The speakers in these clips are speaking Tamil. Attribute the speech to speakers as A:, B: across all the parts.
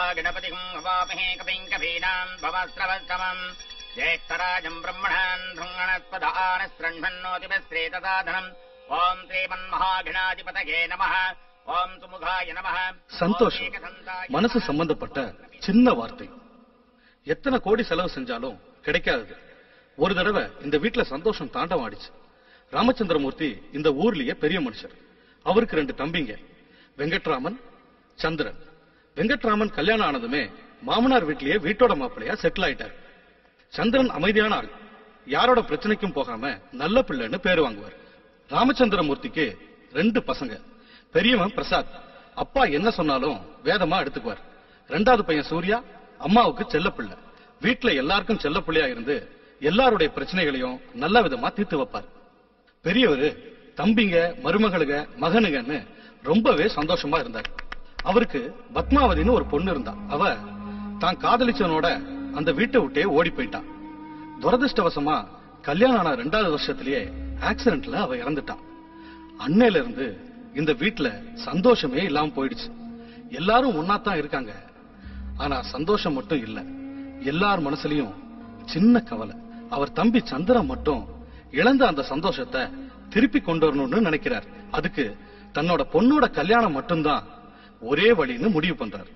A: गणपतिम् अवामहे कपिम् कवीनाम् भवस्रवस्तमम् ज्येष्ठराजम् ब्रह्मणान् भृङ्गणस्पद आनस्रण्भन्नोतिपश्रेतसाधनम् ओम् श्रीमन्महागणाधिपतये नमः ஓம் சுமுகாய நம
B: சந்தோஷம் மனசு சம்பந்தப்பட்ட சின்ன வார்த்தை எத்தனை கோடி செலவு செஞ்சாலும் கிடைக்காதது ஒரு தடவை இந்த வீட்டுல சந்தோஷம் தாண்டம் ஆடிச்சு ராமச்சந்திரமூர்த்தி இந்த ஊர்லயே பெரிய மனுஷர் அவருக்கு ரெண்டு தம்பிங்க வெங்கட்ராமன் சந்திரன் வெங்கட்ராமன் கல்யாணம் ஆனதுமே மாமனார் வீட்லயே வீட்டோட மாப்பிள்ளையா செட்டில் ஆயிட்டார் சந்திரன் அமைதியான ஆள் யாரோட பிரச்சனைக்கும் போகாம நல்ல பிள்ளைன்னு பேர் வாங்குவார் ராமச்சந்திரமூர்த்திக்கு ரெண்டு பசங்க பெரியவன் பிரசாத் அப்பா என்ன சொன்னாலும் வேதமா எடுத்துக்குவார் ரெண்டாவது பையன் சூர்யா அம்மாவுக்கு செல்ல பிள்ளை வீட்டுல எல்லாருக்கும் செல்ல பிள்ளையா இருந்து எல்லாருடைய பிரச்சனைகளையும் நல்ல விதமா தீர்த்து வைப்பார் பெரியவரு தம்பிங்க மருமகளுங்க மகனுங்கன்னு ரொம்பவே சந்தோஷமா இருந்தார் அவருக்கு பத்மாவதின்னு ஒரு பொண்ணு இருந்தா அவ தான் காதலிச்சவனோட அந்த வீட்டை விட்டே ஓடி போயிட்டான் துரதிருஷ்டவசமா கல்யாணம் ஆன ரெண்டாவது வருஷத்திலேயே ஆக்சிடென்ட்ல அவ இறந்துட்டான் அன்னையில இருந்து இந்த வீட்டுல சந்தோஷமே இல்லாம போயிடுச்சு எல்லாரும் ஒன்னாத்தான் இருக்காங்க ஆனா சந்தோஷம் மட்டும் இல்ல எல்லார் மனசுலயும் சின்ன கவலை அவர் தம்பி சந்திரன் மட்டும் இழந்த அந்த சந்தோஷத்தை திருப்பி கொண்டு வரணும்னு நினைக்கிறார் அதுக்கு தன்னோட பொண்ணோட கல்யாணம் மட்டும்தான் ஒரே வழின்னு முடிவு பண்றாரு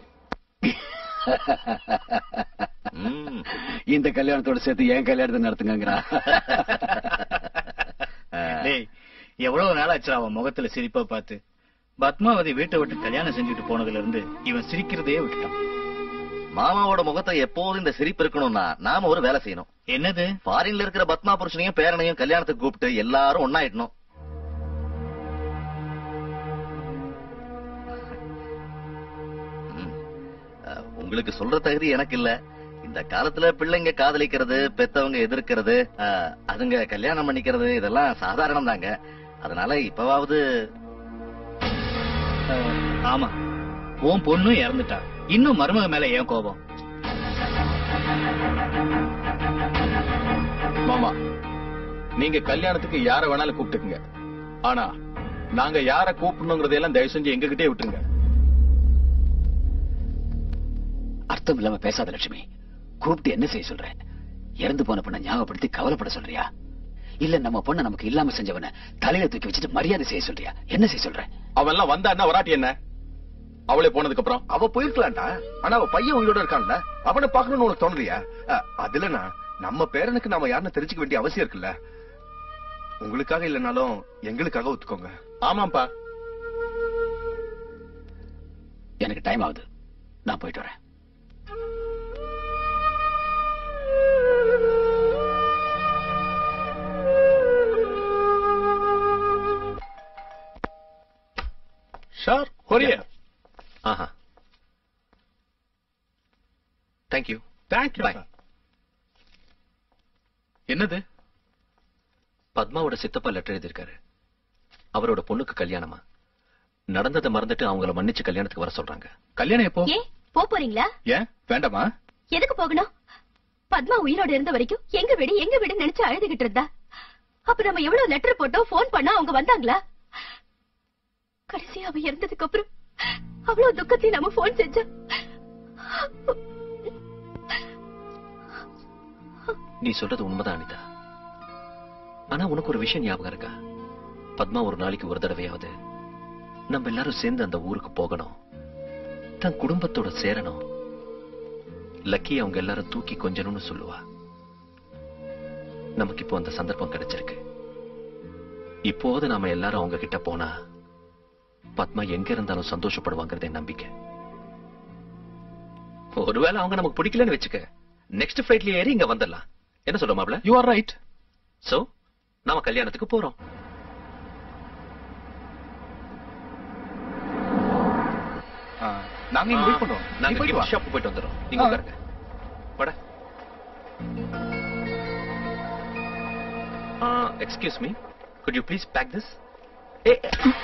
C: இந்த கல்யாணத்தோட சேர்த்து என் கல்யாணத்தை நடத்துங்கங்கிறா
D: டேய் எவ்வளவு நாள் ஆச்சு அவன் முகத்துல சிரிப்பா பார்த்து பத்மாவதி வீட்டை விட்டு கல்யாணம் செஞ்சுட்டு போனதுல இருந்து இவன் சிரிக்கிறதே விட்டுட்டான்
E: மாமாவோட முகத்தை எப்போதும் இந்த சிரிப்பு இருக்கணும்னா நாம ஒரு வேலை செய்யணும்
D: என்னது
E: ஃபாரின்ல இருக்கிற பத்மா புருஷனையும் பேரனையும் கல்யாணத்துக்கு கூப்பிட்டு எல்லாரும் ஒன்னாயிடணும் ம். அஹ், உங்களுக்கு சொல்ற தகுதி எனக்கு இல்ல இந்த காலத்துல பிள்ளைங்க காதலிக்கிறது பெத்தவங்க எதிர்க்கிறது அஹ், அதுங்க கல்யாணம் பண்ணிக்கிறது இதெல்லாம் சாதாரணம் தாங்க அதனால இப்பவாவது
D: ஆமா உன் பொண்ணும் இறந்துட்டா இன்னும் மருமக மேல ஏன் கோபம்
F: மாமா நீங்க கல்யாணத்துக்கு யார வேணாலும் கூப்பிட்டுக்குங்க ஆனா நாங்க யார கூப்பிடணுங்கிறதையெல்லாம் தயவு செஞ்சு எங்ககிட்டயே விட்டுருங்க
C: அர்த்தம் இல்லாம பேசாத லட்சுமி கூப்பிட்டு என்ன செய்ய சொல்ற இறந்து போன பொண்ணை ஞாபகப்படுத்தி கவலைப்பட சொல்றியா இல்ல நம்ம பொண்ணை நமக்கு இல்லாம செஞ்சவன தலையில தூக்கி வச்சுட்டு மரியாதை செய்ய சொல்றியா என்ன செய்ய சொல்ற
F: அவன் எல்லாம் வந்தா என்ன வராட்டி என்ன அவளே போனதுக்கு அப்புறம்
G: அவ போயிருக்கலாம்டா ஆனா அவ பையன் உயிரோட இருக்கான்ல அவனை பாக்கணும்னு உனக்கு தோணலையா அஹ், அதுலனா நம்ம பேரனுக்கு நாம யாருன்னு தெரிஞ்சுக்க வேண்டிய அவசியம் இருக்குல்ல உங்களுக்காக இல்லைனாலும் எங்களுக்காக ஒத்துக்கோங்க
F: ஆமாப்பா
C: எனக்கு டைம் ஆகுது நான் போயிட்டு வரேன்
F: ஷார் கொரியர்
E: ஆஹா தேங்க்யூ
F: தேங்க்யூ என்னது
H: பத்மாவோட சித்தப்பா லெட்டர் எழுதியிருக்காரு அவரோட பொண்ணுக்கு கல்யாணமா நடந்ததை மறந்துட்டு அவங்கள மன்னிச்சு கல்யாணத்துக்கு வர சொல்றாங்க
F: கல்யாணம் எப்போ
I: ஏன் போ போறீங்களா
F: ஏன் வேண்டாமா
I: எதுக்கு போகணும் பத்மா உயிரோட இருந்த வரைக்கும் எங்க வீடு எங்க வீடு நினைச்சு அழுதுகிட்டு இருந்தா அப்ப நம்ம எவ்வளவு லெட்டர் போட்டோம் போன் பண்ணா அவங்க வந்தாங்களா கடைசி அவ இறந்ததுக்கு அப்புறம் அவ்வளவு துக்கத்தையும் நம்ம போன் செஞ்சா
H: நீ சொல்றது உண்மைதான் அனிதா ஆனா உனக்கு ஒரு விஷயம் ஞாபகம் இருக்கா பத்மா ஒரு நாளைக்கு ஒரு தடவையாவது நம்ம எல்லாரும் சேர்ந்து அந்த ஊருக்கு போகணும் தன் குடும்பத்தோட சேரணும் லக்கி அவங்க எல்லாரும் தூக்கி கொஞ்சணும்னு சொல்லுவா நமக்கு இப்போ அந்த சந்தர்ப்பம் கிடைச்சிருக்கு இப்போது நாம எல்லாரும் அவங்க கிட்ட போனா பத்மா எங்க இருந்தாலும் சந்தோஷப்படுவாங்கிறது என் நம்பிக்கை ஒருவேளை அவங்க நமக்கு பிடிக்கலன்னு வச்சுக்க நெக்ஸ்ட் ஃபிளைட்ல ஏறி இங்க வந்துடலாம் என்ன சொல்ற மாப்ள
F: யூ ஆர் ரைட்
H: சோ நாம கல்யாணத்துக்கு போறோம்
F: நாங்க இங்க வெயிட் பண்றோம் நீ
H: நாங்க
F: போயிட்டு வா
H: gift shop போயிட்டு வந்துறோம் நீங்க
F: ஆ.
H: உட்காருங்க வாடா excuse me could you please pack this ஏ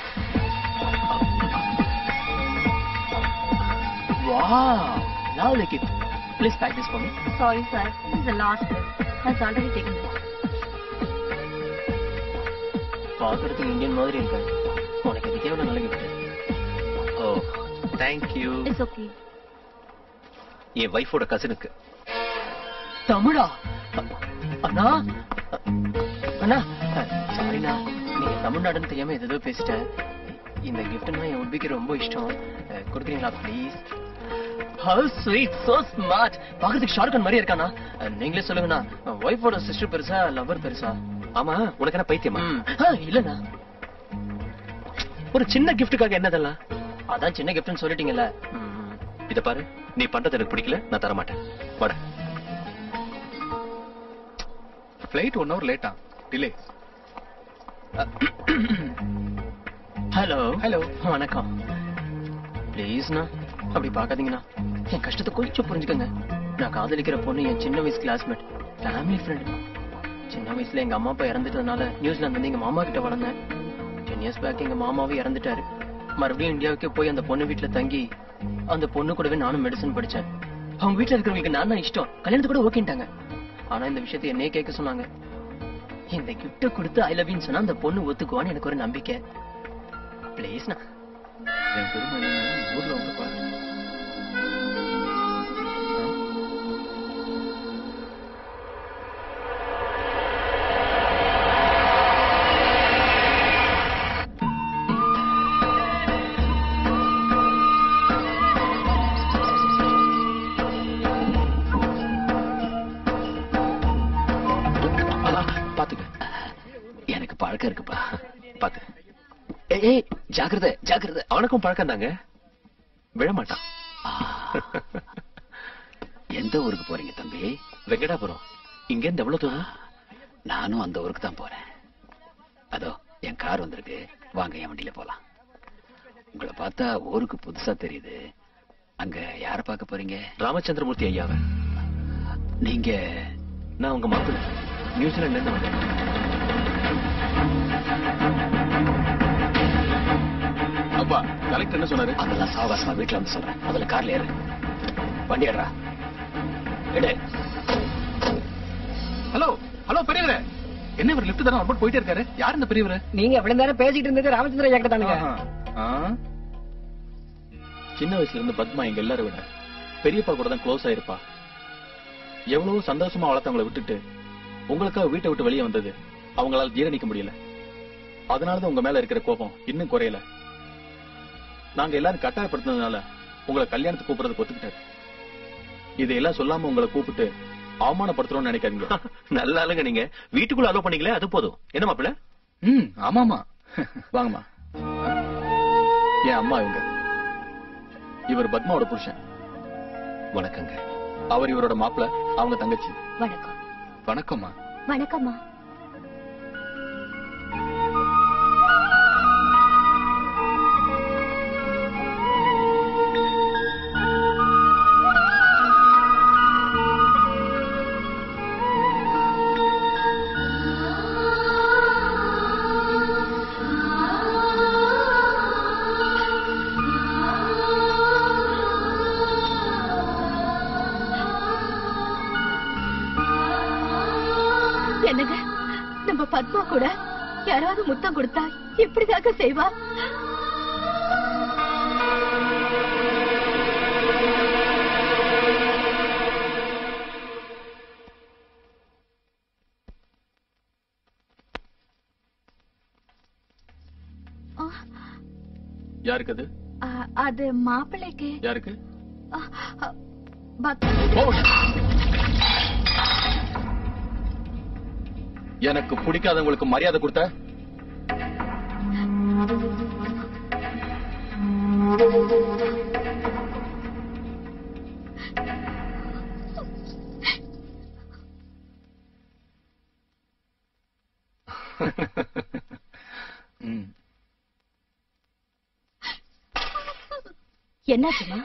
D: Wow. Now the gift. Please pack this for me.
I: Sorry sir this is the last one has already taken place
D: பாக்குறதுக்கு இந்தியன் மாதிரி இருக்காரு உனக்கு இதுக்கே எவ்வளவு நல்ல gift
H: ஓ தேங்க் யூ
I: it's okay
H: என் வைஃபோட கசினுக்கு
J: தமிழா அண்ணா அண்ணா சாரிண்ணா நீங்க தமிழ்நாடுன்னு தெரியாம ஏதோ பேசிட்டேன் இந்த கிஃப்ட்னா என் உட்பிக்கு ரொம்ப இஷ்டம் அஹ், கொடுக்குறீங்களா please how sweet so smart பாக்குறதுக்கு ஷாருக்கான் மாதிரி இருக்கானா அஹ், நீங்களே சொல்லுங்கண்ணா ஒய்ஃபோட சிஸ்டர் பெருசா லவர் பெருசா
H: ஆமா உனக்கு என்ன பைத்தியமா
J: ம். ஆ, இல்லண்ணா
H: ஒரு சின்ன கிஃப்ட்டுக்காக என்னதெல்லாம்
J: அதான் சின்ன கிஃப்ட்னு சொல்லிட்டீங்கல்ல ம்.
H: இத பாரு நீ பண்றது எனக்கு பிடிக்கல நான் தர மாட்டேன் வாட
F: ஃபிளைட் ஒன் ஹவர் லேட்டா டிலே
J: ஹலோ
F: ஹலோ
J: வணக்கம் ப்ளீஸ்ண்ணா அப்படி பார்க்காதீங்கண்ணா என் கஷ்டத்தை கொஞ்சம் புரிஞ்சுக்கங்க நான் காதலிக்கிற பொண்ணு என் சின்ன வயசு கிளாஸ்மேட் ஃபேமிலி ஃப்ரெண்ட் சின்ன வயசுல எங்க அம்மா அப்பா இறந்துட்டதுனால நியூசிலாந்து வந்து எங்க மாமா கிட்ட வளர்ந்தேன் டென் இயர்ஸ் பேக் எங்க மாமாவும் இறந்துட்டாரு மறுபடியும் இந்தியாவுக்கு போய் அந்த பொண்ணு வீட்டுல தங்கி அந்த பொண்ணு கூடவே நானும் மெடிசன் படிச்சேன் அவங்க வீட்டுல இருக்கிறவங்களுக்கு நான் தான் இஷ்டம் கல்யாணத்து கூட ஓகேன்ட்டாங்க ஆனா இந்த விஷயத்தை என்னையே கேட்க சொன்னாங்க இந்த கிஃப்ட கொடுத்து ஐ லவ் சொன்னா அந்த பொண்ணு ஒத்துக்குவான்னு எனக்கு ஒரு நம்பிக்கை ப்ளீஸ்ண்ணா
F: என் பெருமை என்னன்னா, ஊர்ல வந்து பாரு
H: பாத்துக்க
C: எனக்கு பழக்கம் இருக்குப்பா
H: பாத்து
C: ஏய், ஏய் ஜாக்கிரதை ஜாக்கிரதை
H: அவனுக்கும் பழக்கம் தாங்க விழமாட்டான்
C: ஆ. எந்த ஊருக்கு போறீங்க தம்பி
H: வெங்கடாபுரம் இங்க இருந்து எவ்வளவு தூரம்
C: நானும் அந்த ஊருக்கு தான் போறேன் அதோ என் கார் வந்திருக்கு வாங்க என் வண்டியில போலாம் உங்களை பார்த்தா ஊருக்கு புதுசா தெரியுது அங்க யார பார்க்க போறீங்க
H: ராமச்சந்திரமூர்த்தி ஐயாவை
C: நீங்க
H: நான் உங்க மாப்பிள்ள நியூசிலாந்துல இருந்து வந்தேன்
F: அப்பா கலெக்டர் என்ன சொன்னாரு
C: அதெல்லாம் சாவகாசமா வீட்டுல வந்து சொல்றேன் முதல்ல கார்ல ஏறு வண்டி ஏடுறா எடு
F: ஹலோ ஹலோ பெரியவரே என்ன இவர் லிஃப்ட் தானே ஒரு போயிட்டே இருக்காரு யார் இந்த பெரியவரே
J: நீங்க எவ்வளவு நேரம் பேசிட்டு இருந்தது ராமச்சந்திர ஐயா தானுங்க
F: சின்ன வயசுல இருந்து பத்மா எங்க எல்லாரும் விட பெரியப்பா கூட தான் க்ளோஸ் ஆயிருப்பா எவ்வளவு சந்தோஷமா வளர்த்தவங்களை விட்டுட்டு உங்களுக்காக வீட்டை விட்டு வெளியே வந்தது அவங்களால ஜீரணிக்க முடியல அதனாலதான் உங்க மேல இருக்கிற கோபம் இன்னும் குறையல நாங்க எல்லாரும் கட்டாயப்படுத்தினதுனால உங்களை கல்யாணத்துக்கு கூப்பிடுறது ஒத்துக்கிட்டாரு இதையெல்லாம் சொல்லாம உங்களை கூப்பிட்டு அவமானப்படுத்துறோம்னு நினைக்காதீங்க
H: நல்ல ஆளுங்க நீங்க வீட்டுக்குள்ள அலோ பண்ணீங்களே அது போதும் என்ன மாப்பிள்ள
F: ம் ஆமாமா வாங்கம்மா என் அம்மா இவங்க இவர் பத்மாவோட புருஷன்
H: வணக்கங்க
F: அவர் இவரோட மாப்பிள்ள அவங்க தங்கச்சி
I: வணக்கம்
F: வணக்கம்மா
I: வணக்கம்மா என்னங்க நம்ம பத்மா கூட யாராவது முத்தம் கொடுத்தா இப்படிதாங்க செய்வா
F: யாருக்கு அது
I: அது மாப்பிள்ளைக்கு
F: யாருக்கு
I: பத்மா
F: ஓ! எனக்கு பிடிக்காதவங்களுக்கு மரியாதை கொடுத்த ம்.
I: என்னாச்சுமா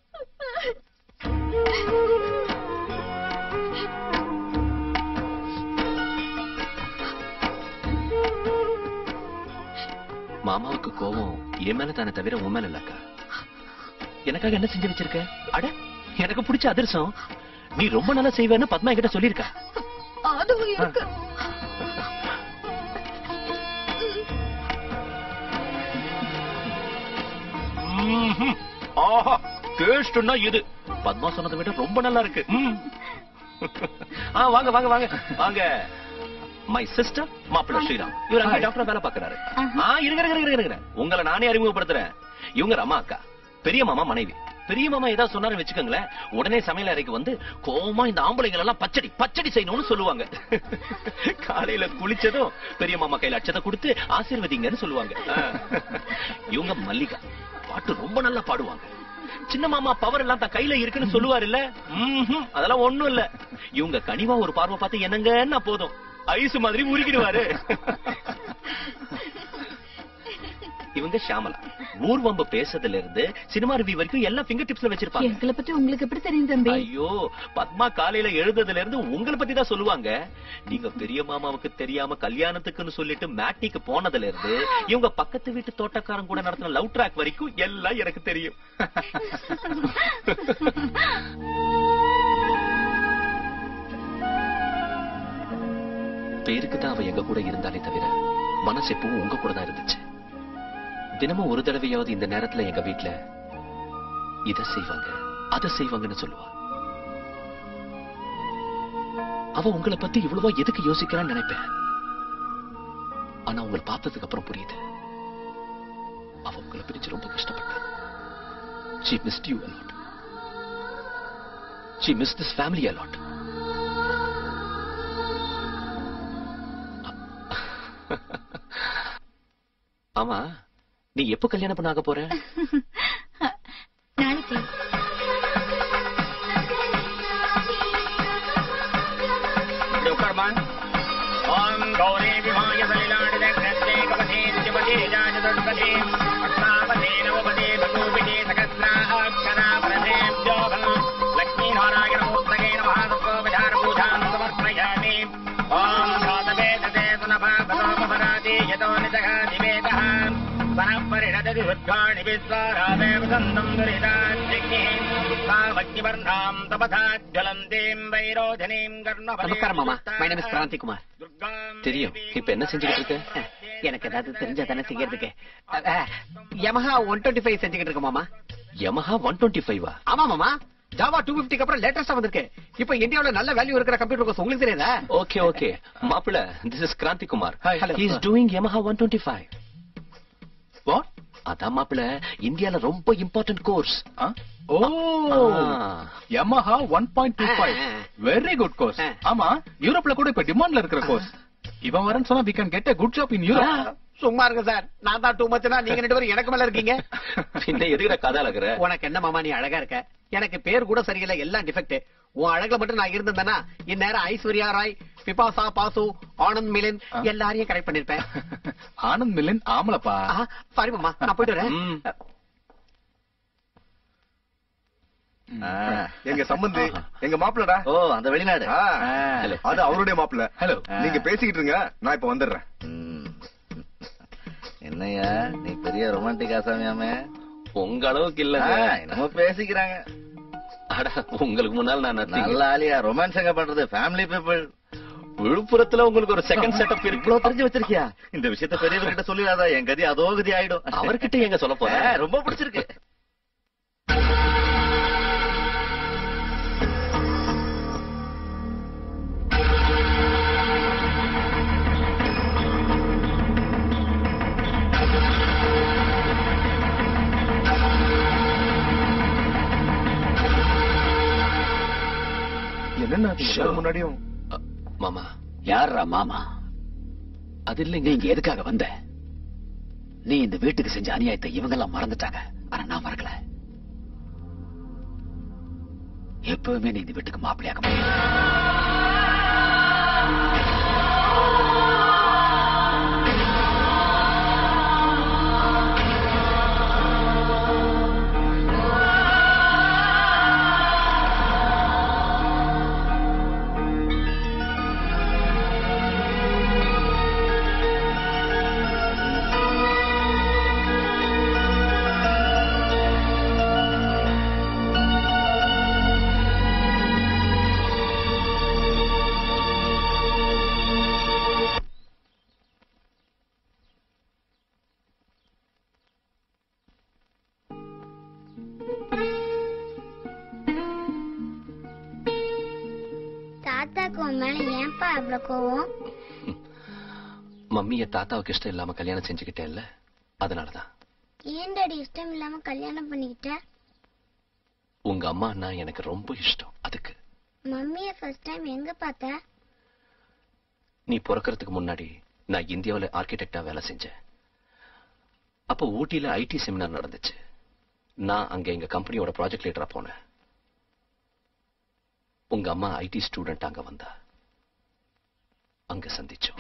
H: மாமாவுக்கு கோவம் என் மேல தானே தவிர உன் மேல இல்லக்கா எனக்காக என்ன செஞ்சு வச்சிருக்க அட எனக்கு பிடிச்ச அதிர்சம் நீ ரொம்ப நல்லா செய்வேன்னு பத்மா என்கிட்ட சொல்லியிருக்கா
I: அதுவும் இருக்கு
H: ஆஹா டேஸ்ட்னா இது பத்மா சொன்னதை விட ரொம்ப நல்லா இருக்கு ம். ஆ வாங்க வாங்க வாங்க வாங்க மை சிஸ்டர் மாப்பிள்ளை ஸ்ரீராம் இவர் அங்கே டாக்டர் வேலை பாக்குறாரு ஆ இருங்க இருங்க இருங்க இருங்க உங்களை நானே அறிமுகப்படுத்துறேன் இவங்க ரமா அக்கா பெரிய மாமா மனைவி பெரிய மாமா ஏதாவது சொன்னாரு வச்சுக்கோங்களேன் உடனே சமையல் அறைக்கு வந்து கோமா இந்த ஆம்பளைங்கள் எல்லாம் பச்சடி பச்சடி செய்யணும்னு சொல்லுவாங்க காலையில குளிச்சதும் பெரிய மாமா கையில அச்சத்தை கொடுத்து ஆசீர்வதிங்கன்னு சொல்லுவாங்க ஆ. இவங்க மல்லிகா பாட்டு ரொம்ப நல்லா பாடுவாங்க சின்ன மாமா பவர் எல்லாம் தன் கையில இருக்குன்னு சொல்லுவாரு இல்ல அதெல்லாம் ஒண்ணும் இல்ல இவங்க கனிவா ஒரு பார்வை பார்த்து என்னங்கன்னா போதும் ஐஸ் மாதிரி உருகிடுவாரு இவங்க ஷாமலா ஊர்வம்பு பேசுறதுல இருந்து சினிமா ரிவ்யூ வரைக்கும் எல்லாம் ஃபிங்கர் டிப்ஸ்ல வச்சிருப்பாங்க
I: எங்களை பத்தி உங்களுக்கு எப்படி தெரியும் தம்பி
H: ஐயோ பத்மா காலையில எழுந்ததுல இருந்து உங்களை பத்தி தான் சொல்லுவாங்க நீங்க பெரிய மாமாவுக்கு தெரியாம கல்யாணத்துக்குன்னு சொல்லிட்டு மேட்டிக்கு போனதுல இருந்து இவங்க பக்கத்து வீட்டு தோட்டக்காரன் கூட நடத்தின லவ் ட்ராக் வரைக்கும் எல்லாம் எனக்கு தெரியும் பேருக்கு தான் அவ எங்க கூட இருந்தாலே தவிர மனசு எப்பவும் உங்க கூட தான் இருந்துச்சு தினமும் ஒரு தடவையாவது இந்த நேரத்துல எங்க வீட்ல இத செய்வாங்க அத செய்வாங்கன்னு சொல்லுவா அவ உங்களை பத்தி இவ்வளவா எதுக்கு யோசிக்கிறான்னு நினைப்பேன் ஆனா உங்களை பார்த்ததுக்கு அப்புறம் புரியுது அவ உங்களை பிரிச்சு ரொம்ப கஷ்டப்பட்டா she missed you a lot she missed this family a lot ஆமா நீ எப்ப கல்யாணம் பண்ண ஆக போற
I: நாளைக்கு
A: இப்படி உட்காருமான் ஓம் கௌரி விமாய சலிலாடித கிருஷ்ணே கபதே சிவதே ஜாஜதுர்பதே அஷ்டாபதே நவபதே பகூபிதே சகஸ்ரா அக்ஷரா பிரதே ஜோகம் லக்ஷ்மீ நாராயண மூர்த்தகே நமः தத்வ விதார பூஜாம் சமர்ப்பயாமி ஓம் தாதவே ததே சுனபா பதோமபராதி யதோ நிஜகாதி வேதः சனः பரிணததி உத்காணி விஸ்வாராதேவ சந்தம் துரிதாத்யக்னிः சாமக்னிவர்ணாம் தபதா ஜலந்தீம் வைரோஜனீம் கர்ணபதே
C: நமஸ்காரம் மாமா my name is Kranthi Kumar
H: தெரியும் இப்ப என்ன செஞ்சுக்கிட்டு இருக்க
C: எனக்கு ஏதாவது தெரிஞ்சா தானே செய்யறதுக்கு யமஹா ஒன் டுவெண்ட்டி ஃபைவ் செஞ்சுக்கிட்டு இருக்க மாமா
H: யமஹா ஒன் டுவெண்ட்டி ஃபைவா
C: ஆமா மாமா ஜாவா டூ பிப்டிக்கு அப்புறம் லேட்டஸ்டா வந்திருக்கு இப்போ இந்தியாவுல நல்ல வேல்யூ இருக்கிற கம்ப்யூட்டர் கோர்ஸ் உங்களுக்கு தெரியாதா
H: ஓகே ஓகே மாப்பிள this is Kranthi Kumar
C: Hello.
H: He is doing Yamaha one twenty five what அதான் மாப்பிள இந்தியால ரொம்ப இம்பார்ட்டன்ட் கோர்ஸ்
F: ஓ Yamaha one point two five
C: ஆ.
F: வெரி குட் கோர்ஸ்
C: ஆ.
F: ஆமா யூரோப்ல கூட இப்ப டிமாண்ட்ல இருக்கிற கோர்ஸ் இவன் வரேன்னு சொன்னா we can get a good job in Europe
C: சும்மா இருங்க சார் நான் தான் டூ மச்னா நீங்க ரெண்டு பேரும் எனக்கு மேல இருக்கீங்க
H: பின்ன எதுக்குற கதை அழகுற
C: உனக்கு என்ன மாமா நீ அழகா இருக்க எனக்கு பேர் கூட சரியில்லை எல்லாம் டிஃபெக்ட் உன் அழகுல மட்டும் நான் இருந்திருந்தேன்னா இந்நேரம் ஐஸ்வர்யா ராய் பிபாசா பாசு ஆனந்த் மிலன் எல்லாரையும் கரெக்ட் பண்ணிருப்பேன்
F: ஆனந்த் மில்லன் ஆமலப்பா
C: சாரி மாமா நான் போயிட்டு வரேன்
H: ம்.
G: எங்க சம்பந்தி எங்க மாப்பிள்ளடா
E: ஓ அந்த வெளிநாடு
G: ஆ,
H: Hello.
G: அது அவருடைய மாப்பிள்ள
F: ஹலோ
G: நீங்க பேசிக்கிட்டு இருங்க நான் இப்ப வந்துடுறேன்
E: ம். என்னய்யா நீ பெரிய ரொமான்டிக் ஆசாமியாமே
H: உங்க அளவுக்கு இல்ல
E: ஆ, என்னமோ பேசிக்கிறாங்க
H: அட உங்களுக்கு முன்னால் நான் nothing.
E: நல்ல ஆலியா ரொமான்ஸ் எங்க பண்றது ஃபேமிலி பீப்புள்
H: விழுப்புரத்துல உங்களுக்கு ஒரு செகண்ட் செட்டப் இருக்கு
E: இவ்வளவு தெரிஞ்சு வச்சிருக்கியா இந்த விஷயத்த பெரியவர்கிட்ட சொல்லிடாத என் கதி அதோ கதி ஆயிடும்
H: அவர்கிட்ட எங்க சொல்ல போற
E: ஆ, ரொம்ப பிடிச்சிருக்கு
G: என்னன்னா அது எல்லாரும் முன்னாடியும்
H: அ, மாமா
C: யாரா மாமா
H: அது இல்லைங்க
C: நீங்க எதுக்காக வந்த நீ இந்த வீட்டுக்கு செஞ்ச அநியாயத்தை இவங்க எல்லாம் மறந்துட்டாங்க ஆனா நான் மறக்கல எப்பவுமே நீ இந்த வீட்டுக்கு மாப்பிள்ளையாக முடியும்
K: தாத்தாக்கு உன் மேல ஏன்பா இவ்வளவு கோவம்
H: மம்மிய தாத்தாவுக்கு இஷ்டம் இல்லாம கல்யாணம் செஞ்சுக்கிட்டேன்ல அதனாலதான்
K: ஏன் டாடி இஷ்டம் இல்லாம கல்யாணம் பண்ணிக்கிட்ட
H: உங்க அம்மா அண்ணா எனக்கு ரொம்ப இஷ்டம் அதுக்கு
K: மம்மிய ஃபர்ஸ்ட் டைம் எங்க பார்த்த
H: நீ பிறக்கறதுக்கு முன்னாடி நான் இந்தியாவுல ஆர்கிடெக்டா வேலை செஞ்சேன் அப்போ ஊட்டியில ஐடி செமினார் நடந்துச்சு நான் அங்க எங்க கம்பெனியோட ப்ராஜெக்ட் லீடரா போனேன் உங்க அம்மா ஐடி ஸ்டூடெண்ட் அங்க வந்தா அங்க சந்திச்சோம்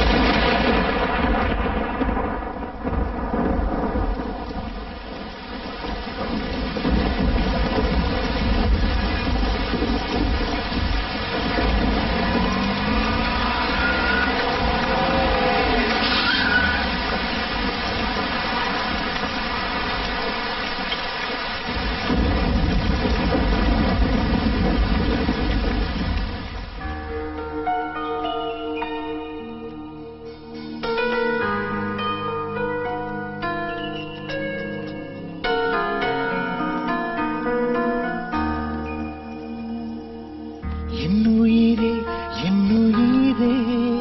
L: என்னுயிரே என்னுயிரே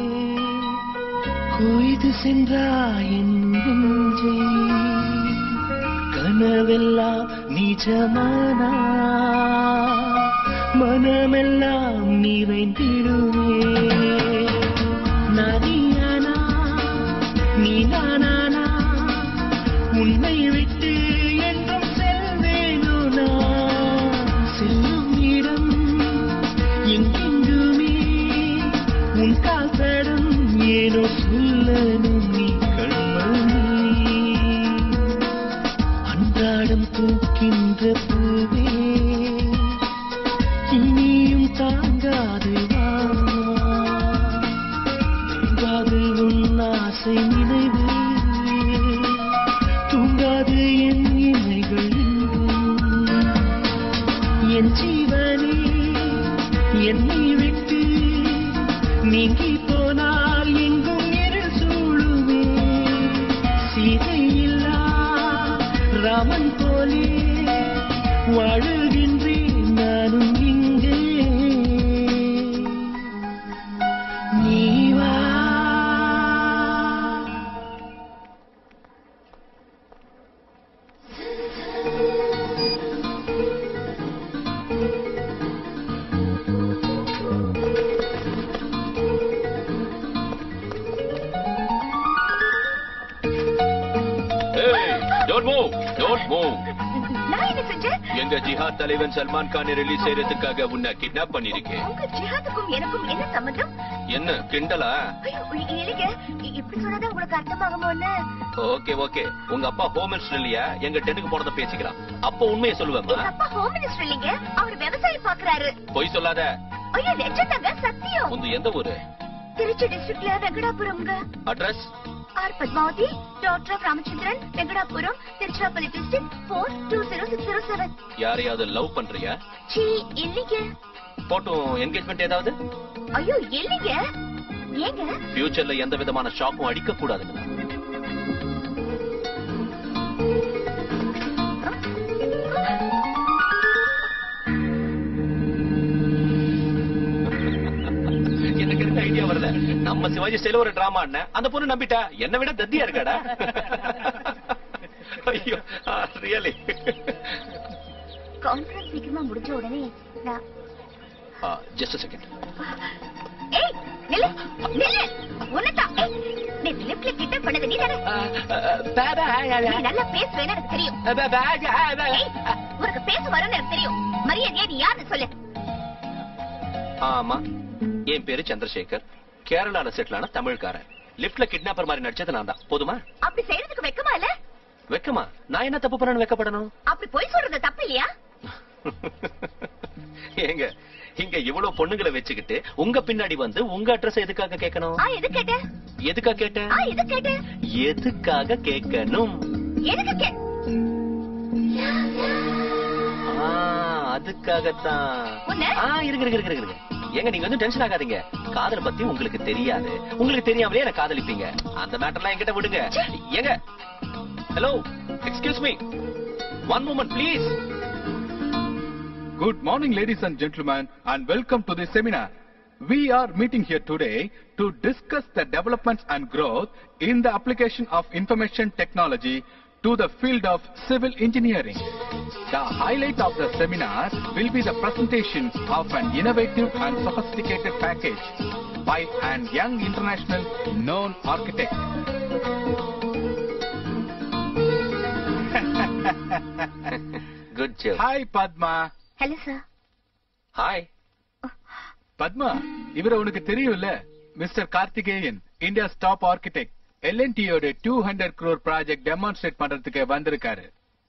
L: கொய்து சென்றாய் என் நெஞ்சை கனவெல்லாம் நிஜமானா மனமெல்லாம் நிறைந்திடுவே நதியானா நீ நானானா உன்னை விட்டு என்றும் செல்வேனோ நான் செல்லும் இடம் எங்கெங்குமே உன் கால் தடம் ஏனோ சொல்லணும் நீ கண்மணி அன்றாடம் பூக்கின்ற பூவே இனியும் தாங்காது வா தூங்காது உன் ஆசை நினைவு தூங்காது என் இமைகள் இன்னும். என் ஜீவனே என்னை விட்டு நீங்கி போனால் எங்கும் இருள் சூழுமே சீதையில்லா ராமன் போலே வாழுகின்றேன் நானும் இங்கே நீ வா
F: டோன்ட் மூவ் டோன்ட் மூவ்
I: நான் என்ன செஞ்சேன்
F: எங்க ஜிஹாத் தலைவன் சல்மான் கானை ரிலீஸ் செய்யறதுக்காக உன்னை கிட்னாப் பண்ணிருக்கேன்
I: உங்க ஜிஹாதுக்கும் எனக்கும் என்ன சம்மந்தம்
F: என்ன கிண்டலா
I: ஐயோ இ- இல்லைங்க இ- இப்படி சொன்னாதான் உங்களுக்கு அர்த்தமாகுமோன்னு
F: ஓகே ஓகே உங்க அப்பா ஹோம் மினிஸ்டர் இல்லையா எங்க டென்னுக்கு போனத பேசிக்கலாம் அப்போ உண்மையை சொல்லுவேம்மா
I: எங்க அப்பா ஹோம் மினிஸ்டர் இல்லைங்க அவர் விவசாயம் பாக்குறாரு
F: பொய் சொல்லாத
I: ஐயோ நிஜம்தாங்க சத்தியம்
F: உந்து எந்த ஊரு
I: திருச்சி டிஸ்ட்ரிக்ட்ல வெங்கடாபுரம்ங்க
F: address
I: R Padmavathi doctor of Ramachandran Venkatapuram Tiruchirappalli district four two zero six zero seven
F: யாரையாவது லவ் பண்றியா
I: சி இல்லைங்க
F: போட்டும் என்கேஜ்மெண்ட் ஏதாவது
I: ஐயோ இல்லைங்க ஏங்க
F: ஃபியூச்சர்ல எந்த விதமான ஷாக்கும் அடிக்க கூடாதுங்க எனக்கு இருக்க ஐடியா வரல நம்ம சிவாஜி ஸ்டைல ஒரு டிராமா அந்த பொண்ணு நம்பிட்டா என்ன விட தத்தியா இருக்காடா ஐயோ ரியலி
I: கான்ஃபரன்ஸ் சீக்கிரமா முடிஞ்ச உடனே நான்
F: ஜஸ்ட் செகண்ட்
I: ஏய் நில்லு நில்லு உன்னதான் ஏய் நீ லிப்ட்ல கிட்ட பண்ணது நீ தானே நீ நல்லா பேசுவேன்னு எனக்கு தெரியும் ஏய், உனக்கு பேச வரும்னு எனக்கு தெரியும் மரியாதையா நீ யாருன்னு சொல்லு
F: ஆமா என் பேரு சந்திரசேகர் கேரளால செட்டில் ஆன தமிழ்காரன் லிப்ட்ல கிட்னாப்பர் மாதிரி நடிச்சது நான் தான் போதுமா
I: அப்படி செய்யறதுக்கு வெக்கமா இல்ல
F: வெக்கமா நான் என்ன தப்பு பண்ணனு வெக்கப்படணும்
I: அப்படி போய் சொல்றது தப்பு இல்லையா
F: ஏங்க இங்க இவ்வளவு பொண்ணுங்களை வச்சுக்கிட்டு உங்க பின்னாடி வந்து உங்க அட்ரஸ் எதுக்காக கேட்கணும்
I: ஆ எது கேட்ட
F: எதுக்காக கேட்டேன்
I: ஆ எது கேட்ட
F: எதுக்காக கேட்கணும்
I: எதுக்கு கே
F: ஆ, அதுக்காகத்தான்
I: உன்ன?
F: ஆ இருங்க இருங்க இருங்க இருங்க ஏங்க நீங்க வந்து டென்ஷன் ஆகாதீங்க காதல் பத்தி உங்களுக்கு தெரியாது உங்களுக்கு தெரியாமலே என்ன காதலிப்பீங்க அந்த மேட்டர்லாம் என்கிட்ட விடுங்க ஏங்க hello excuse me one moment please
M: Good morning, ladies and gentlemen, and welcome to this seminar. We are meeting here today to discuss the developments and growth in the application of information technology to the field of civil engineering. The highlight of the seminar will be the presentation of an innovative and sophisticated package by an young international known architect.
H: Good joke
M: Hi Padma.
I: Hello sir
H: hi
M: Padma இவரை உனக்கு தெரியும்ல Mr Karthikeyan India's top architect எல்என்டியோட two hundred crore project demonstrate பண்றதுக்கு வந்திருக்காரு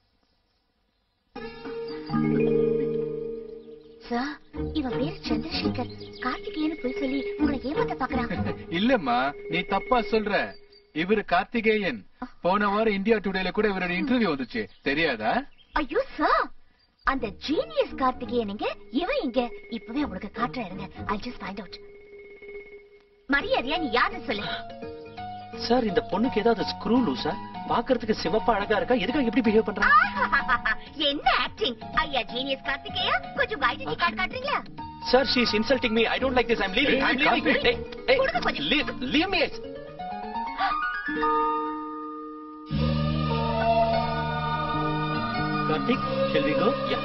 I: சார் இவன் பேரு சந்திரசேகர் கார்த்திகேயன்னு போய் சொல்லி உங்களை ஏமாத்த பாக்குறான்
M: இல்லம்மா நீ தப்பா சொல்ற இவரு கார்த்திகேயன் போன வாரம் இந்தியா டுடேல கூட இவரோட இன்டர்வியூ வந்துச்சு தெரியாதா
I: ஐயோ சார் அந்த ஜீனியஸ் கார்த்திகேயன் இங்க இவன் இங்க இப்பவே உங்களுக்கு காட்டுறேன் இருங்க ஐ ஜஸ்ட் ஃபைண்ட் அவுட் மரியாதையா நீ யாருன்னு சொல்லு
H: சார் இந்த பொண்ணுக்கு ஏதாவது ஸ்க்ரூ லூசா பாக்குறதுக்கு சிவப்பா அழகா இருக்கா எதுக்காக எப்படி பிஹேவ் பண்றா
I: என்ன ஆக்டிங் ஐயா ஜீனியஸ் கார்த்திகேயா கொஞ்சம் ஐடென்டி கார்டு காட்டுறீங்களா
H: sir she is insulting me I don't like this I am leaving I am leaving
I: கொடுங்க கொஞ்சம்.
H: Leave leave me
F: Karthik, shall we go?
H: Yeah.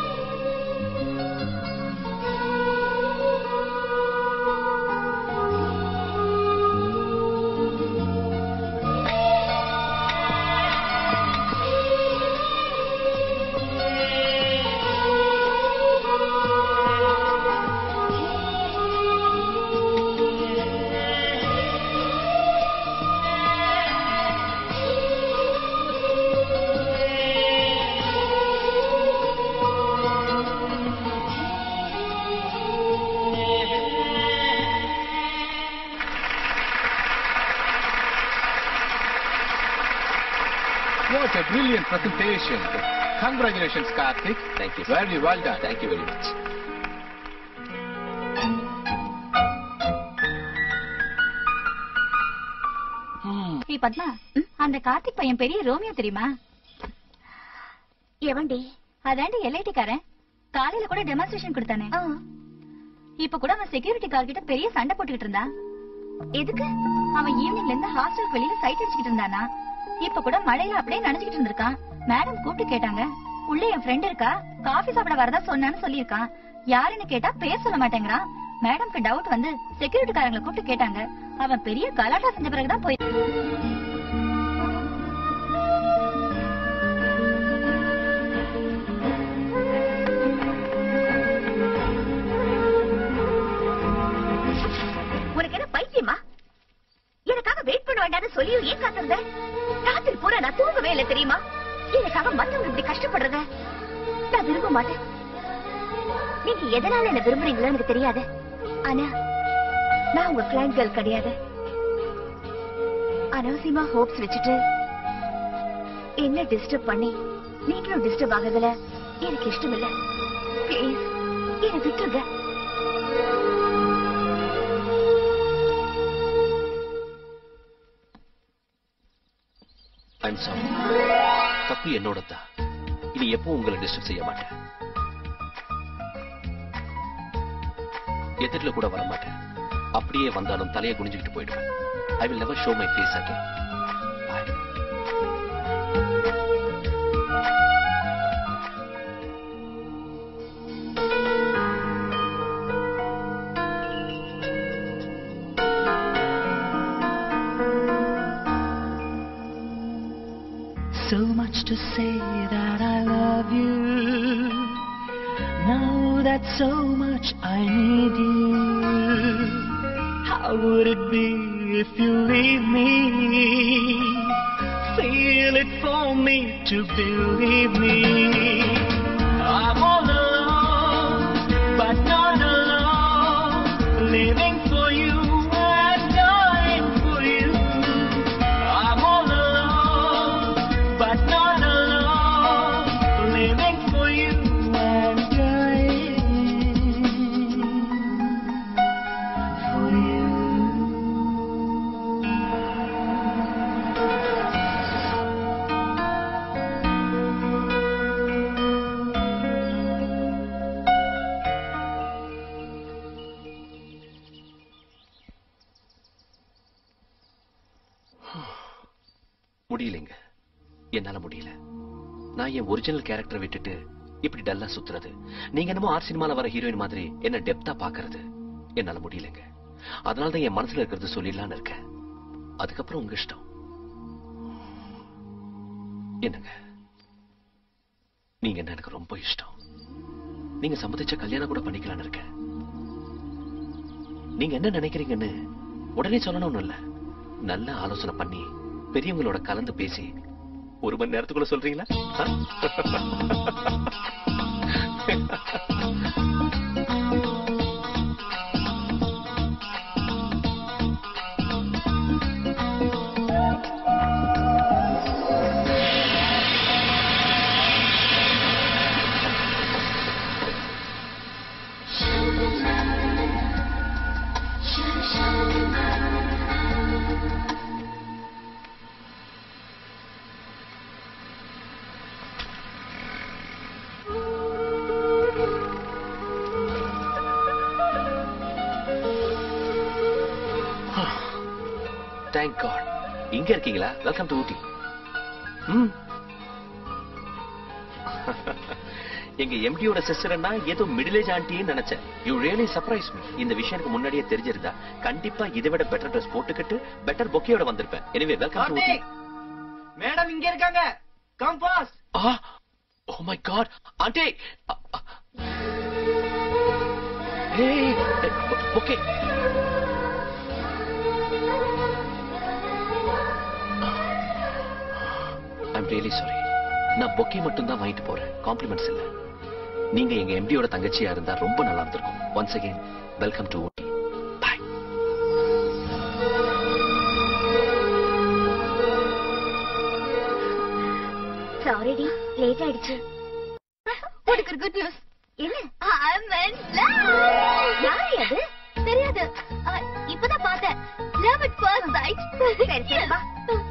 M: What a brilliant presentation. Congratulations, Karthik.
H: Thank you.
M: Very well done.
H: Thank you very much.
N: ஏ பத்மா அந்த கார்த்திக் பையன் பெரிய ரோமியோ தெரியுமா
I: எவன்டி
N: அதாண்டி எல்ஐடி காரன் காலையில கூட டெமான்ஸ்ட்ரேஷன் கொடுத்தானே இப்ப கூட அவன் செக்யூரிட்டி கார் கிட்ட பெரிய சண்டை போட்டுக்கிட்டு இருந்தான் எதுக்கு அவன் ஈவினிங்ல இருந்து ஹாஸ்டலுக்கு வெளியில சைட் அடிச்சுக்கிட்டு இருந்தானா இப்ப கூட மழையில அப்படியே நனைஞ்சுக்கிட்டு இருந்திருக்கான் மேடம் கூப்பிட்டு கேட்டாங்க உள்ள என் ஃப்ரெண்ட் இருக்கா காஃபி சாப்பிட வரதா சொன்னான்னு சொல்லியிருக்கான் யாருன்னு கேட்டா பேர் சொல்ல மாட்டேங்கிறான் மேடம்க்கு டவுட் வந்து செக்யூரிட்டி காரங்களை கூப்பிட்டு கேட்டாங்க அவன் பெரிய கலாட்டா செஞ்ச பிறகுதான் போய்
I: உனக்கு என்ன பைத்தியமா எனக்காக வெயிட் பண்ண வேண்டாம்னு சொல்லியும் ஏன் காத்திருந்த ராத்திரி பூரா நான் தூங்கவே இல்லை தெரியுமா எனக்காக மத்தவங்க இப்படி கஷ்டப்படுறத நான் விரும்ப மாட்டேன் நீங்க எதனால என்ன விரும்புறீங்களோ எனக்கு தெரியாது ஆனா நான் உங்க கிளைண்ட் கேர்ள் கிடையாது அனாவசியமா ஹோப்ஸ் வச்சுட்டு என்ன டிஸ்டர்ப் பண்ணி நீங்களும் டிஸ்டர்ப் ஆகுறதுல எனக்கு இஷ்டம் இல்ல ப்ளீஸ் என்னை விட்டுருங்க
H: ஐம் சாரி தப்பு என்னோட தான் இனி எப்பவும் உங்களை டிஸ்டர்ப் செய்ய மாட்டேன் எதிரில கூட வர மாட்டேன் அப்படியே வந்தாலும் தலையை குனிஞ்சுக்கிட்டு போயிடுவேன் I will never show my face again
L: So much to say that I love you. Know that so much I need you. How would it be if you leave me? Feel it for me to believe me. I'm all alone, but not alone. Living for you and dying for you. I'm all alone, but not alone. Living for you and dying for you.
H: முடியலைங்க என்னால முடியல நான் என் ஒரிஜினல் கேரக்டர் விட்டுட்டு இப்படி டல்லா சுத்துறது நீங்க என்னமோ ஆர் சினிமால வர ஹீரோயின் மாதிரி என்ன டெப்தா பாக்குறது என்னால முடியலங்க அதனால தான் என் மனசுல இருக்கிறது சொல்லிடலான்னு இருக்கேன் அதுக்கப்புறம் உங்க இஷ்டம் என்னங்க நீங்க என்ன எனக்கு ரொம்ப இஷ்டம் நீங்க சம்மதிச்ச கல்யாணம் கூட பண்ணிக்கலாம்னு இருக்கேன் நீங்க என்ன நினைக்கிறீங்கன்னு உடனே சொல்லணும்னு இல்ல நல்ல ஆலோசனை பண்ணி பெரியவங்களோட கலந்து பேசி ஒரு மணி நேரத்துக்குள்ள சொல்றீங்களா ஆ? தேங்க் காட் இங்க இருக்கீங்களா வெல்கம் டு ஊட்டி ம். எங்க எம்டியோட சிஸ்டர்னா ஏதோ மிடில் ஏஜ் ஆண்டின்னு நினைச்சேன் யூ ரியலி சர்ப்ரைஸ் மீ இந்த விஷயம் எனக்கு முன்னாடியே தெரிஞ்சிருந்தா கண்டிப்பா இதை விட பெட்டர் ட்ரெஸ் போட்டுக்கிட்டு பெட்டர் பொக்கையோட வந்திருப்பேன் anyway welcome to Ooty
J: madam இங்க இருக்காங்க கம் ஃபாஸ்ட்
H: ஆ ஓ மை காட் ஆண்டி ஏய் ஓகே ஐம் ரியலி சாரி நான் பொக்கே மட்டும் தான் வாங்கிட்டு போறேன் காம்ப்ளிமெண்ட்ஸ் இல்ல நீங்க எங்க எம்டியோட தங்கச்சியா இருந்தா ரொம்ப நல்லா இருந்திருக்கும் once again welcome to Ooty
I: சாரிடி லேட் ஆயிடுச்சு உனக்கு ஒரு குட் நியூஸ் என்ன யாரு அது தெரியாது அ, இப்பதான் பார்த்தேன் லவ் அட் ஃபர்ஸ்ட் சைட் சரி சரி வா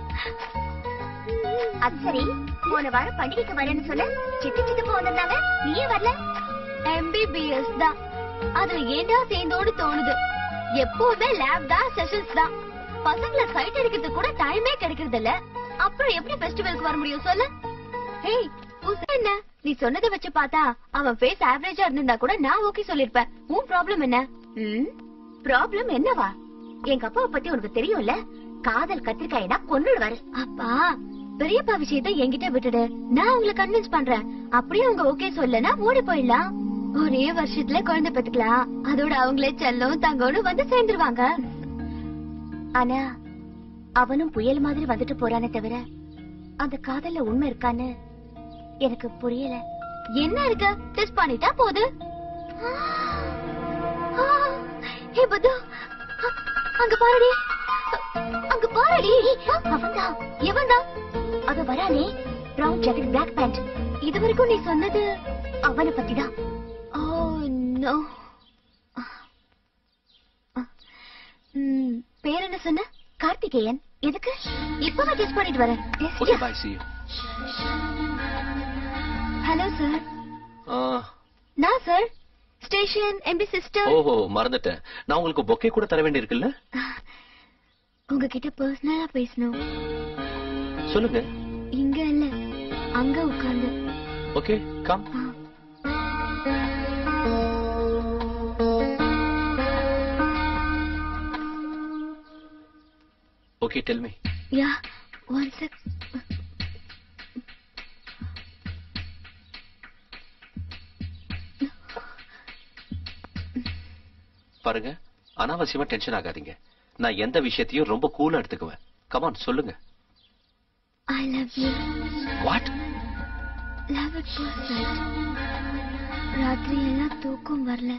I: அது சரி போன வாரம் பண்டிகைக்கு வரேன்னு சொல்ல சித்து சித்தப்பா வந்திருந்தாங்க நீயே வரல எம்பிபிஎஸ் தான் அதுல ஏண்டா சேர்ந்தோடு தோணுது எப்பவுமே லேப் தான் செஷன்ஸ் தான் பசங்கள சைட் அடிக்கிறதுக்கு கூட டைமே கிடைக்கிறது இல்ல அப்புறம் எப்படி ஃபெஸ்டிவலுக்கு வர முடியும் சொல்லு ஹேய் புதுசா என்ன நீ சொன்னதை வச்சு பார்த்தா அவன் ஃபேஸ் ஆவரேஜா இருந்திருந்தா கூட நான் ஓகே சொல்லிருப்பேன் உன் ப்ராப்ளம் என்ன ப்ராப்ளம் என்னவா எங்க அப்பாவை பத்தி உனக்கு தெரியும்ல காதல் கத்திரிக்காய்னா கொன்னுடுவாரு அப்பா பெரியப்பா விஷயத்தை என்கிட்ட விட்டுடு நான் உங்களை கன்வின்ஸ் பண்றேன் அப்படியே அவங்க ஓகே சொல்லனா ஓடி போயிடலாம் ஒரே வருஷத்துல குழந்தை பெத்துக்கலாம் அதோட அவங்களே செல்லம் தங்கம்னு வந்து சேர்ந்துருவாங்க ஆனா அவனும் புயல் மாதிரி வந்துட்டு போறானே தவிர அந்த காதல்ல உண்மை இருக்கான்னு எனக்கு புரியல என்ன இருக்கு டெஸ்ட் பண்ணிட்டா போது ஏ பத்து அங்க பாருடி அங்க பாருடி அவன்தான் எவன்தான் அது வரானே பிரவுன் ஜாக்கெட் பிளாக் பேண்ட் இது வரைக்கும் நீ சொன்னது அவனை பத்தி தான் ஓ நோ பேர் என்ன சொன்ன கார்த்திகேயன் எதுக்கு இப்பவே டெஸ்ட் பண்ணிட்டு வரேன்
H: okay bye see you
I: hello sir நான் சார் ஸ்டேஷன் எம்பி சிஸ்டர்
H: ஓஹோ மறந்துட்டேன் நான் உங்களுக்கு பொக்கே கூட தர வேண்டி இருக்குல்ல
I: உங்ககிட்ட பர்சனலா பேசணும்
H: சொல்லுங்க
I: இங்க இல்ல அங்க உட்கார்ந்து
H: okay come okay tell me
I: yeah one sec
H: பாருங்க அனாவசியமா டென்ஷன் ஆகாதீங்க நான் எந்த விஷயத்தையும் ரொம்ப கூலா எடுத்துக்குவேன் கமான் சொல்லுங்க
I: I love you
H: what
I: love it first ராத்திரி எல்லாம் தூக்கம் வரல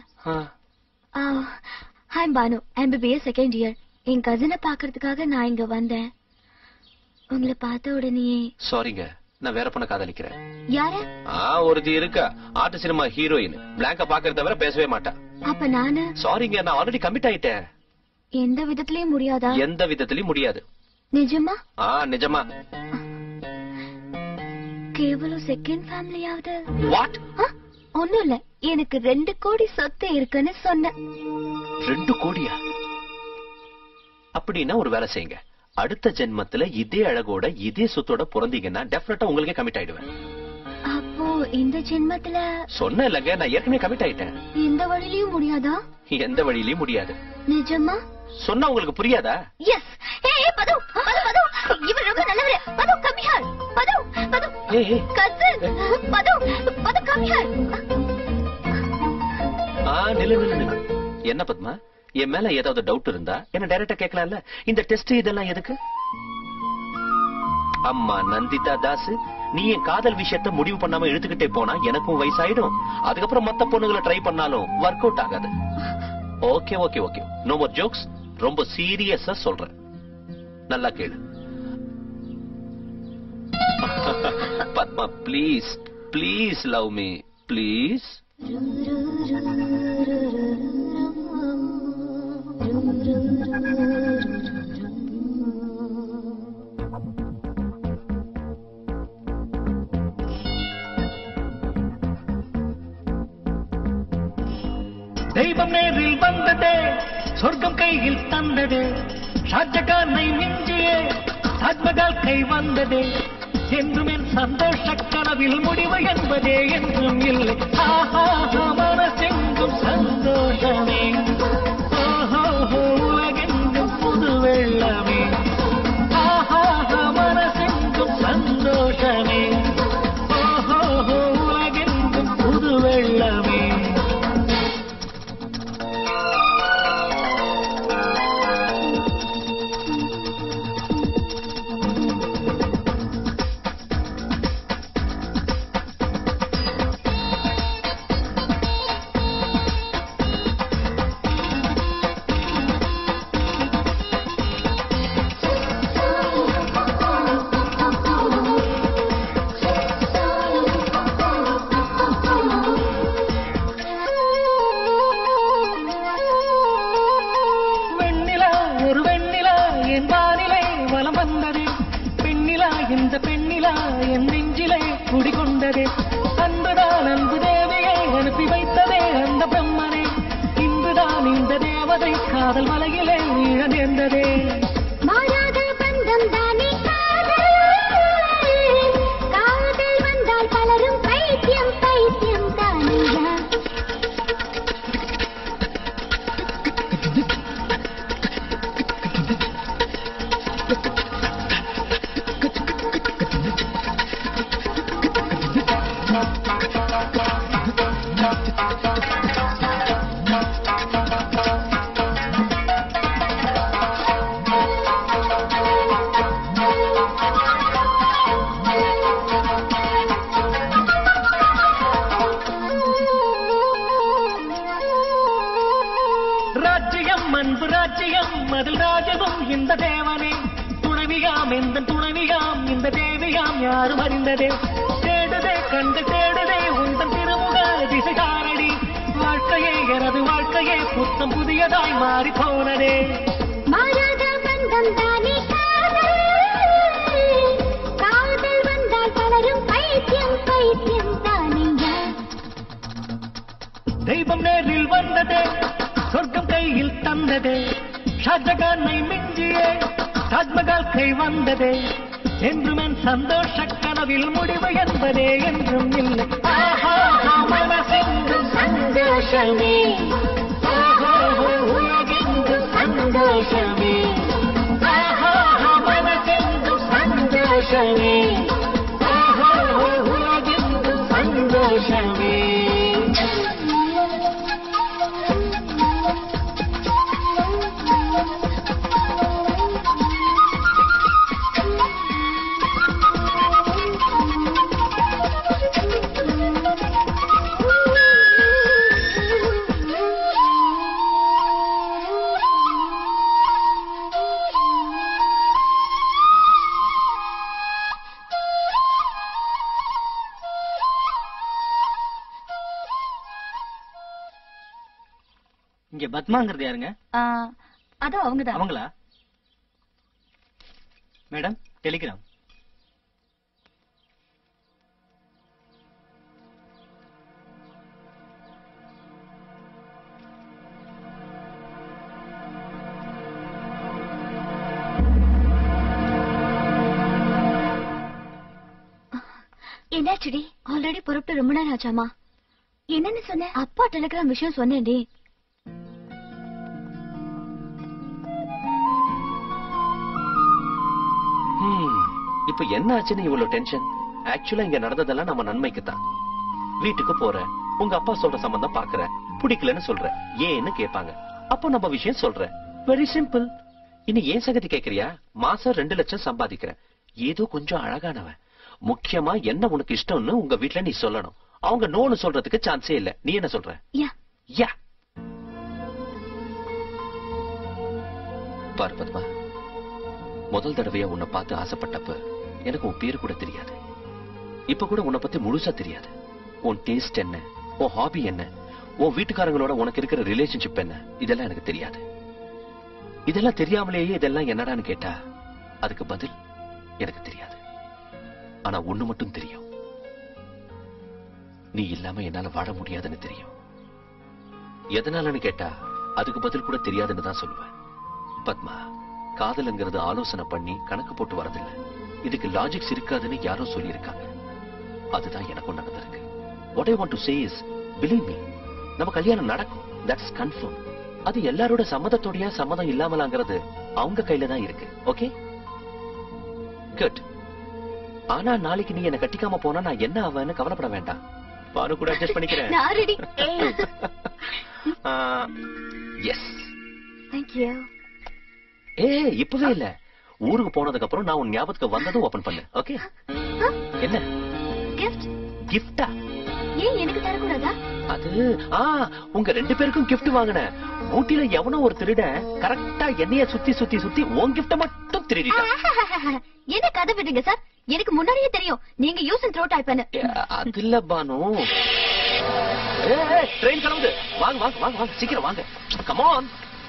I: hi Banu MBBS second year என் கசினை பாக்குறதுக்காக நான் இங்க வந்தேன் உங்களை பார்த்த உடனேயே
H: சாரிங்க நான் வேற பொண்ண காதலிக்கிறேன்
I: யார
H: ஆ ஒருத்தி இருக்கா ஆட்டு சினிமா ஹீரோயின் பிளாங்க பாக்குறத தவிர பேசவே மாட்டா
I: அப்ப நானு
H: சாரிங்க நான் ஆல்ரெடி கமிட் ஆயிட்டேன்
I: எந்த விதத்திலயும் முடியாதா
H: எந்த விதத்திலயும் முடியாது
I: நிஜமா
H: ஆ நிஜமா
I: கேவலம் செகண்ட் ஃபேமிலியாவது
H: வாட்
I: ஒண்ணும் இல்ல எனக்கு ரெண்டு கோடி சொத்து இருக்குன்னு சொன்னேன்
H: ரெண்டு கோடியா அப்படின்னா ஒரு வேலை செய்யுங்க அடுத்த ஜென்மத்துல இதே அழகோட இதே சொத்தோட பிறந்தீங்கன்னா டெஃபினட்டா உங்களுக்கே கமிட் ஆயிடுவேன்
I: அப்போ இந்த ஜென்மத்துல
H: சொன்ன இல்லங்க நான் ஏற்கனவே கமிட் ஆயிட்டேன்
I: எந்த வழியிலயும் முடியாதா
H: எந்த வழியிலயும் முடியாது
I: நிஜமா
H: சொன்னா உங்களுக்கு புரியாதா
I: எஸ் ஏய் பது பது பது இவர் ரொம்ப நல்லவரு பது கம் ஹியர் பது பது
H: ஏய் ஏய்.
I: கசின் பது பது கம் ஹியர்
H: ஆ நில்லு நில்லு நில்லு என்ன பத்மா என் மேல ஏதாவது டவுட் இருந்தா என்ன டைரக்டா கேட்கலாம்ல இந்த டெஸ்ட் இதெல்லாம் எதுக்கு அம்மா நந்திதா தாஸ் நீ என் காதல் விஷயத்த முடிவு பண்ணாம இழுத்துக்கிட்டே போனா எனக்கும் வயசாயிடும் அதுக்கப்புறம் மத்த பொண்ணுங்களை ட்ரை பண்ணாலும் ஒர்க் அவுட் ஆகாது okay okay okay no more jokes ரொம்ப சீரியஸா சொல்றேன் நல்லா கேளு Padma please please love me please
L: தெய்வம் நேரில் வந்ததே சொர்க்கம் கையில் தந்ததே ஷாஜகானை மிஞ்சியே தாஜ்மஹால் கை வந்ததே என்றும் என் சந்தோஷ கனவில் முடிவு என்பதே என்றும் இல்லை ஆஹா மனசெங்கும் சந்தோஷமே ஓஹோ உலகெங்கும் புது வெள்ளமே ஆஹா மனசெங்கும் சந்தோஷமே ஓஹோ உலகெங்கும் புது வெள்ளமே வெண்ணிலா ஒரு வெண்ணிலா என் வானிலை வலம் வந்ததே பெண்ணிலா இந்த பெண்ணிலா என் நெஞ்சிலே குடிகொண்டதே அன்புதான் அன்பு தேவியை அனுப்பி வைத்ததே அந்த பிரம்மனே இன்றுதான் இந்த தேவதை காதல் மலையிலே வீழ நேர்ந்ததே
K: மாறாத பந்தம் தானே காதல் காதல் வந்தால் பலரும் பைத்தியம் பைத்தியம் தானையா
L: ராஜ்யம் அன்பு ராஜ்யம் அதில் ராஜனும் இந்த தேவனே துணைவியாம் எந்த துணைவியாம் இந்த தேவியாம் யாரும் அறிந்ததே தேடுதே கண்டு தேடுதே உந்தன் திருமுக திசை காரடி வாழ்க்கையே எனது வாழ்க்கையே புத்தம் புதியதாய் மாறி போனதே
K: மாறாத பந்தம் தானே காதல் காதல் வந்தால் பலரும் பைத்தியம் பைத்தியம் தானையா
L: தெய்வம் நேரில் வந்ததே சொர்க்கம் கையில் தந்ததே ஷாஜகானை மிஞ்சியே தாஜ்மஹால் கை வந்ததே என்றும் என் சந்தோஷ கனவில் முடிவு என்பதே என்றும் இல்லை ஆஹா மனசெங்கும் சந்தோஷமே ஆஹா, உலகெங்கும் சந்தோஷமே ஆஹா மனசெங்கும் சந்தோஷமே ஆஹா, உலகெங்கும் சந்தோஷமே
J: இங்க பத்மாங்கிறது யாருங்க
N: அதோ அவங்கதான்
J: அவங்களா மேடம் டெலிகிராம்
I: என்னாச்சுடி ஆல்ரெடி புறப்பட்டு ரொம்ப நேரம் ஆச்சாமா என்னன்னு சொன்ன அப்பா டெலிகிராம் விஷயம் சொன்னேன்டி
H: ஹம், இப்ப என்ன ஆச்சுன்னு இவ்வளவு டென்ஷன் ஆக்சுவலா இங்க நடந்ததெல்லாம் நம்ம நன்மைக்கு தான் வீட்டுக்கு போற உங்க அப்பா சொல்ற சம்பந்தம் பாக்குற பிடிக்கலன்னு சொல்ற ஏன்னு கேட்பாங்க அப்போ நம்ம விஷயம் சொல்ற வெரி சிம்பிள் இனி ஏன் சகதி கேக்குறியா மாசம் ரெண்டு லட்சம் சம்பாதிக்கிறேன் ஏதோ கொஞ்சம் அழகானவன் முக்கியமா என்ன உனக்கு இஷ்டம்னு உங்க வீட்ல நீ சொல்லணும் அவங்க நோன்னு சொல்றதுக்கு சான்ஸே இல்ல நீ என்ன சொல்ற
I: யா
H: யா பாரு பத்மா முதல் தடவையா உன்னை பார்த்து ஆசைப்பட்டப்ப எனக்கு உன் பேரு கூட தெரியாது இப்ப கூட உன்னை பத்தி முழுசா தெரியாது உன் டேஸ்ட் என்ன உன் ஹாபி என்ன உன் வீட்டுக்காரங்களோட உனக்கு இருக்கிற ரிலேஷன்ஷிப் என்ன இதெல்லாம் எனக்கு தெரியாது இதெல்லாம் தெரியாமலேயே இதெல்லாம் என்னடான்னு கேட்டா அதுக்கு பதில் எனக்கு தெரியாது ஆனா ஒண்ணு மட்டும் தெரியும் நீ இல்லாம என்னால வாழ முடியாதுன்னு தெரியும் எதனாலன்னு கேட்டா அதுக்கு பதில் கூட தெரியாதுன்னு தான் சொல்லுவேன் பத்மா காதலுங்கிறது ஆலோசனை பண்ணி கணக்கு போட்டு வரதில்ல இதுக்கு லாஜிக்ஸ் இருக்காதுன்னு யாரோ சொல்லியிருக்காங்க அதுதான் எனக்கும் நடந்திருக்கு what I want to say is believe me நம்ம கல்யாணம் நடக்கும் தட்ஸ் கன்ஃபார்ம் அது எல்லாரோட சம்மதத்தோடயா சம்மதம் இல்லாமலாங்கிறது அவங்க கையில தான் இருக்கு ஓகே குட் ஆனா நாளைக்கு நீ என்ன கட்டிக்காம போனா நான் என்ன ஆவேன்னு கவலைப்பட வேண்டாம் பானு கூட அட்ஜஸ்ட் பண்ணிக்கிறேன்
I: நான் ரெடி
H: எஸ்
I: தேங்க்யூ
H: ஏ இப்பவே இல்ல ஊருக்கு போனதுக்கு அப்புறம் நான் உன் ஞாபகத்துக்கு வந்ததும் ஓபன் பண்ணு ஓகே என்ன
I: கிஃப்ட்
H: கிஃப்டா
I: ஏன் எனக்கு தரக்கூடாதா
H: அது ஆ உங்க ரெண்டு பேருக்கும் gift வாங்கினேன் ஊட்டில எவனோ ஒரு திருட கரெக்டா என்னைய சுத்தி சுத்தி சுத்தி உன் gift மட்டும் திருடிட்டான்
I: என்ன கதை விடுங்க சார் எனக்கு முன்னாடியே தெரியும் நீங்க யூஸ் அண்ட் த்ரோ டைப்னு
H: ஏ, அது இல்ல பானு ட்ரெயின் கிளம்புது வாங்க வாங்க வாங்க வாங்க சீக்கிரம் வாங்க கமான்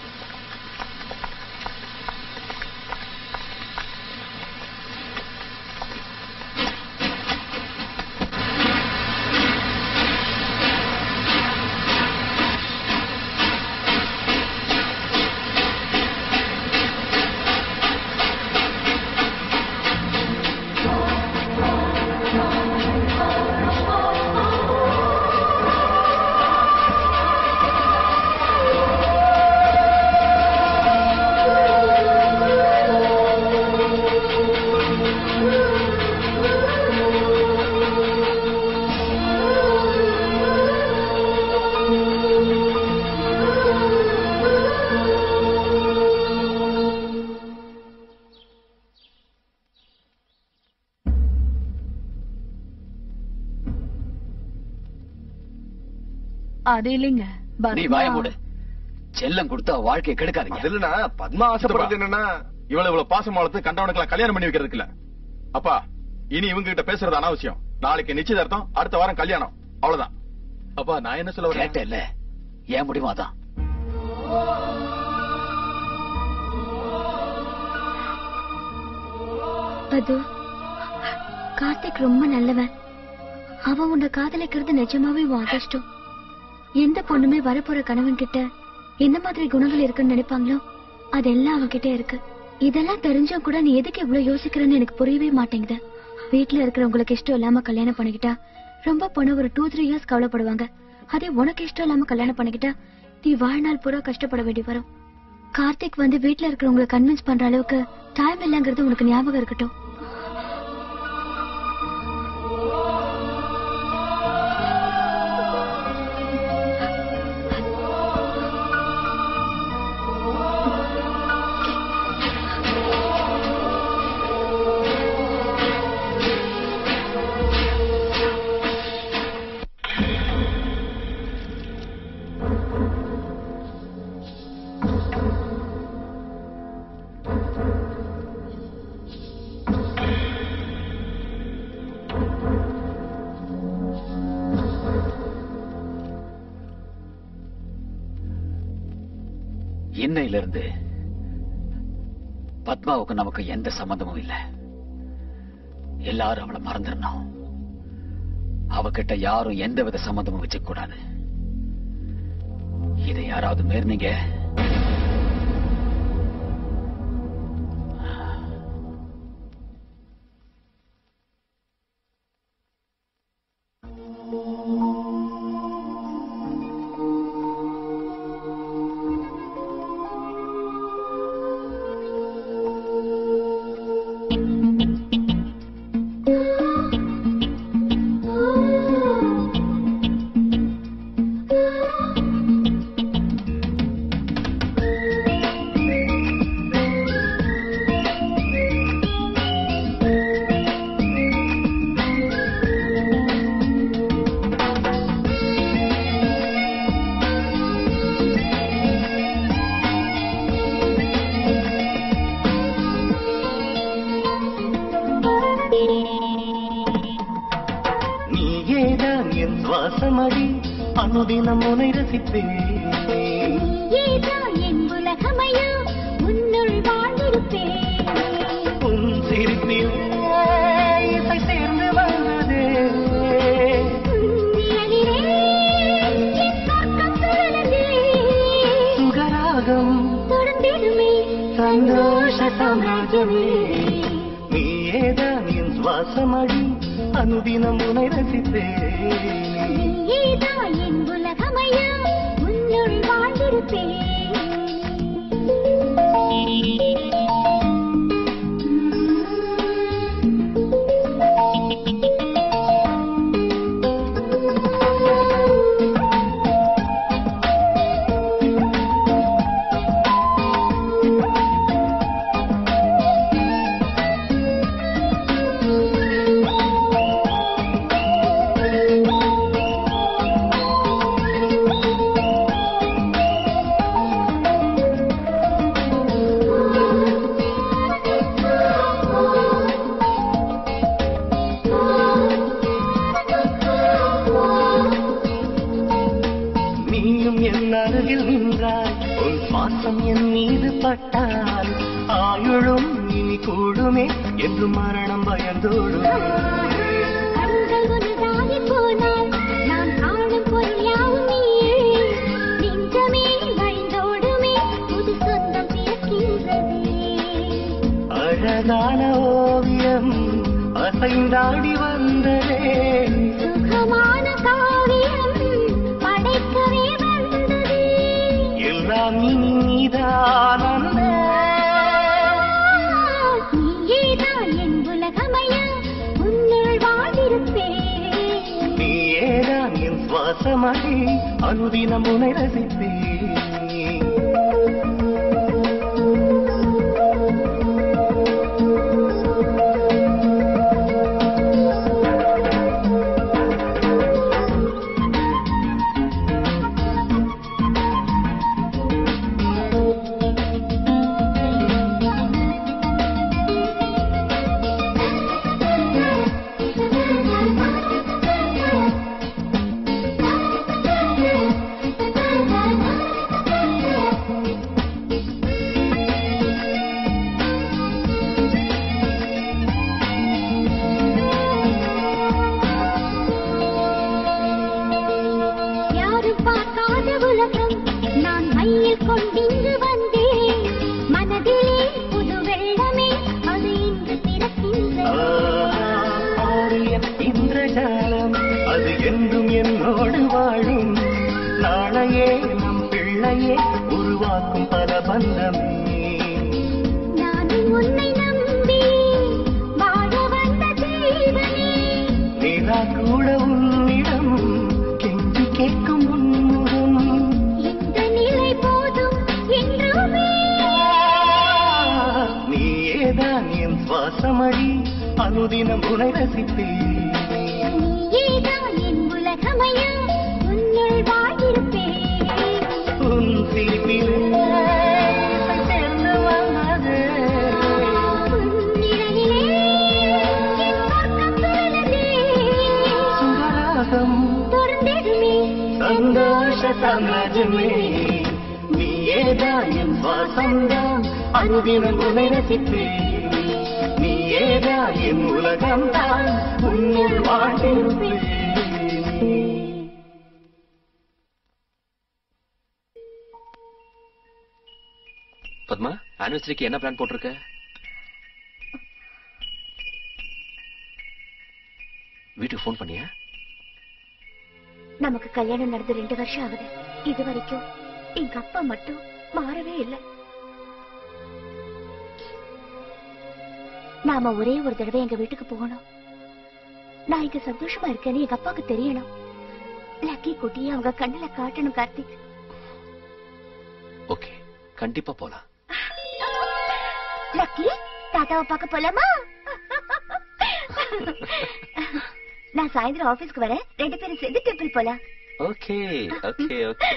O: அது இல்லைங்க
C: நீ வாய மூடு செல்லம் கொடுத்தா வாழ்க்கையை கெடுக்காதீங்க
G: அது இல்லனா பத்மா ஆசைப்படுறது என்னன்னா
M: இவ்வளவு இவ்வளவு பாசம் வளர்த்து கண்டவனுக்கு கல்யாணம் பண்ணி வைக்கிறதுக்கு இல்ல அப்பா இனி இவங்க கிட்ட பேசுறது அனாவசியம் நாளைக்கு நிச்சயதார்த்தம் அடுத்த வாரம் கல்யாணம் அவ்வளவுதான் அப்பா நான் என்ன சொல்ல வரேன்
C: கேட்டேல்ல ஏன் முடியுமா தான்
I: பது கார்த்திக் ரொம்ப நல்லவன் அவன் உன்னை காதலிக்கிறது நிஜமாவே உன் அதிர்ஷ்டம் எந்த பொண்ணுமே வரப்போற கணவன் கிட்ட எந்த மாதிரி குணங்கள் இருக்குன்னு நினைப்பாங்களோ அதெல்லாம் அவன் கிட்ட இருக்கு இதெல்லாம் தெரிஞ்சும் கூட நீ எதுக்கு இவ்வளவு யோசிக்கிறன்னு எனக்கு புரியவே மாட்டேங்குது வீட்டுல இருக்கிறவங்களுக்கு இஷ்டம் இல்லாம கல்யாணம் பண்ணிக்கிட்டா ரொம்ப பொண்ணு ஒரு டூ த்ரீ இயர்ஸ் கவலைப்படுவாங்க அதே உனக்கு இஷ்டம் இல்லாம கல்யாணம் பண்ணிக்கிட்டா நீ வாழ்நாள் பூரா கஷ்டப்பட வேண்டி வரும் கார்த்திக் வந்து வீட்டுல இருக்கிறவங்களை கன்வின்ஸ் பண்ற அளவுக்கு டைம் இல்லைங்கிறது உனக்கு ஞாபகம் இருக்கட்டும்
C: இன்னையில இருந்து பத்மாவுக்கு நமக்கு எந்த சம்பந்தமும் இல்ல எல்லாரும் அவளை மறந்துடணும் அவகிட்ட யாரும் எந்த வித சம்பந்தமும் வச்சுக்க கூடாது இதை யாராவது மீறினீங்க
L: நீயேதான் என் சுவாசமடி அனுதினம் உனை ரசிப்பேன்
K: நீயேதான் என் உலகமையா உன்னுள் வாழ்ந்திருப்பேன்
L: உன் சிரிப்பில் இசை சேர்ந்து வந்ததே
K: நிழலிலே என் சொர்க்கம் சுழலுதே.
L: சுகராகம்
K: தொடர்ந்திடுமே
L: சந்தோஷ சாம்ராஜ்யமே நீயேதான் என் சுவாசமடி அனுதினம் உனை ரசிப்பேன்
K: நீயேதான் என் உலகமையா உன்னுள் வாழ்ந்திருப்பேன்
L: நீயும் என் அருகில் நின்றாய் உன் சுவாசம் என் மீது பட்டால் ஆயுளும் இனி கூடுமே என்று மரணம் பயந்தோடும்
K: கண்கள் ஒன்றாகி போனால் நான் காணும் பொருள் யாவும் நீயே நெஞ்சமே வழிந்தோடுமே புது சொந்தம் பிறக்கின்றதே
L: அழகான ஓவியம் அசைந்தாடி வந்ததே
K: சுகமான காவியம் படைக்கவே வந்ததே
L: எல்லாம் இனி நீதான் அன்பே.
K: நீயேதான் என் உலகமையா உன்னுள் வாழ்ந்திருப்பேன்
L: நீயேதான் என் சுவாசமடி அனுதினம் உனை ரசிப்பேன்
K: யாரும் பார்க்காத உலகம் நான் மையில் கொண்டிங்கு வந்தேன் மனதிலே புது வெள்ளமே அது இன்று பிறக்கின்றது
L: ஆரியன் இந்திரஜாலம் அது என்றும் என்னோடு வாழும் நாளையே நம் பிள்ளையே உருவாக்கும் பல பந்தமே
K: நானும் உன்னை நம்பி வாழ வந்த ஜீவனே
L: நிலா கூட உன்னிடம் கெஞ்சி கேட்கும் உன்முகம்
K: இந்த நிலை போதும் என்றுமே
L: நீயேதான் என் சுவாசமடி அனுதினம் உனை ரசிப்பேன்
K: நீயேதான் என் உலகமையா உன்னுள் வாழ்ந்திருப்பேன்
L: உன் சிரிப்பிலே இசை சேர்ந்து வந்தது
K: நிழலிலே என் சொர்க்கம் சுழலுதே.
L: சுகராகம்
K: தொடர்ந்திடுமே
L: சந்தோஷ சாம்ராஜ்யமே நீயேதான் என் சுவாசம்தான் அனுதினம் உனை ரசிப்பேன் நீயேதான் என் உலகம்தான் உன்னுள் வாழ்ந்திருப்பேன்
H: பத்மா ஆனிவர்சரிக்கு என்ன பிளான் போட்டிருக்க வீட்டுக்கு ஃபோன் பண்ணியா
I: நமக்கு கல்யாணம் நடந்து ரெண்டு வருஷம் ஆகுது இது வரைக்கும் எங்க அப்பா மட்டும் மாறவே இல்லை
K: நாம ஒரே ஒரு தடவை எங்க வீட்டுக்கு போகணும் நான் இங்க சந்தோஷமா இருக்கேன்னு எங்க அப்பாவுக்கு தெரியணும் லக்கி குட்டியை அவங்க கண்ணுல காட்டணும் கார்த்திக்
H: ஓகே கண்டிப்பா போலாம்
K: லக்கி தாத்தாவை பார்க்க போலாமா நான் சாயந்தரம் ஆபீஸ்க்கு வரேன் ரெண்டு பேரும் சேர்ந்து டெம்பிள் போலாம்
H: ஓகே ஓகே ஓகே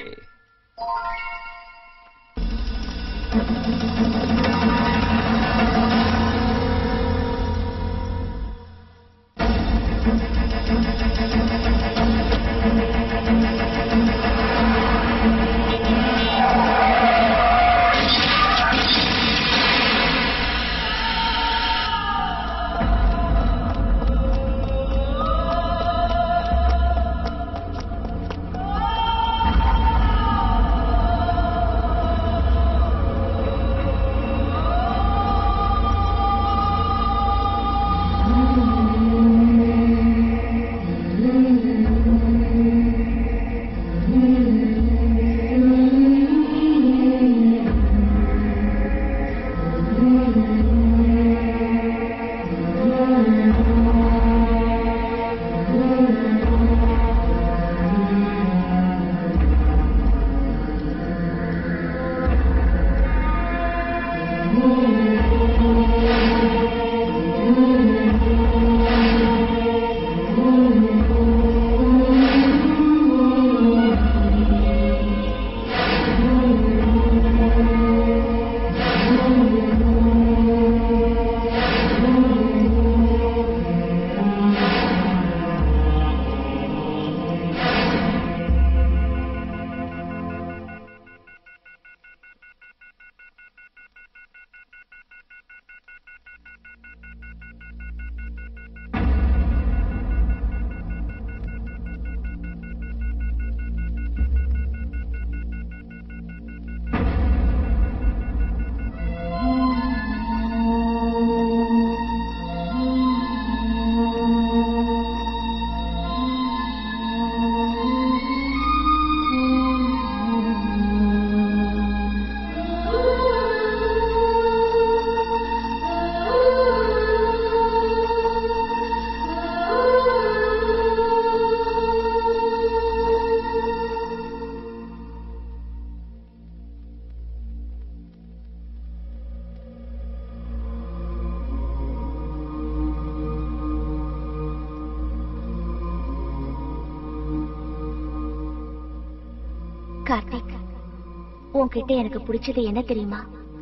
K: கார்த்திக் உன்கிட்ட எனக்கு பிடிச்சது என்ன தெரியுமா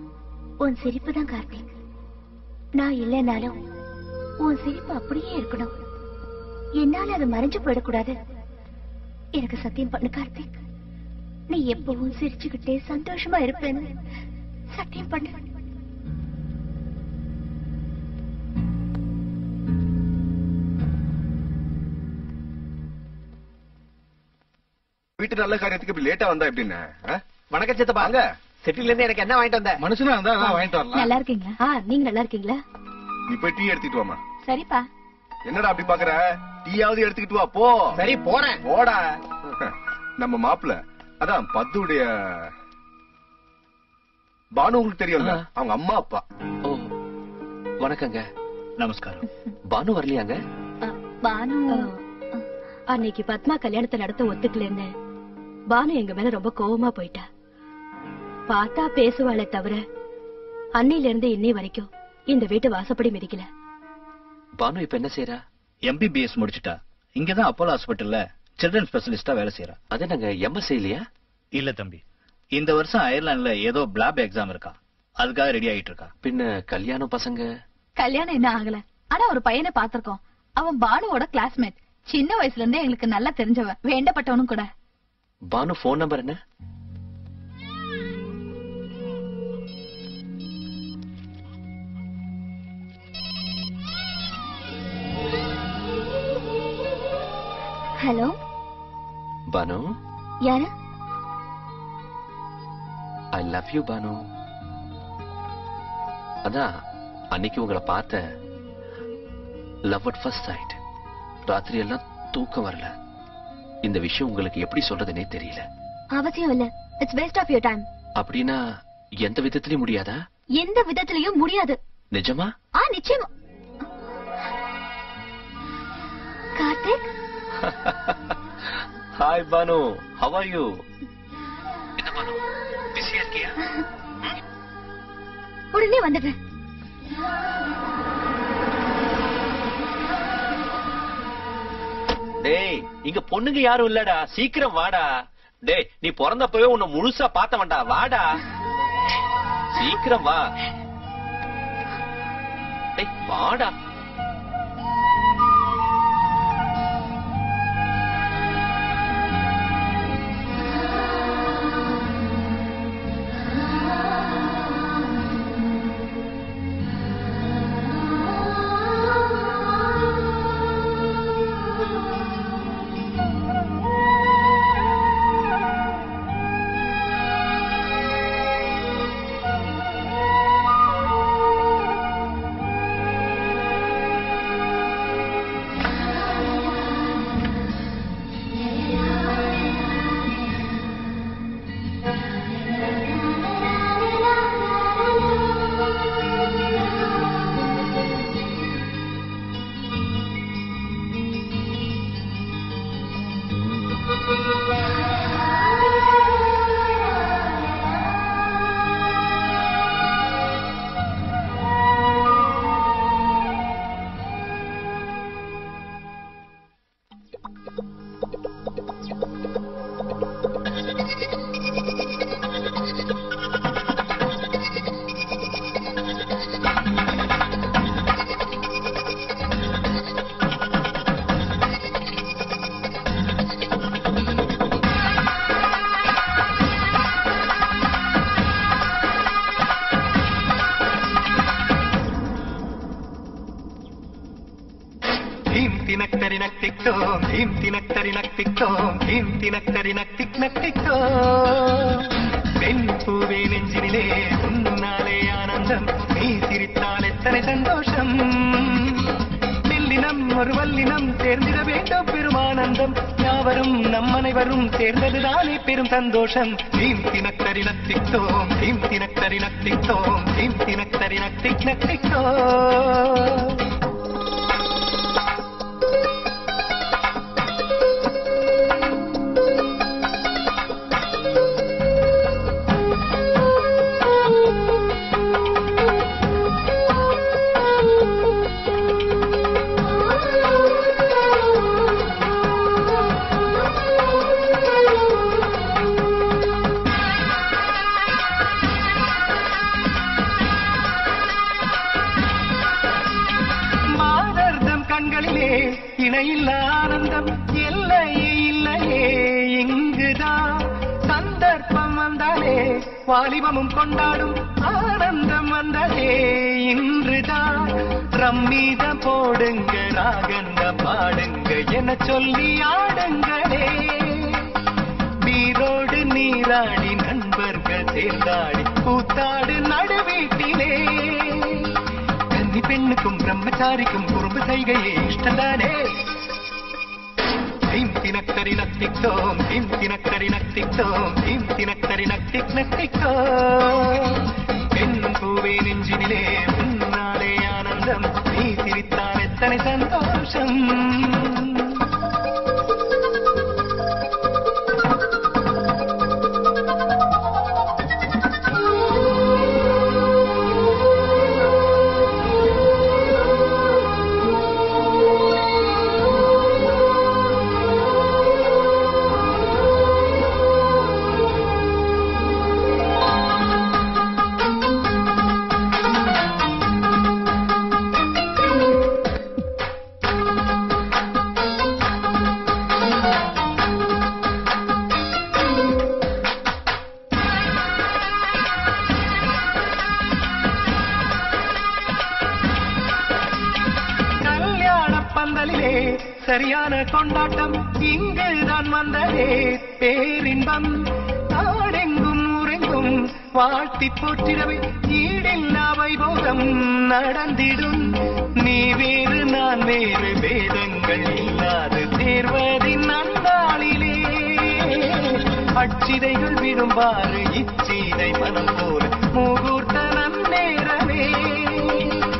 K: உன் சிரிப்பு தான் கார்த்திக் நான் இல்லைனாலும் உன் சிரிப்பு அப்படியே இருக்கணும் என்னால அது மறைஞ்சு போயிடக்கூடாது எனக்கு சத்தியம் பண்ணு கார்த்திக் நீ எப்பவும் சிரிச்சுக்கிட்டே சந்தோஷமா இருப்பேன்னு சத்தியம் பண்ணு
G: வீட்டு நல்ல காரியத்துக்கு இப்படி லேட்டா வந்தா எப்படின்னு ஆ?
J: வணக்கம் சித்தப்பா
G: வாங்க
J: செட்டில இருந்து எனக்கு என்ன வாங்கிட்டு வந்த
B: மனுஷனா இருந்தா அதான் வாங்கிட்டு வரலாம்
I: நல்லா இருக்கீங்களா ஆ நீங்க நல்லா இருக்கீங்களா
G: நீ போய் டீ எடுத்துட்டு வாமா
I: சரிப்பா
G: என்னடா அப்படி பாக்குற டீயாவது எடுத்துக்கிட்டு வா போ
J: சரி போறேன்
G: போடா நம்ம மாப்பிள அதான் பத்துடைய பானு உங்களுக்கு தெரியும்ல அவங்க அம்மா அப்பா
H: ஓ வணக்கங்க
D: நமஸ்காரம்
H: பானு வரலையாங்க
I: பானு அன்னைக்கு பத்மா கல்யாணத்தை நடத்த ஒத்துக்கலன்னு பானு எங்க மேல ரொம்ப கோவமா போயிட்டா பார்த்தா பேசுவாளே தவிர அன்னையில இருந்து இன்னை வரைக்கும் இந்த வீட்டு வாசப்படி மிதிக்கல
H: பானு இப்ப என்ன செய்யறா
D: எம்பிபிஎஸ் முடிச்சுட்டா இங்கதான் அப்போலோ ஹாஸ்பிட்டல்ல சில்ட்ரன் ஸ்பெஷலிஸ்டா வேலை செய்யறா
H: அது நாங்க எம்எஸ்சி இல்லையா
D: இல்ல தம்பி இந்த வருஷம் அயர்லாந்துல ஏதோ பிளாப் எக்ஸாம் இருக்கா அதுக்காக ரெடி ஆயிட்டு இருக்கா
H: பின்ன கல்யாணம் பசங்க
N: கல்யாணம் என்ன ஆகல ஆனா ஒரு பையனை பாத்திருக்கோம் அவன் பானுவோட கிளாஸ்மேட் சின்ன வயசுல இருந்தே எங்களுக்கு நல்லா தெரிஞ்சவன் வேண்டப்பட்டவனும் கூட
H: பானு போன் நம்பர் என்ன
K: ஹலோ
H: பானு
K: யாரு
H: ஐ லவ் யூ பானு அதான் அன்னைக்கு உங்களை பார்த்தேன் லவ் அட் ஃபர்ஸ்ட் சைட் ராத்திரி எல்லாம் தூக்கம் வரல இந்த விஷயம் உங்களுக்கு எப்படி சொல்றதுனே தெரியல
K: அவசியம் இல்ல it's waste of your time
H: அப்படின்னா எந்த விதத்திலயும் முடியாதா
K: எந்த விதத்திலயும் முடியாது
H: நிஜமா
K: ஆ நிச்சயமா Karthik
H: hi Banu how are you என்ன பானு பிஸியா இருக்கியா
K: உடனே வந்துடுறேன்
H: டேய் இங்க பொண்ணுங்க யாரும் இல்லடா சீக்கிரம் வாடா டேய் நீ பிறந்தப்பவே உன்னை முழுசா பார்த்தவன்டா வாடா சீக்கிரம் வா டேய் வாடா
L: ധീം തിനക്തരി നക്തിക്തോ ധീം തിനക്തരി നക്തിക്തോ ധീം തിനക്തരി നക്തിക് നക്തിക്തോ പെൺപൂവേ നെഞ്ചിനിலே ഉന്നാലെ ആനന്ദം നീ சிரித்தால் எத்தனை சந்தோஷம் மெல்லினம் ஒரு வல்லினம் சேர்ந்திட வேண்டும் பெருமானந்தம் யாவரும் நம் அனைவரும் சேர்ந்ததுதானே பெரும் சந்தோஷம் தீம் தினக்கரி நத்தித்தோம் தீம் தினக்கரி நத்தித்தோம் தீம் தினக்கரி நத்திக் நத்தித்தோ மாதர்தம் கண்களிலே இணையில்ல ஆனந்தம் எல்லையே இல்லையே இங்குதான் சந்தர்ப்பம் வந்தாலே வாலிபமும் கொண்டாடும் ஆனந்தம் வந்ததே இன்றுதான் ரம்மீதம் போடுங்க ராகந்த பாடுங்க என சொல்லி ஆடுங்களே நீரோடு நீராடி நண்பர்கள் சேர்ந்தாடி கூத்தாடு நடுவீட்டிலே கன்னி பெண்ணுக்கும் பிரம்மச்சாரிக்கும் குறும்பு செய்கையே இஷ்டம்தானே தீம் தினக்கரி நத்தித்தோம் தீம் தினக்கரி நத்தித்தோம் தீம் தினக்கரி நத்திக் நத்தித்தோம் பெண்ணும் பூவே நெஞ்சினிலே முன்னாலே ஆனந்தம் நீ சிரித்தால் எத்தனை சந்தோஷம் கல்யாண பந்தலிலே சரியான கொண்டாட்டம் இங்கு தான் வந்ததே பேரின்பம் நாடெங்கும் ஊரெங்கும் வாழ்த்தி போற்றிடவே ஈடில்லா வைபோகம் நடந்திடும் நீ வேறு நான் வேறு வேதங்கள் இல்லாது சேர்வதின் நன்னாளிலே அச்சிதைகள் விடும்பாறு இச்சீதை மனம் போல முகூர்த்த நன்னேரமே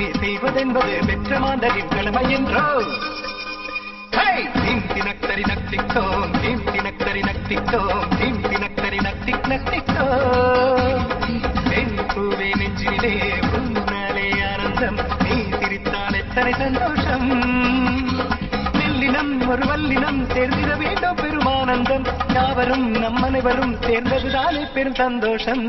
L: துணை செய்வதென்பது பெற்ற மாந்தரின் கடமை என்றோ ஹே! தீம் தினக்தரி நக்திக்கோம் தீம் தினக்தரி நக்திக்கோம் தீம் தினக்தரி நக்திக் நக்திக்கோம் பெண் பூவே நெஞ்சிலே உன்னாலே ஆனந்தம் நீ சிரித்தால் எத்தனை சந்தோஷம் மெல்லினம் ஒரு வல்லினம் சேர்ந்திட வேண்டும் பெருமானந்தம் யாவரும் நம் அனைவரும் சேர்ந்ததுதானே பெரும் சந்தோஷம்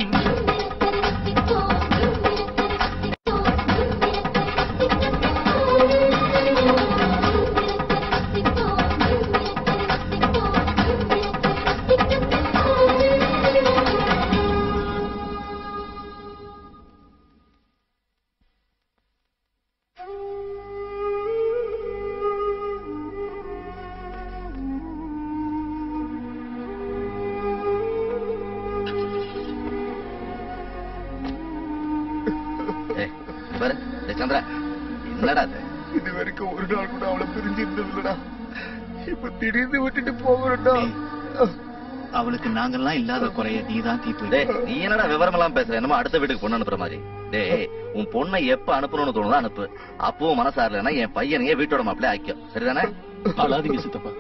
E: ஏய், இங்க பாரு டேய் சந்திரா என்னடா இது
G: இது வரைக்கும் ஒரு நாள் கூட அவளை பிரிஞ்சு இருந்ததுலடா இப்ப திடீர்னு விட்டுட்டு போகிறடா
D: அவளுக்கு நாங்கெல்லாம் இல்லாத குறைய நீதான் தீர்த்து
E: டேய் நீ என்னடா விவரமெல்லாம் பேசுற என்னமோ அடுத்த வீட்டுக்கு பொண்ணு அனுப்புற மாதிரி டேய் உன் பொண்ணை எப்ப அனுப்பணும்னு தோணுதோ அனுப்பு அப்பவும் மனசா இல்லைன்னா என் பையனையே வீட்டோட மாப்பிள்ளை ஆக்கியும் சரிதானே
F: அழாதீங்க சித்தப்பா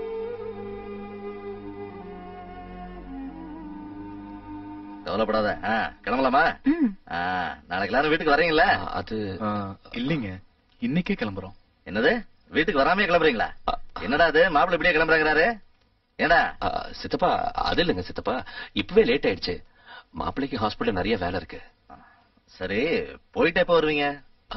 E: கவலைப்படாத ஆ, கிளம்பலாமா ஆ, நாளைக்கு எல்லாரும் வீட்டுக்கு வரீங்களா
F: அது
D: இல்லைங்க இன்னைக்கே கிளம்புறோம்
E: என்னது வீட்டுக்கு வராமே கிளம்புறீங்களா என்னடா அது மாப்பிள்ளை இப்படியே கிளம்புறாங்கிறாரு ஏடா
H: ஆ, சித்தப்பா அது இல்லைங்க சித்தப்பா இப்பவே லேட் ஆயிடுச்சு மாப்பிள்ளைக்கு ஹாஸ்பிட்டல் நிறைய வேலை இருக்கு
E: சரி போயிட்டு எப்ப வருவீங்க
H: ஆ,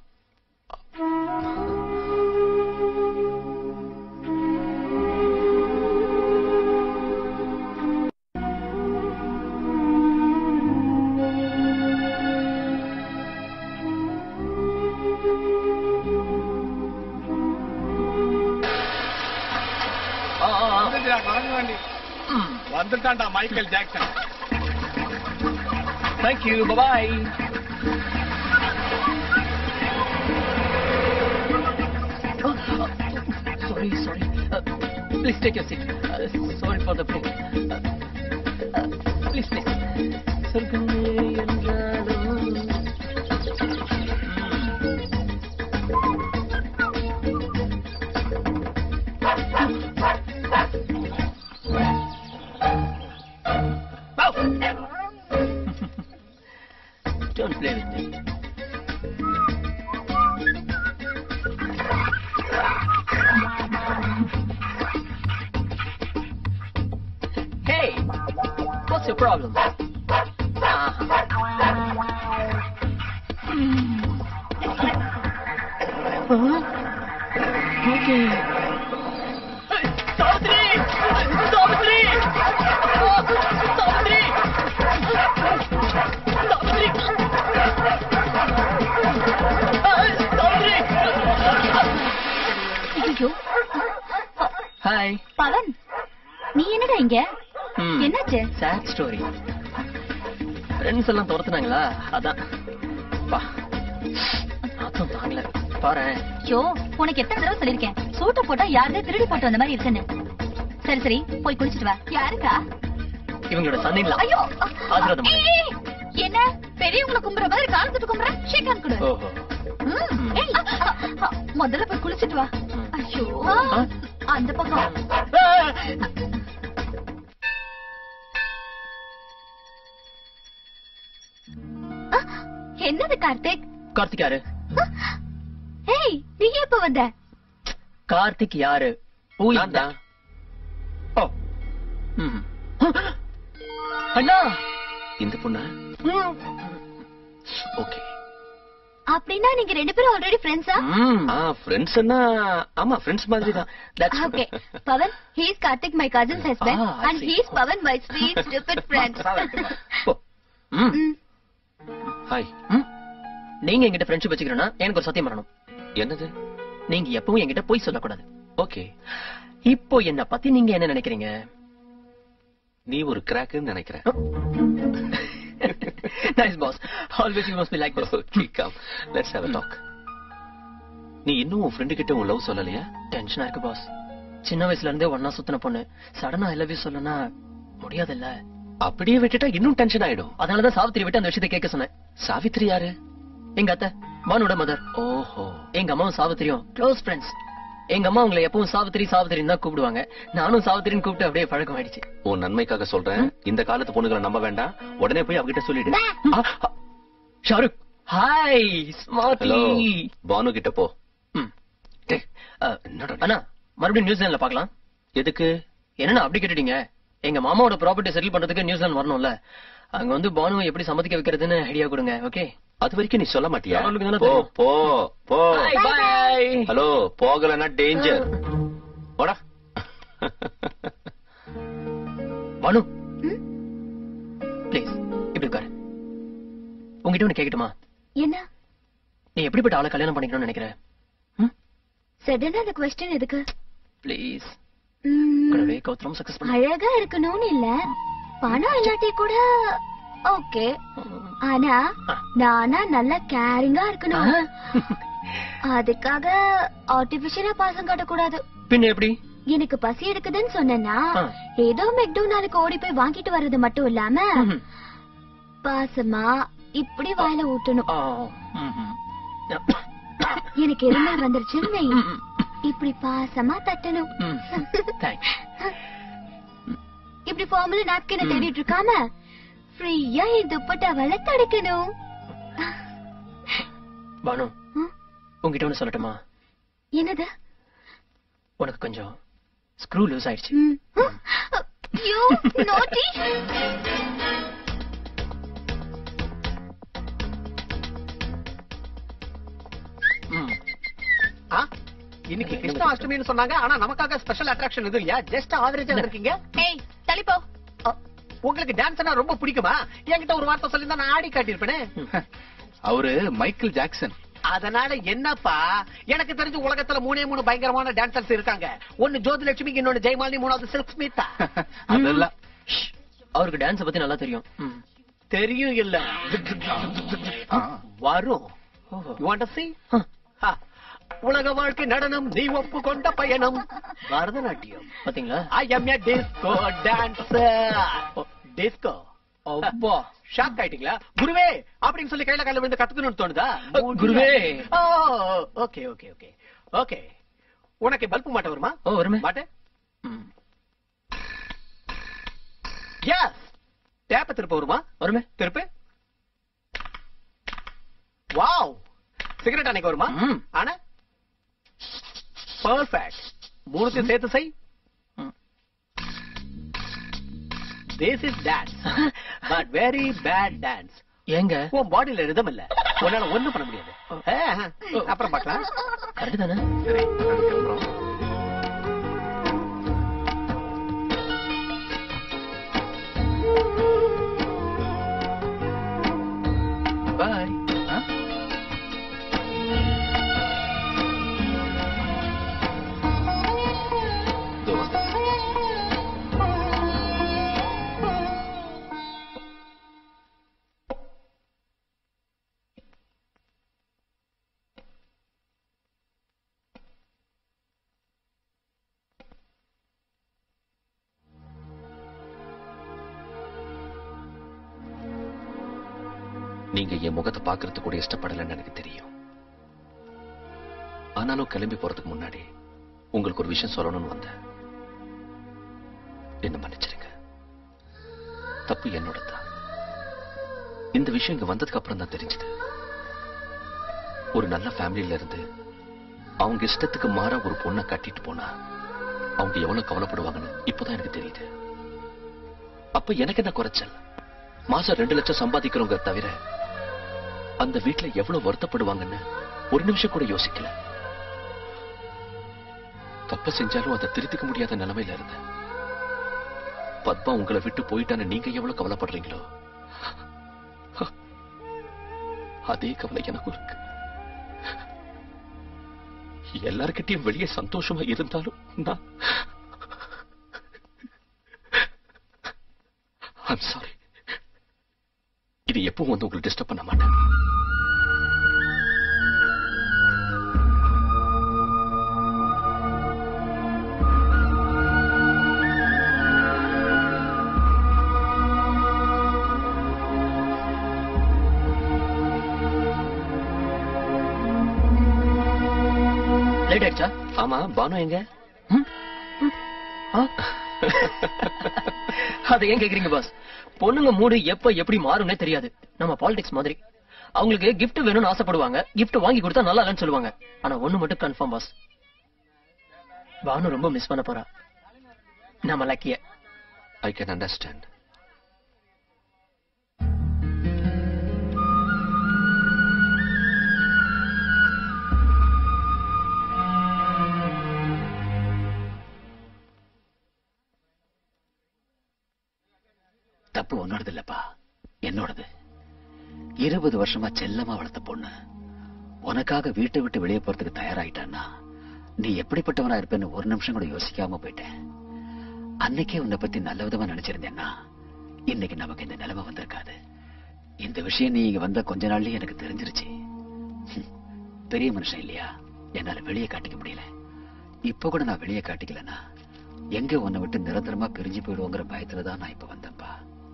M: வந்துட்டான்டா Michael Jackson
J: thank you bye sorry sorry uh, please take your seat uh, sorry for the break uh, uh, please please சொர்க்கமே என்றாலும் Don't play with me. Hey, what's your problem? Uh-huh. Okay. Hey, Savitri! Savitri! Savitri!
N: ஐயோ
J: ஹாய்
N: பவன் நீ என்னடா இங்க
J: ம்.
N: என்னாச்சு
J: சேட் ஸ்டோரி ஃப்ரெண்ட்ஸ் எல்லாம் துரத்துனாங்களா அதான் பா நாத்தம் தாங்கல பாரேன்
N: ஐயோ உனக்கு எத்தனை தடவை சொல்லிருக்கேன் சூட்டை போட்டா யாருதே திருடி போட்டு வந்த மாதிரி இருக்குன்னு சரி சரி போய் குளிச்சிட்டு வா யாருக்கா
J: இவங்களோட சன்னிங்களா
N: ஐயோ
J: ஆசீர்வாதம்
N: ஏய், ஏய், என்ன பெரியவங்களை கும்புற மாதிரி கால் தொட்டு கும்புற ஷேக்கான் கொடு
J: ஓஹோ
N: ம், ஏய், அ, அ, அ, முதல்ல போய் குளிச்சிட்டு வா ஐயோ அந்த பக்கம் அ, என்னது கார்த்திக்
J: கார்த்திக் யாரு
N: ஏய் நீ எப்ப வந்த
J: கார்த்திக் யாரு Who is that? ஓ ம். அண்ணா
H: இந்த பொண்ணா ஓகே
N: அப்படின்னா நீங்க ரெண்டு பேரும் ஆல்ரெடி ஃப்ரெண்ட்ஸா
H: ஆ ஃப்ரெண்ட்ஸ்னா ஆமா ஃப்ரெண்ட்ஸ் மாதிரி தான்
N: okay Pavan he is karthik my cousin's husband
J: Ah, I
N: and
J: see.
N: he is pavan my sweet stupid friend
H: hi
J: நீங்க என்கிட்ட ஃப்ரெண்ட்ஷிப் வச்சுக்கிறேன்னா எனக்கு ஒரு சத்தியம் பண்ணணும்
H: என்னது
J: நீங்க எப்பவும் என்கிட்ட போய் சொல்லக்கூடாது
H: ஓகே
J: இப்போ என்ன பத்தி நீங்க என்ன நினைக்கிறீங்க
H: நீ ஒரு கிராக்குன்னு நினைக்கிறேன்
J: nice boss always you must be like this
H: okay come let's have a talk நீ இன்னும் உன் ஃப்ரெண்டு கிட்ட உன் லவ் சொல்லலையா
J: டென்ஷனா இருக்கு பாஸ் சின்ன வயசுல இருந்தே ஒன்னா சுத்தின பொண்ணு சடனா ஐ லவ் யூ சொல்லனா முடியாதுல்ல
H: அப்படியே விட்டுட்டா இன்னும் டென்ஷன் ஆயிடும்
J: அதனாலதான் சாவித்திரி விட்டு அந்த விஷயத்தை கேட்க சொன்னேன்
H: சாவித்ரி யாரு
J: எங்க அத்தை பானுட மதர்
H: ஓஹோ
J: எங்க அம்மாவும் சாவித்திரியும் க்ளோஸ் ஃப்ரெண்ட்ஸ் எங்க அம்மா உங்களை எப்பவும் சாவித்திரி சாவித்திரின்னு தான் கூப்பிடுவாங்க நானும் சாவித்திரின்னு கூப்பிட்டு அப்படியே பழக்கம் ஆயிடுச்சு
H: உன் நன்மைக்காக சொல்றேன் இந்த காலத்து பொண்ணுகளை நம்ப வேண்டாம் உடனே போய் அவகிட்ட சொல்லிடு
J: Shahrukh hi
H: hello
J: smartly
H: Banu கிட்ட போ
J: அண்ணா மறுபடியும் நியூசிலாந்துல பார்க்கலாம்
H: எதுக்கு
J: என்னண்ணா அப்படி கேட்டுட்டீங்க எங்க மாமாவோட ப்ராப்பர்ட்டி செட்டில் பண்றதுக்கு நியூசிலாந்து வரணும்ல அங்க வந்து பானுவை எப்படி சம்மதிக்க வைக்கிறதுன்னு ஐடியா கொடுங்க ஓகே
H: அது வரைக்கும் நீ சொல்ல மாட்டியா
J: அவளுக்கு தானே
H: போ
J: தெரியும்.
H: போ போ
J: Bye, bye.
H: ஹலோ போகலன்னா டேஞ்சர் போடா
J: பானு ப்ளீஸ் இப்படி உட்காரு உங்ககிட்ட ஒண்ணு கேட்கட்டுமா
K: என்ன
J: நீ எப்படிப்பட்ட ஆளை கல்யாணம் பண்ணிக்கணும்னு நினைக்கிற
K: சடனா அந்த கொஸ்டின் எதுக்கு
J: ப்ளீஸ்
K: ம்,
J: கடவுளே கௌதரம் சக்சஸ் பண்ண
K: அழகா இருக்கணும்னு இல்ல பணம் இல்லாட்டி கூட ஓகே ஆனா நானா நல்லா கேரிங்கா இருக்கணும் அதுக்காக ஆர்டிபிஷியலா பாசம் காட்டக்கூடாது
J: பின்ன எப்படி
K: எனக்கு பசி எடுக்குதுன்னு சொன்னேன்னா
J: ஆ.
K: ஏதோ மெக்டோனாலுக்கு ஓடி போய் வாங்கிட்டு வர்றது மட்டும் இல்லாம பாசமா இப்படி வாயில ஊட்டணும் எனக்கு இருமல் வந்துருச்சுன்னு வை. இப்படி பாசமா தட்டணும்
J: தேங்க்ஸ்
K: இப்படி ஃபார்முலா நாப்கின தேடிட்டு இருக்காம ஃப்ரீயா என் துப்பட்டாவால தடுக்கணும்
J: பானு உங்ககிட்ட ஒண்ணு சொல்லட்டுமா
K: என்னது
J: உனக்கு கொஞ்சம் ஸ்க்ரூ லூஸ் ஆயிடுச்சு
K: யூ நாட்டி
P: ஆ? இன்னைக்கு கிருஷ்ணாஷ்டமின்னு சொன்னாங்க ஆனா நமக்காக ஸ்பெஷல் அட்ராக்ஷன் எதுவும் இல்லையா ஜஸ்ட் ஆவரேஜா இருக்கீங்க
I: ஏய் தள்ளிப்போ
P: உங்களுக்கு டான்ஸ்னா ரொம்ப பிடிக்குமா என்கிட்ட ஒரு வார்த்தை சொல்லி நான் ஆடி காட்டியிருப்பேனே
M: அவரு மைக்கேல் ஜாக்சன்
P: அதனால என்னப்பா எனக்கு தெரிஞ்சு உலகத்துல மூணே மூணு பயங்கரமான டான்சர்ஸ் இருக்காங்க ஒன்னு ஜோதிலட்சுமி இன்னொன்னு ஜெயமாலினி மூணாவது சில்க் ஸ்மிதா
M: அதெல்லாம்
J: அவருக்கு டான்ஸ் பத்தி நல்லா தெரியும் ம்.
P: தெரியும் இல்ல வரும் You want to see? ஆ. உலக வாழ்க்கை நடனம் நீ ஒப்பு கொண்ட பயணம் பரதநாட்டியம்
J: பாத்தீங்களா
P: I am a disco dancer disco
J: அப்பா
P: ஷாக் ஆயிட்டீங்களா குருவே அப்படின்னு சொல்லி கையில கையில விழுந்து கத்துக்கணும்னு தோணுதா
J: குருவே.
P: ஓ ஓகே ஓகே ஓகே ஓகே உனக்கு பல்பு மாட்ட வருமா
J: ஓ வருமே
P: மாட்ட எஸ் டேப்ப திருப்ப வருமா
J: வருமே
P: திருப்பு வாவ் சிகரெட் அன்னைக்கு வருமா ஆனா பர்ஃபெக்ட் மூணுத்தையும் சேர்த்து செய் this is dance but very bad dance
J: ஏங்க
P: உன் பாடியில ரிதம் இல்ல உன்னால ஒண்ணும் பண்ண முடியாது ஆ, ஆ. அப்புறம் பார்க்கலாம்
J: கரெக்ட் தானே
P: சரி அதுக்கப்புறம்
J: பாய்
H: இதோ வந்துட்டேன். நீங்க என் முகத்தை பார்க்கறது கூட இஷ்டப்படலைன்னு எனக்கு தெரியும் ஆனாலும் கிளம்பி போறதுக்கு முன்னாடி உங்களுக்கு ஒரு விஷயம் சொல்லணும்னு வந்தேன் என்ன மன்னிச்சிருங்க தப்பு என்னோட தான் இந்த விஷயம் இங்க வந்ததுக்கு அப்புறம் தான் தெரிஞ்சது ஒரு நல்ல ஃபேமிலியில இருந்து அவங்க இஷ்டத்துக்கு மாறா ஒரு பொண்ணை கட்டிட்டு போனா அவங்க எவ்வளவு கவலைப்படுவாங்கன்னு இப்போதான் எனக்கு தெரியுது அப்ப எனக்கு என்ன குறைச்சல் மாசம் ரெண்டு லட்சம் சம்பாதிக்கிறவங்க தவிர அந்த வீட்டுல எவ்வளவு வருத்தப்படுவாங்கன்னு ஒரு நிமிஷம் கூட யோசிக்கல தப்பு செஞ்சாலும் அதை திருத்திக்க முடியாத நிலைமையில இருந்தேன் பத்மா உங்களை விட்டு போயிட்டான்னு நீங்க எவ்வளவு கவலைப்படுறீங்களோ அதே கவலை எனக்கும் இருக்கு எல்லார்கிட்டயும் வெளியே சந்தோஷமா இருந்தாலும் நான் I'm sorry இது எப்பவும் வந்து உங்களை டிஸ்டர்ப் பண்ண மாட்டேன்
J: லேட் ஆயிடுச்சா
H: ஆமா பானு எங்க
J: அதை ஏன் கேக்குறீங்க பாஸ் பொண்ணுங்க மூடு எப்ப எப்படி மாறும்னே தெரியாது நம்ம பாலிடிக்ஸ் மாதிரி அவங்களுக்கு gift வேணும்னு ஆசைப்படுவாங்க gift வாங்கி கொடுத்தா நல்லா இல்லைன்னு சொல்லுவாங்க ஆனா ஒண்ணு மட்டும் கன்ஃபார்ம் பாஸ் பானு ரொம்ப மிஸ் பண்ண போறா நம்ம லக்கிய
H: ஐ கேன் அண்டர்ஸ்டாண்ட்
C: தப்பு உன்னோடது இல்லப்பா என்னோடது இருபது வருஷமா செல்லமா வளர்த்த பொண்ணு உனக்காக வீட்டை விட்டு வெளியே போறதுக்கு தயாராயிட்டான்னா நீ எப்படிப்பட்டவனா இருப்பேன்னு ஒரு நிமிஷம் கூட யோசிக்காம போயிட்டேன் அன்னைக்கே உன்னை பத்தி நல்ல விதமா நினைச்சிருந்தேன்னா இன்னைக்கு நமக்கு இந்த நிலைமை வந்திருக்காது இந்த விஷயம் நீ இங்க வந்த கொஞ்ச நாள்லயே எனக்கு தெரிஞ்சிருச்சு ஹம், பெரிய மனுஷன் இல்லையா என்னால வெளியே காட்டிக்க முடியல இப்ப கூட நான் வெளியே காட்டிக்கலனா எங்க உன்னை விட்டு நிரந்தரமா பிரிஞ்சு போயிடுவோங்கிற பயத்துலதான் நான் இப்ப வந்தேன்ப்பா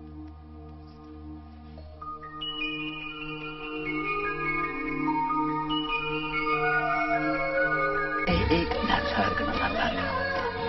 C: ஏய், ஏய், நல்லா இருக்கணும் நல்லா இருக்கணும்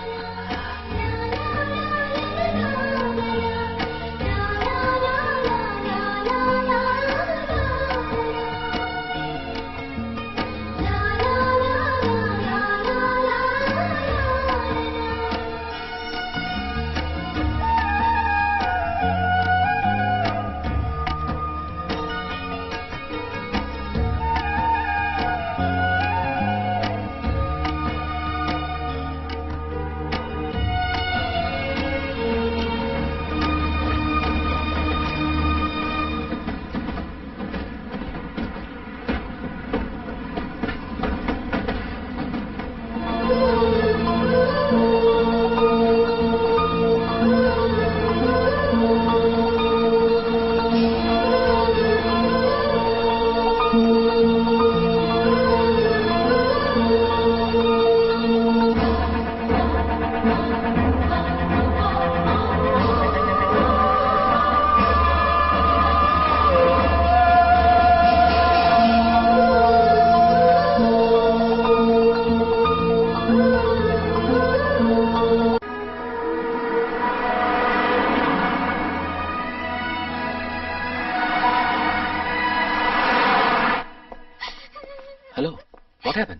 H: ஹலோ வாட் ஹேப்பன்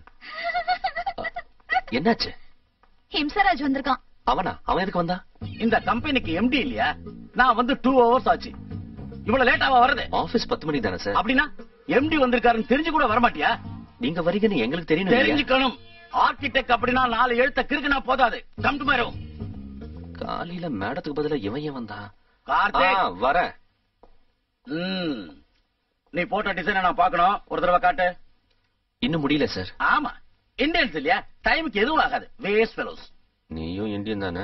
H: என்னாச்சு
I: ஹிம்சராஜ் வந்திருக்கான்
H: அவனா அவன் எதுக்கு வந்தா
A: இந்த கம்பெனிக்கு எம்டி இல்லையா நான் வந்து டூ ஹவர்ஸ் ஆச்சு இவ்வளவு லேட்டாவா வருது
H: ஆபீஸ் பத்து மணி தானே சார்
A: அப்படின்னா எம்டி வந்திருக்காருன்னு தெரிஞ்சு கூட வரமாட்டியா
H: நீங்க வரீங்கன்னு எங்களுக்கு தெரியணும் இல்லையா?
A: தெரிஞ்சுக்கணும் ஆர்கிடெக்ட் அப்படின்னா நாலு எழுத்த கிறுக்குனா போதாது கம் டு மை ரூம்
H: காலையில மேடத்துக்கு பதிலா இவன் ஏன் வந்தான்
A: கார்த்திக்
H: ஆ, வரேன்
A: ம். நீ போட்ட டிசைனை நான் பார்க்கணும் ஒரு தடவை காட்டு
H: இன்னும் முடியல சார்
A: ஆமா இந்தியன்ஸ் இல்லையா டைமுக்கு எதுவும் ஆகாது வேஸ்ட் ஃபெலோஸ்
H: நீயும் இந்தியன் தானே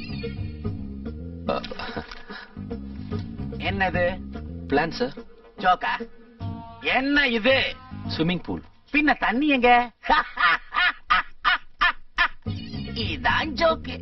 A: என்னது
H: பிளான் சார்
A: ஜோக்கா என்ன இது
H: ஸ்விம்மிங் பூல்
A: பின்ன தண்ணி எங்க இதான் ஜோக்கு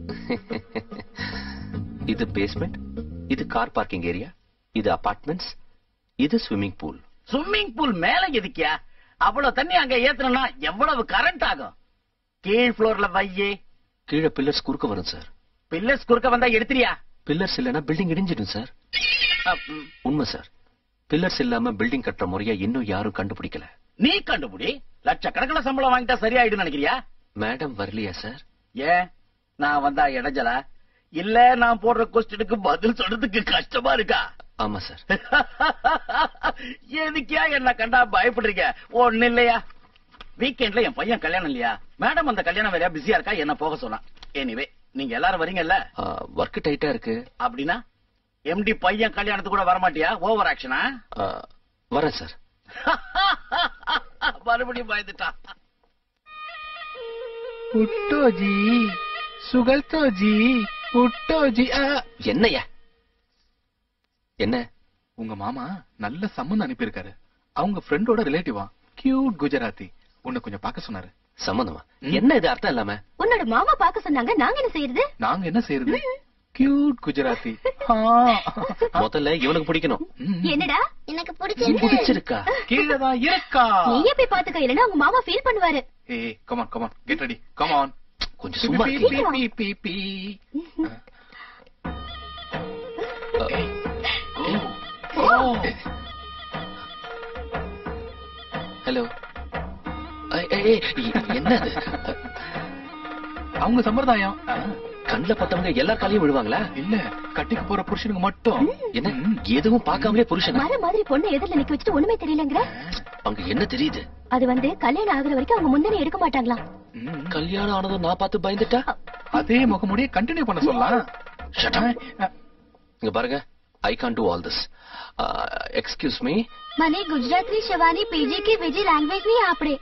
H: இது பேஸ்மெண்ட் இது கார் பார்க்கிங் ஏரியா இது அபார்ட்மெண்ட்ஸ் இது ஸ்விம்மிங் பூல்
A: ஸ்விம்மிங் பூல் மேல எதுக்கியா அவ்வளவு தண்ணி அங்க ஏத்தணும்னா எவ்வளவு கரண்ட் ஆகும் கீழ் ஃப்ளோர்ல வையே
H: கீழே பில்லர்ஸ் குறுக்க வரும் சார்
A: பில்லர்ஸ் குறுக்க வந்தா எடுத்துறியா
H: பில்லர்ஸ் இல்லைன்னா பில்டிங் இடிஞ்சிடும் சார்
A: அப்-
H: உண்மை சார் பில்லர்ஸ் இல்லாம பில்டிங் கட்டுற முறையா இன்னும் யாரும் கண்டுபிடிக்கல
A: நீ கண்டுபிடி லட்சக்கணக்கில் சம்பளம் வாங்கிட்டா சரியாயிடும் நினைக்கிறியா
H: மேடம் வரலையா சார்
A: ஏன் நான் வந்தா இடைஞ்சலா இல்ல நான் போடுற கொஸ்டினுக்கு பதில் சொல்றதுக்கு கஷ்டமா இருக்கா
H: ஆமா சார்
A: எதுக்கியா என்ன கண்டா பயப்படுறீங்க ஒண்ணு இல்லையா வீக்கெண்ட்ல என் பையன் கல்யாணம் இல்லையா மேடம் அந்த கல்யாணம் வேறையா பிஸியா இருக்கா என்ன போக சொன்னா எனிவே நீங்க எல்லாரும் வரீங்கல்ல
H: ஒர்க் டைட்டா இருக்கு
A: அப்படின்னா எம்டி பையன் கல்யாணத்துக்கு கூட வரமாட்டியா ஓவர் ஆக்ஷனா
H: ஆ, வரேன் சார்
A: மறுபடியும் பயந்துட்டான்
M: புட்டோஜி சுகல்தோஜி புட்டோஜி
H: என்னையா என்ன
M: உங்க மாமா நல்ல சம்மந்தம் அனுப்பியிருக்காரு அவங்க ஃப்ரெண்டோட ரிலேட்டிவா கியூட் குஜராத்தி உன்னை கொஞ்சம் பார்க்க சொன்னாரு
H: சம்மந்தமா என்ன இது அர்த்தம் இல்லாம
I: உன்னோட மாமா பார்க்க சொன்னாங்க நாங்க என்ன செய்யறது
M: நாங்க என்ன செய்யறது கியூட் குஜராத்தி
H: முதல்ல இவனுக்கு பிடிக்கணும்
I: என்னடா எனக்கு
H: பிடிச்சிருக்கா
M: கீழே தான் இருக்கா
I: நீயே போய் பாத்துக்க இல்லைன்னா உங்க மாமா ஃபீல் பண்ணுவாரு
M: ஏய் come on come on get ready come on
H: கொஞ்சம் சும்மா
M: பி
H: இருக்கீங்களா?
M: பி பி பி
H: ஹலோ என்ன அது
M: அவங்க சம்பிரதாயம்
H: கண்ணுல பத்தவங்க எல்லா காலையும் விழுவாங்களா
M: இல்ல கட்டிக்கு போற புருஷனுக்கு மட்டும்
H: என்ன எதுவும் பார்க்காமலே புருஷன்
I: மர மாதிரி பொண்ணு எதிரில நிக்க வச்சுட்டு ஒண்ணுமே தெரியலங்கிற
H: அங்க என்ன தெரியுது
I: அது வந்து கல்யாணம் ஆகுற வரைக்கும் அவங்க முந்தனே எடுக்க மாட்டாங்களாம்
H: கல்யாணம் ஆனதும் நான் பார்த்து பயந்துட்டா
M: அதே முகமுடிய கண்டினியூ பண்ண சொல்லலாம்
H: Shut up. இங்க பாருங்க I can do all this excuse me
I: મને ગુજરાતી શવાની પીજી કે બીજી லாங்குவேஜ் நீ આપડે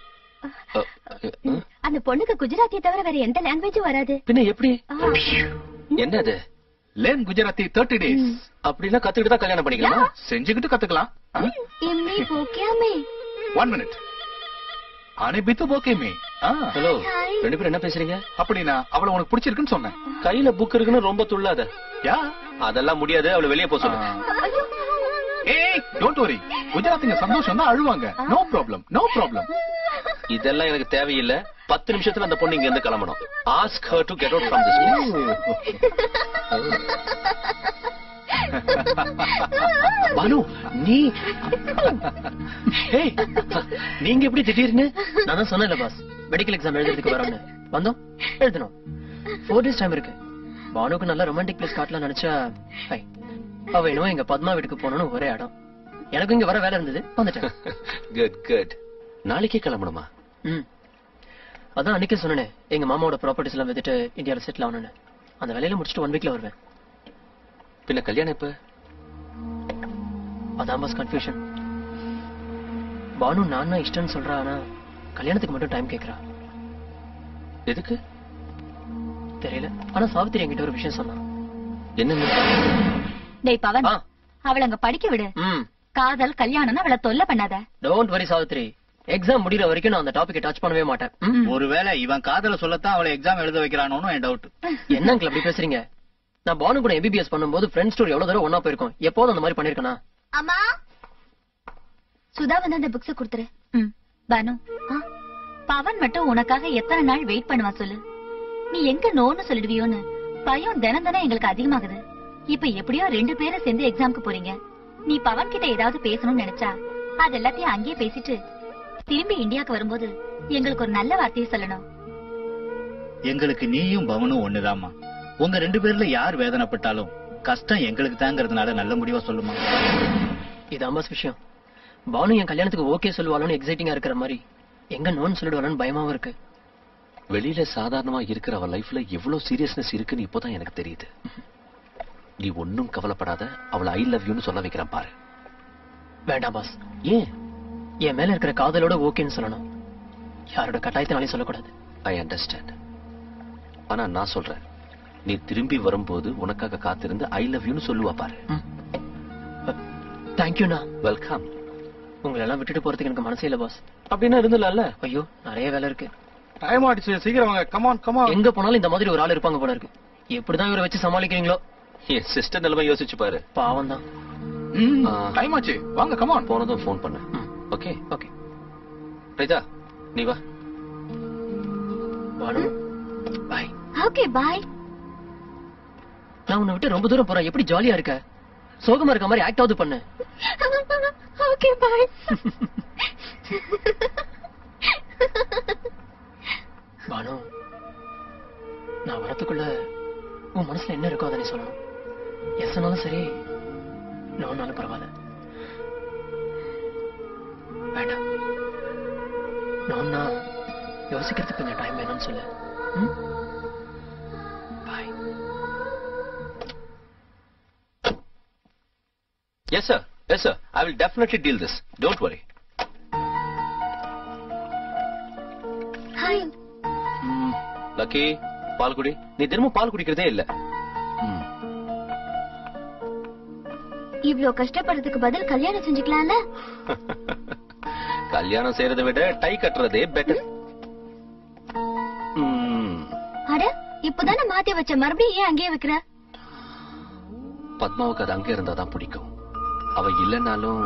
I: அந்த பொண்ணுக்கு குஜராத்தி தவிர வேற எந்த லாங்குவேஜும் வராது
H: பின்ன எப்படி என்னது
M: லேன் குஜராத்தி தேர்ட்டி டேஸ்
H: அப்படின்னா கத்துக்கிட்டு தான் கல்யாணம் பண்ணிக்கலாமா
M: செஞ்சுக்கிட்டு கத்துக்கலாம்
I: એમની પોક્યામે
M: ஒன் மினிட் ஆனே பித்து போகேமே
H: ஹலோ ரெண்டு பேரும் என்ன பேசுறீங்க
M: அப்படின்னா அவளை உனக்கு பிடிச்சிருக்குன்னு சொன்னேன்
H: கையில புக் இருக்குன்னு ரொம்ப துள்ளாத
M: யா
H: அதெல்லாம் முடியாது அவளை வெளியே போக சொல்லு
M: ஏய் டோன்ட் வரி குஜராத்திங்க சந்தோஷம் தான் அழுவாங்க நோ ப்ராப்ளம் நோ ப்ராப்ளம்
H: இதெல்லாம் எனக்கு தேவையில்லை பத்து நிமிஷத்துல அந்த பொண்ணு இங்க இருந்து கிளம்பணும் ask her to get out from this Banu நீ
J: ஏய், நீங்க எப்படி திடீர்னு நான் தான் சொன்னேன்ல பாஸ் மெடிக்கல் எக்ஸாம் எழுதுறதுக்கு வரோம்னு வந்தோம் எழுதணும் ஃபோர் டேஸ் டைம் இருக்கு பானுக்கு நல்ல ரொமான்டிக் பிளேஸ் காட்டலாம் நினைச்சா ஹை அவ என்னவோ எங்க பத்மா வீட்டுக்கு போகணும்னு ஒரே இடம் எனக்கு இங்க வர வேலை இருந்தது வந்துட்டேன்
H: குட் குட் நாளைக்கே கிளம்பணுமா
J: ம் அதான் அன்னைக்கே சொன்னேனே எங்க மாமாவோட ப்ராப்பர்ட்டிஸ் எல்லாம் வித்துட்டு இந்தியால செட்டில் ஆகணும்னு அந்த வேலையில முடிச்சுட்டு ஒன் வீக்ல வருவேன்
H: பின்ன கல்யாணம் எப்ப
J: அதான் பாஸ் கன்ஃபியூஷன் பானு நான் தான் இஷ்டம்னு சொல்றா ஆனா கல்யாணத்துக்கு மட்டும் டைம் கேக்குறா
H: எதுக்கு
J: தெரியல ஆனா சாவித்திரி என்கிட்ட ஒரு விஷயம் சொன்னான்
H: என்ன
N: டேய் பவன் அவள அங்க படிக்க விடு
J: ம்
N: காதல் கல்யாணம்னு அவளை தொல்லை பண்ணாத
J: டோன்ட் வரி சாவித்ரி எக்ஸாம் முடியற வரைக்கும் நான் அந்த டாபிக்கை டச் பண்ணவே மாட்டேன் ம்?
D: ஒருவேளை இவன் காதல சொல்லத்தான் அவளை எக்ஸாம் எழுத வைக்கிறானோன்னு என் டவுட்
J: என்ன uncle அப்படி பேசுறீங்க நான் பானு கூட எம்பிபிஎஸ் பண்ணும்போது ஃப்ரெண்ட்ஸ் டூர் எவ்வளவு தடவை ஒன்னா போயிருக்கோம் எப்போதும் அந்த மாதிரி பண்ணிருக்கனா
I: அம்மா சுதா வந்து அந்த புக்ஸ் கொடுத்துரு
N: ம், பானு பவன் மட்டும் உனக்காக எத்தனை நாள் வெயிட் பண்ணுவான் சொல்லு நீ எங்க நோன்னு சொல்லிடுவியோன்னு பயம் தினம் தினம் எங்களுக்கு அதிகமாகுது இப்ப எப்படியோ ரெண்டு பேரும் சேர்ந்து எக்ஸாம்க்கு போறீங்க நீ பவன் கிட்ட ஏதாவது பேசணும்னு நினைச்சா அது எல்லாத்தையும் அங்கேயே பேசிட்டு திரும்பி இந்தியாக்கு வரும்போது எங்களுக்கு ஒரு நல்ல வார்த்தையை சொல்லணும்
D: எங்களுக்கு நீயும் பவனும் ஒண்ணுதாம்மா உங்க ரெண்டு பேர்ல யார் வேதனைப்பட்டாலும் கஷ்டம் எங்களுக்கு தாங்கிறதுனால நல்ல முடிவா சொல்லுமா
J: இது அம்மாஸ் விஷயம் பானு என் கல்யாணத்துக்கு ஓகே சொல்லுவாளோன்னு எக்ஸைட்டிங்கா இருக்கிற மாதிரி எங்க நோன்னு சொல்லிடுவாளோன்னு பயமாவும் இருக்கு
H: வெளியில சாதாரணமா இருக்கிற அவ லைஃப்ல எவ்வளவு சீரியஸ்னஸ் இருக்குன்னு இப்போதான் எனக்கு தெரியுது நீ ஒன்னும் கவலைப்படாத அவளை ஐ லவ் யூன்னு சொல்ல வைக்கிறேன் பாரு
J: வேண்டாம் பாஸ்
H: ஏன்
J: என் மேல இருக்கிற காதலோட ஓகேன்னு சொல்லணும் யாரோட கட்டாயத்தினாலையும் சொல்லக்கூடாது
H: ஐ அண்டர்ஸ்டாண்ட் ஆனா நான் சொல்றேன் நீ திரும்பி வரும்போது உனக்காக காத்திருந்து ஐ லவ் யூன்னு சொல்லுவா பாரு
J: தேங்க்யூண்ணா
H: வெல்கம்
J: உங்களை எல்லாம் விட்டுட்டு போறதுக்கு எனக்கு மனசே இல்ல பாஸ்
H: அப்படின்னா இருந்தல
J: ஐயோ நிறைய வேலை இருக்கு
B: டைம் ஆயிடுச்சு சீக்கிரம் வாங்க கமான் கமான்
J: எங்க போனாலும் இந்த மாதிரி ஒரு ஆள் இருப்பாங்க போல இருக்கு எப்படிதான் இவரை வச்சு சமாளிக்கிறீங்களோ
H: என் சிஸ்டர் நிலைமை யோசிச்சு பாரு
J: பாவம் தான்
M: டைம் ஆச்சு வாங்க கமான்
H: போனதும் ஃபோன் பண்ணு ஓகே
J: ஓகே
H: ரைதா நீ வா
J: பானு பாய்
I: ஓகே பாய்
J: நான் உன்னை விட்டு ரொம்ப தூரம் போறேன் எப்படி ஜாலியா இருக்க சோகமா இருக்க மாதிரி ஆக்டாவது பண்ணு
I: ஓகே பாய்
J: பானு நான் வரத்துக்குள்ள உன் மனசுல என்ன இருக்கோ அதை நீ சொல்லணும் எஸ் சொன்னாலும் சரி நோனாலும் பரவாயில்ல வேண்டாம் நோன்னா யோசிக்கிறதுக்கு கொஞ்சம் டைம் வேணும்னு சொல்லு ம்?
H: Yes sir yes sir I will definitely deal this don't worry
I: hi
H: Lucky பால் குடி நீ தினமும் பால் குடிக்கிறதே இல்ல
I: இவ்ளோ கஷ்டப்படுறதுக்கு பதில் கல்யாணம் செஞ்சுக்கலாம்ல
H: கல்யாணம் செய்யறதை விட டை கட்டுறதே பெட்டர்
I: அட இப்பதானே மாத்தி வச்ச மறுபடியும் ஏன் அங்கேயே வைக்கிற
H: பத்மாவுக்கு அது அங்க இருந்தாதான் பிடிக்கும் அவ இல்லைன்னாலும்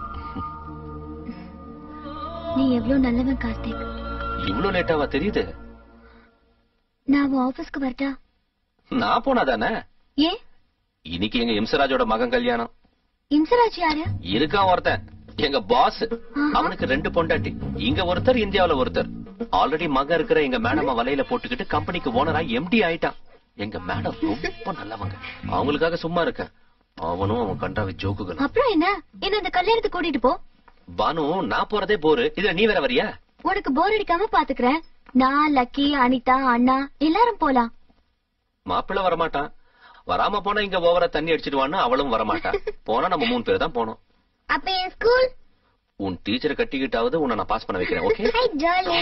K: நீ எவ்வளவு நல்லவன் கார்த்திக்
H: இவ்வளவு லேட்டாவா தெரியுது
K: நான் அவன் ஆபீஸ்க்கு வரட்டா
H: நான் போனாதானே
K: ஏன்
H: இன்னைக்கு எங்க இம்சராஜோட மகன் கல்யாணம்
K: இம்சராஜ் யாரு
H: இருக்கான் ஒருத்தன் எங்க பாஸ் அவனுக்கு ரெண்டு பொண்டாட்டி இங்க ஒருத்தர் இந்தியாவுல ஒருத்தர் ஆல்ரெடி மகன் இருக்கிற எங்க மேடம் வலையில போட்டுக்கிட்டு கம்பெனிக்கு ஓனரா எம்டி ஆயிட்டான் எங்க மேடம் ரொம்ப நல்லவங்க அவங்களுக்காக சும்மா இருக்கேன் அவனும் அவன் கண்டாவி ஜோக்குகள்
K: அப்புறம் என்ன என்ன இந்த கல்யாணத்துக்கு கூட்டிட்டு போ
H: பானு நான் போறதே போரு இதுல நீ வேற வரியா
K: உனக்கு போர் அடிக்காம பாத்துக்கிறேன் நான் லக்கி அனிதா அண்ணா எல்லாரும் போலாம்
H: மாப்பிள்ளை வரமாட்டான் வராம போனா இங்க ஓவரா தண்ணி அடிச்சிடுவான்னு அவளும் வரமாட்டா போனா நம்ம மூணு பேர் தான் போனோம்
K: அப்ப என் ஸ்கூல்
H: உன் டீச்சரை கட்டிக்கிட்டாவது உன்னை நான் பாஸ் பண்ண வைக்கிறேன் okay
K: hi jolly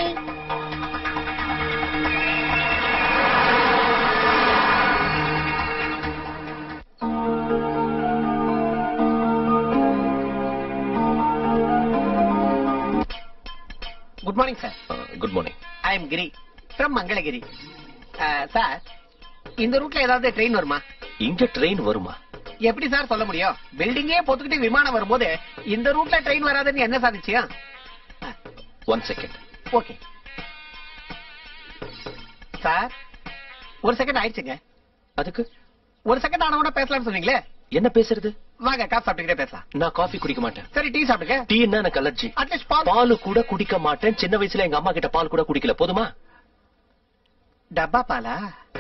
P: good morning sir
H: good morning
P: I am Giri from Mangalagiri sir இந்த ரூட்ல ஏதாவது ட்ரெயின் வருமா
H: இங்க ட்ரெயின் வருமா
P: எப்படி சார் சொல்ல முடியும் பில்டிங்கே பொத்துக்கிட்டு விமானம் வரும்போது இந்த ரூட்ல ட்ரெயின் வராதுன்னு என்ன சாதிச்சியா
H: ஒன் செகண்ட்
P: ஓகே சார் ஒரு செகண்ட் ஆயிடுச்சுங்க
H: அதுக்கு
P: ஒரு செகண்ட் ஆன உடனே பேசலாம்னு சொன்னீங்களே
H: என்ன பேசுறது
P: வாங்க காசு சாப்பிட்டுக்கிட்டே பேசலாம்
H: நான் காஃபி குடிக்க மாட்டேன்
P: சரி டீ சாப்பிட்டுக்க
H: டீன்னா எனக்கு அலர்ஜி
P: அட்லீஸ்ட் பால்
H: பால் கூட குடிக்க மாட்டேன் சின்ன வயசுல எங்க அம்மா கிட்ட பால் கூட குடிக்கல போதுமா
P: டப்பா பாலா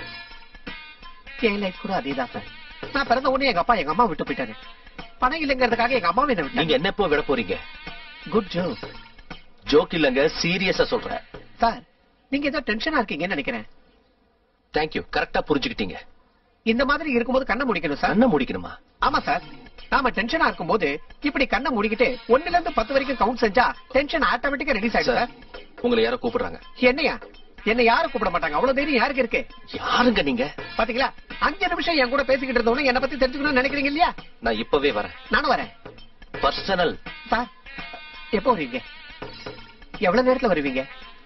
P: என் லைஃப் கூட அதேதான் சார் நான் பிறந்த உடனே எங்க அப்பா எங்க அம்மா விட்டு போயிட்டாரு பணம் இல்லைங்கிறதுக்காக எங்க அம்மா என்ன விட்டாங்க
H: நீங்க என்ன எப்போ விட போறீங்க
P: குட் ஜோக்
H: ஜோக் இல்லங்க சீரியஸா சொல்றேன்
P: சார் நீங்க ஏதோ டென்ஷனா இருக்கீங்கன்னு நினைக்கிறேன்
H: தேங்க்யூ கரெக்டா புரிஞ்சுக்கிட்டீங்க
P: இந்த மாதிரி இருக்கும்போது கண்ணை முடிக்கணும் சார்
H: கண்ணை முடிக்கணுமா
P: ஆமா சார் நாம டென்ஷனா இருக்கும்போது இப்படி கண்ணை மூடிக்கிட்டு ஒண்ணுல இருந்து பத்து வரைக்கும் கவுண்ட் செஞ்சா டென்ஷன் ஆட்டோமேட்டிக்கா ரிலீஸ் ஆயிடும் சார்
H: உங்களை யாரோ கூப்பிடுறாங்க
P: என்னையா என்ன யாரும் கூப்பிட மாட்டாங்க அவ்வளவு தைரியம் யாருக்கு இருக்கு
H: யாருங்க நீங்க
P: பாத்தீங்களா அஞ்சு நிமிஷம் என் கூட பேசிக்கிட்டு இருந்தவங்க என்ன பத்தி தெரிஞ்சுக்கணும்னு நினைக்கிறீங்க இல்லையா
H: நான் இப்பவே வரேன்
P: நானும் வரேன்
H: பர்சனல்
P: சார் எப்போ வருவீங்க எவ்வளவு நேரத்துல வருவீங்க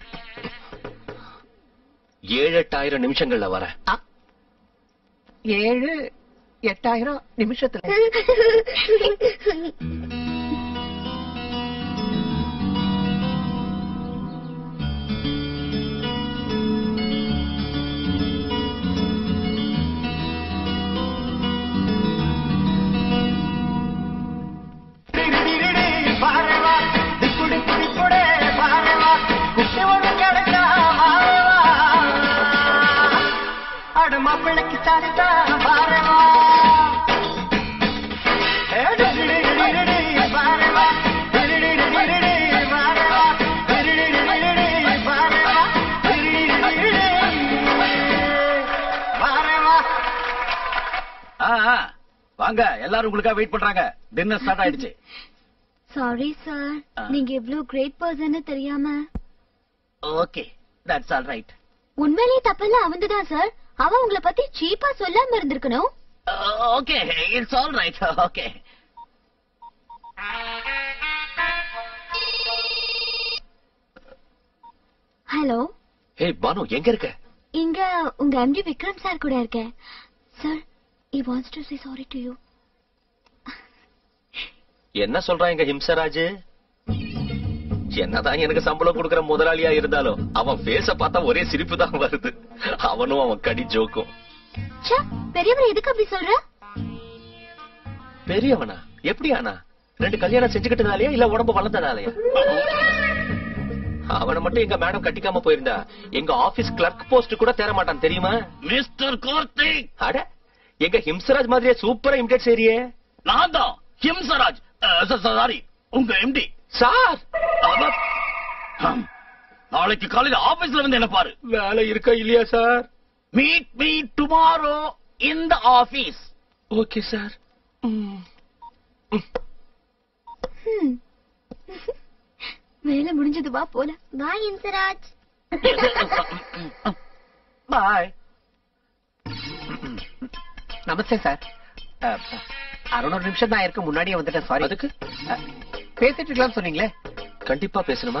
H: ஏழு எட்டாயிரம் நிமிஷங்கள்ல வரேன்
P: ஏழு எட்டாயிரம் நிமிஷத்துல
L: மாப்பிள்ளைக்கு சாரிதா பாரவா
A: ஆ, ஆ, வாங்க எல்லாரும் உங்களுக்காக வெயிட் பண்றாங்க டின்னர் ஸ்டார்ட் ஆயிடுச்சு
K: சாரி சார்
A: ஆ.
K: நீங்க எவ்வளவு கிரேட் பர்சன் தெரியாம
A: ஓகே தட்ஸ் ஆல் ரைட்
K: உண்மையிலேயே தப்பெல்லாம் அவன்துதான் சார் அவன் உங்களை பத்தி சீப்பா சொல்லாம இருந்திருக்கணும்
A: okay it's all right okay
K: hello
H: hey Banu எங்க இருக்க
K: இங்க உங்க எம்டி விக்ரம் சார் கூட இருக்கேன் sir he wants to say sorry to you
H: என்ன சொல்றான் எங்க ஹிம்சராஜ் என்னதான் எனக்கு சம்பளம் கொடுக்கற முதலாளியா இருந்தாலும் அவன் பேச பார்த்தா ஒரே சிரிப்பு தான் வருது அவனும் அவன் கடி ஜோக்கும்
K: ச்சே பெரியவர் எதுக்கு அப்படி சொல்ற
H: பெரியவனா எப்படி ஆனா ரெண்டு கல்யாணம் செஞ்சுக்கிட்டதாலயா இல்ல உடம்பு வளர்ந்ததாலயா அவனை மட்டும் எங்க மேடம் கட்டிக்காம போயிருந்தா எங்க ஆபீஸ் கிளர்க் போஸ்ட் கூட தேர மாட்டான் தெரியுமா
A: மிஸ்டர் கார்த்திக்
H: அட எங்க ஹிம்சராஜ் மாதிரியே சூப்பரா இமிடேட் செய்றியே
A: நான் தான் ஹிம்சராஜ் சாரி உங்க எம்டி
H: சார்
A: நாளைக்கு காலையில ஆபீஸ்ல வந்து என்ன பாரு
H: வேலை இருக்கா இல்லையா sir
A: meet me tomorrow in the office
H: okay sir
K: hmm. வேலை முடிஞ்சது வா போல பாய் இன்சராஜ்
P: பாய் நமஸ்தே சார் அறுநூறு நிமிஷம் தான் இருக்கு முன்னாடியே வந்துட்டேன் சாரி
H: அதுக்கு
P: பேசிட்டு இருக்கலாம்னு சொன்னீங்களே
H: கண்டிப்பா பேசணுமா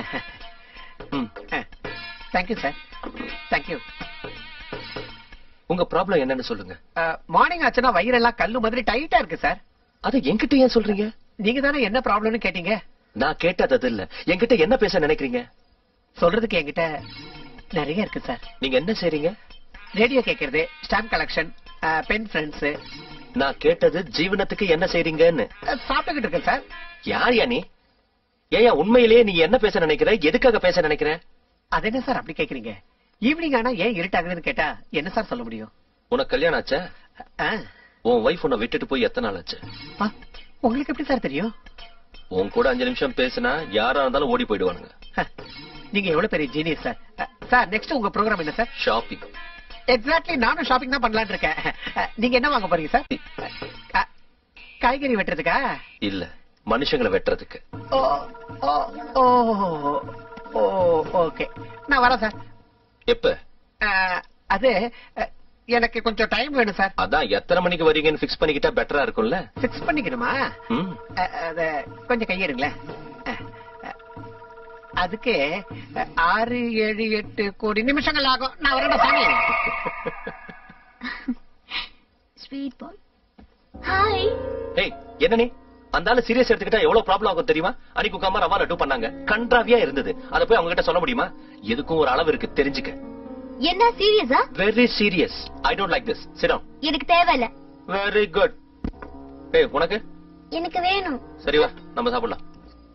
P: தேங்க்யூ சார் தேங்க்யூ
H: உங்க ப்ராப்ளம் என்னன்னு சொல்லுங்க
P: மார்னிங் ஆச்சுன்னா வயிறெல்லாம் கல்லு மாதிரி டைட்டா இருக்கு சார்
H: அது என்கிட்ட ஏன் சொல்றீங்க
P: நீங்க தானே என்ன ப்ராப்ளம்னு கேட்டீங்க
H: நான் கேட்டது அது இல்ல என்கிட்ட என்ன பேச நினைக்கிறீங்க
P: சொல்றதுக்கு என்கிட்ட நிறைய இருக்கு சார்
H: நீங்க என்ன செய்றீங்க
P: ரேடியோ கேக்குறது ஸ்டாம்ப் கலெக்ஷன் பென் ஃப்ரெண்ட்ஸ்
H: நான் கேட்டது ஜீவனத்துக்கு என்ன செய்றீங்கன்னு
P: சாப்பிட்டுக்கிட்டு இருக்கேன் சார்
H: யார் யா நீ ஏன் உண்மையிலேயே நீ என்ன பேச நினைக்கிற எதுக்காக பேச நினைக்கிற
P: அது என்ன சார் அப்படி கேக்குறீங்க ஈவினிங் ஆனா ஏன் இருட்டாகுதுன்னு கேட்டா என்ன சார் சொல்ல முடியும்
H: உனக்கு கல்யாணம் ஆச்சா
P: ஆ,
H: உன் ஒய்ஃப் உன்னை விட்டுட்டு போய் எத்தனை நாள் ஆச்சு
P: ஆ, உங்களுக்கு எப்படி சார் தெரியும்
H: உன் கூட அஞ்சு நிமிஷம் பேசினா யாரா இருந்தாலும் ஓடி போயிடுவானுங்க
P: நீங்க எவ்வளவு பெரிய ஜீனியஸ் சார் அ, சார் நெக்ஸ்ட் உங்க ப்ரோக்ராம் என்ன சார்
H: ஷாப்பிங்
P: எக்ஸாக்ட்லி நானும் ஷாப்பிங் தான் பண்ணலாம்னு இருக்கேன் அ, நீங்க என்ன வாங்க போறீங்க சார் அ, காய்கறி வெட்டுறதுக்கா
H: இல்ல மனுஷங்களை வெட்டுறதுக்கு
P: ஓ ஓ ஓ ஓ ஓகே நான் வரேன் சார்
H: எப்ப
P: அ, அது அ, எனக்கு கொஞ்சம் டைம் வேணும் சார்
H: அதான் எத்தனை மணிக்கு வரீங்கன்னு ஃபிக்ஸ் பண்ணிக்கிட்டா பெட்டரா இருக்கும்ல
P: ஃபிக்ஸ் பண்ணிக்கணுமா
H: ம்.
P: அ, அத கொஞ்சம் கையெடுங்களேன் அ, அ, அதுக்கு அ, ஆறு ஏழு எட்டு கோடி நிமிஷங்கள் ஆகும் நான் வரேன்டா சாமி
K: ஸ்வீட் பாய் ஹாய்
H: ஏய் என்ன நீ அந்த ஆளு சீரியஸ் எடுத்துக்கிட்டா எவ்வளவு ப்ராப்ளம் ஆகும் தெரியுமா அன்னைக்கு உங்க அம்மா ரவா லட்டு பண்ணாங்க கன்றாவியா இருந்தது அத போய் அவங்க கிட்ட சொல்ல முடியுமா எதுக்கும் ஒரு அளவு இருக்கு தெரிஞ்சுக்க
K: என்ன சீரியஸா
H: very serious I don't like this sit down
K: எனக்கு தேவையில்ல
H: வெரி குட் ஏய் உனக்கு
K: எனக்கு வேணும்
H: சரி வா நம்ம சாப்பிடலாம்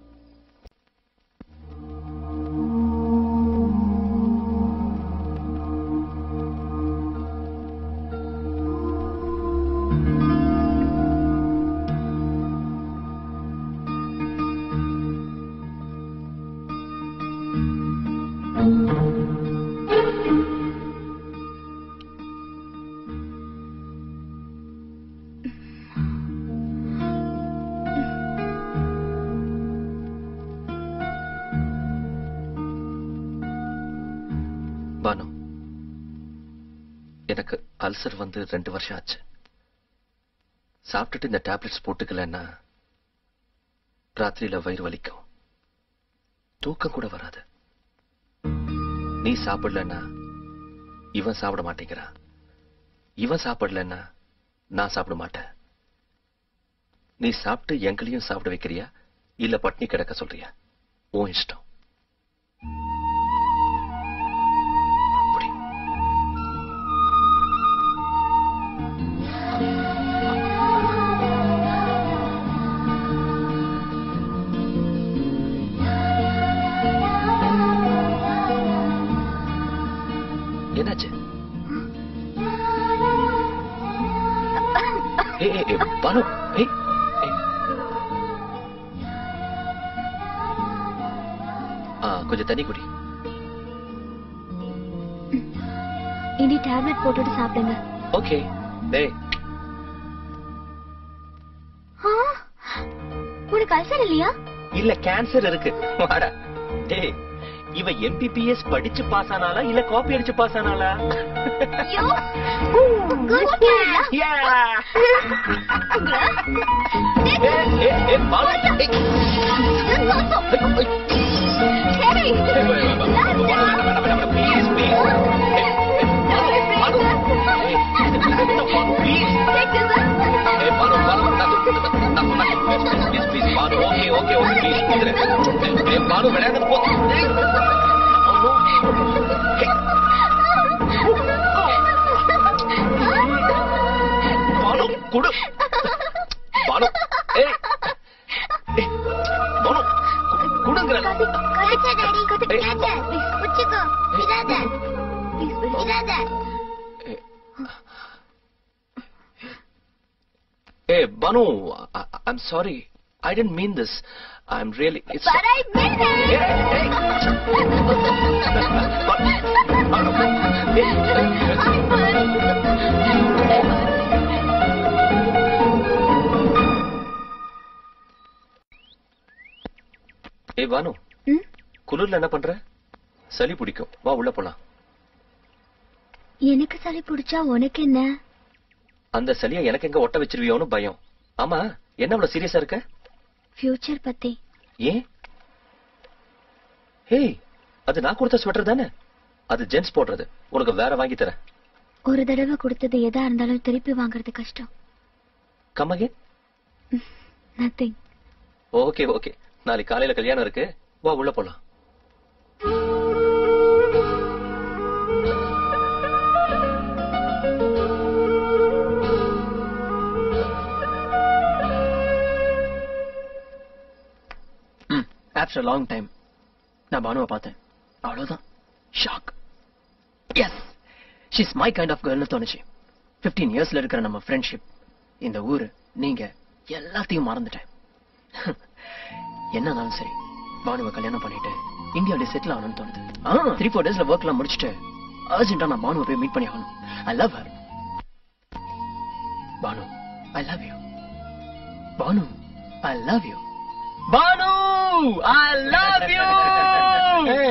H: பானு எனக்கு அல்சர் வந்து ரெண்டு வருஷம் ஆச்சு சாப்பிட்டுட்டு இந்த டேப்லெட்ஸ் போட்டுக்கலன்னா ராத்திரியில வயிறு வலிக்கும் தூக்கம் கூட வராது நீ சாப்பிடலன்னா இவன் சாப்பிட மாட்டேங்கிறான் இவன் சாப்பிடலன்னா நான் சாப்பிட மாட்டேன் நீ சாப்பிட்டு எங்களையும் சாப்பிட வைக்கிறியா இல்ல பட்னி கிடக்க சொல்றியா உன் இஷ்டம் என்னாச்சு ஏய் ஏய், ஏய், பானு ஏய் ஏய். ஆ, கொஞ்சம் தண்ணி குடி
K: இனி டேப்லெட் போட்டுட்டு சாப்பிடுங்க
H: ஓகே டேய்
K: ஆ, உனக்கு அல்சர் இல்லையா
H: இல்ல கேன்சர் இருக்கு வாடா டேய் இவ எம்பிபிஎஸ் படிச்சு பாஸ் ஆனாலா இல்ல காப்பி அடிச்சு பாஸ் ஆனாலா
K: குட் கேர்ள்
H: ஏ, ஏ, பானு, ஏய். Please, please. பானு, ஏய், please. ஏய், பானு, பானு, நான் சொல்~ நான் சொன்னா கேளு. Please, please, Banu, okay, okay, okay, please, இதுல. ஏய், ஏய், பானு, விளையாடுறது போ. ஏய். Oh, no. ஏய். பானு, குடு. பானு, ஏய். ஏய், பானு, கு- குடுங்கற. Hey, Banu, I, I'm sorry. I didn't mean this. I'm really. It's
K: But I meant it.
H: ஏய் பானு குளிர்ல என்ன பண்ற சளி பிடிக்கும் வா உள்ள போலாம்
K: எனக்கு சளி பிடிச்சா உனக்கு என்ன
H: அந்த சளியை எனக்கு எங்க ஒட்ட வச்சிருவியோன்னு பயம் ஆமா என்ன அவ்வளவு சீரியஸா இருக்க
K: ஃபியூச்சர் பத்தி
H: ஏன் ஹேய் அது நான் கொடுத்த ஸ்வெட்டர் தானே அது ஜென்ஸ் போடுறது உனக்கு வேற வாங்கி தரேன்
K: ஒரு தடவை கொடுத்தது எதா இருந்தாலும் திருப்பி வாங்குறது கஷ்டம்
H: come again
K: nothing
H: okay okay நாளைக்கு காலையில கல்யாணம் இருக்கு வா உள்ள போலாம்
J: ஆஃப்டர் லாங் டைம் நான் பானுவை பார்த்தேன் அவ்வளவுதான் shock yes she's my kind of கேர்ள்னு தோணுச்சு 15 இயர்ஸ்ல இருக்கிற நம்ம ஃப்ரெண்ட்ஷிப் இந்த ஊரு நீங்க எல்லாத்தையும் மறந்துட்டேன் என்னன்னாலும் சரி பானுவை கல்யாணம் பண்ணிட்டு இந்தியாவில செட்டில் ஆகணும்னு தோணுது த்ரீ ஃபோர் டேஸ்ல ஒர்க்லாம் முடிச்சுட்டு அர்ஜென்ட்டா நான் பானுவை போய் மீட் பண்ணி ஆகணும் I love her Banu I love you Banu I love you Banu I love you
Q: Hey!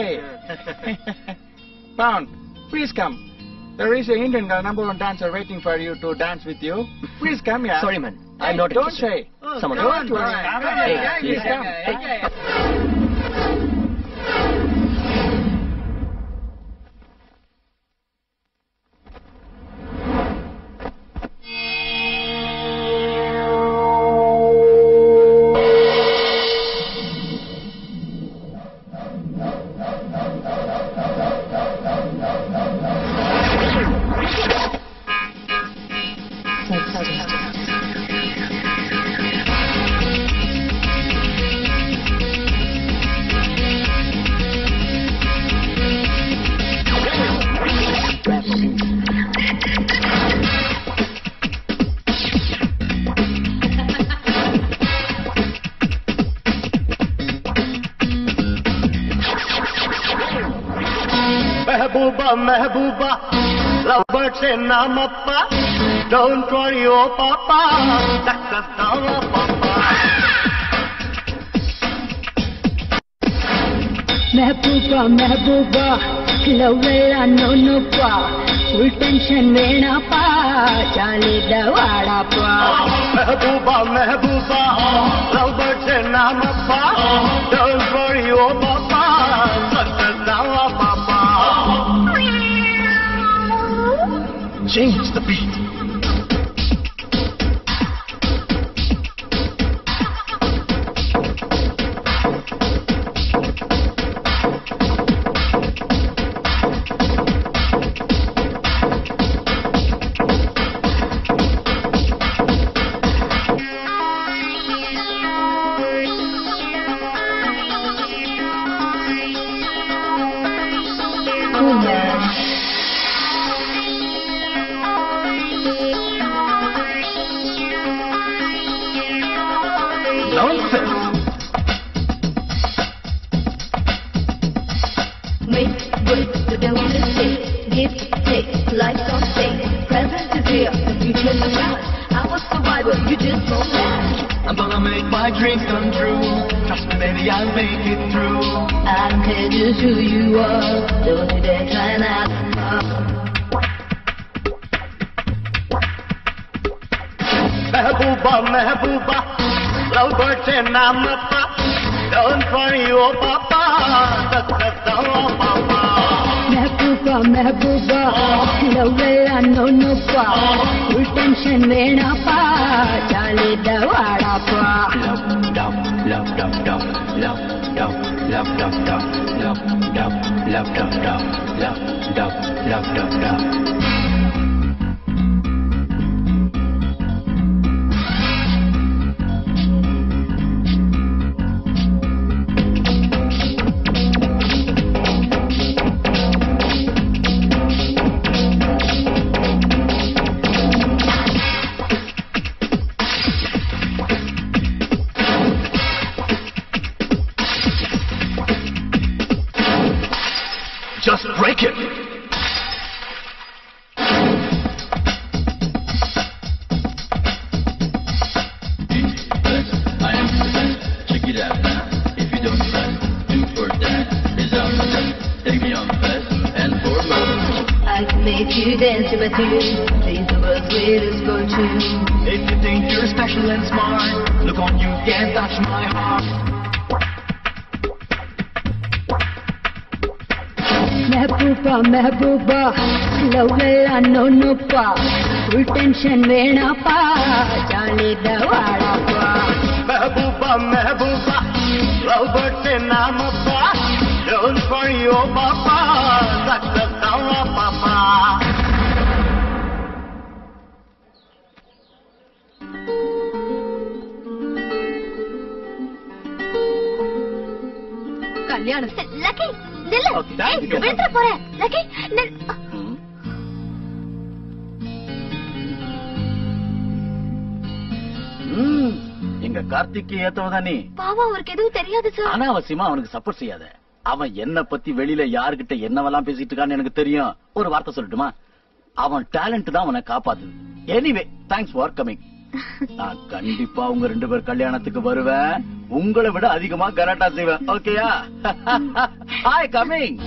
Q: Pound, please come. There is an Indian girl, number one dancer waiting for you to dance with you. Please come here.
J: Sorry, man.
Q: Hey,
J: I'm not
Q: Don't
J: interested.
Q: say.
J: Someone
Q: Don't
J: else.
Q: worry.
J: Hey,
Q: please
J: yeah,
Q: come.
J: yeah,
L: महबूबा महबूबा लवर से नाम अप्पा डोंट वरी ओ पापा सक्सेस दावा पापा
R: महबूबा महबूबा लवेला नोनोपा फुल टेंशन वेणापा चाली दवाड़ापा
L: महबूबा महबूबा लवर से नाम अप्पा डोंट वरी ओ पापा सक्सेस दावा पापा
J: Change the beat.
L: Nonsense.
R: Make way, the devil is sick. Give, take, life on stake. Present is here, the future is past. I was survivor, you just know that.
L: I'm gonna make my dreams come true. Trust me, baby, I'll make it through.
R: I don't care just who you are. Don't you dare try and ask.
L: महबूबा महबूबा लव बर्ड से नाम अप्पा डोंट वरी ओ पापा सक्सेस दावा पापा
R: महबूबा महबूबा लवेला नोनोपा फुल टेंशन वेणापा चाली दवाड़ापा
L: Just break it.
S: Check it out now. If you don't trust, do for that. Is out for that. Take me on fast and for love.
R: I can make you dance to my tune. These are the greatest go to.
L: If you think you're special and smart, look on you can't touch my heart.
R: மெஹபூபா மெஹபூபா லவ் எல்லாம் நொண்ணுப்பா ஃபுல் டென்ஷன் வேணாப்பா ஜாலித வாழப்பா
L: மெஹபூபா மெஹபூபா லவ் பட்டு நாமப்பா டோன் பழியோ பாப்பா சக்சஸ் தாவா பாப்பா
I: கல்யாணம் லக்கி நில்லு
A: Okay, thank you.
I: ஏய், விழுந்துற போறேன் லக்கி நில்
A: ம், எங்க கார்த்திக்கு ஏத்தவதா நீ
I: பாவம் அவருக்கு எதுவும் தெரியாது சார்
A: அனாவசியமா அவனுக்கு சப்போர்ட் செய்யாத அவன் என்ன பத்தி வெளியில யாருகிட்ட என்னவெல்லாம் பேசிட்டு இருக்கான்னு எனக்கு தெரியும் ஒரு வார்த்தை சொல்லட்டுமா அவன் டேலண்ட் தான் அவனை காப்பாத்துது எனிவே தேங்க்ஸ் ஃபார் கமிங் நான் கண்டிப்பா உங்க ரெண்டு பேர் கல்யாணத்துக்கு வருவேன் உங்களை விட அதிகமா கராட்டா செய்வேன் ஓகேயா hi coming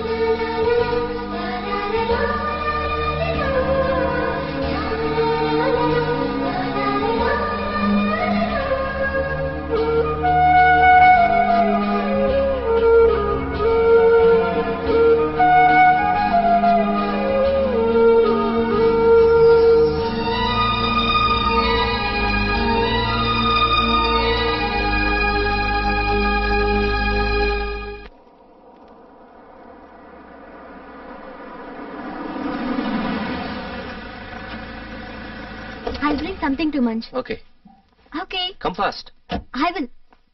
I: I'll bring something to munch.
H: Okay
I: Okay,
H: come fast
I: I will.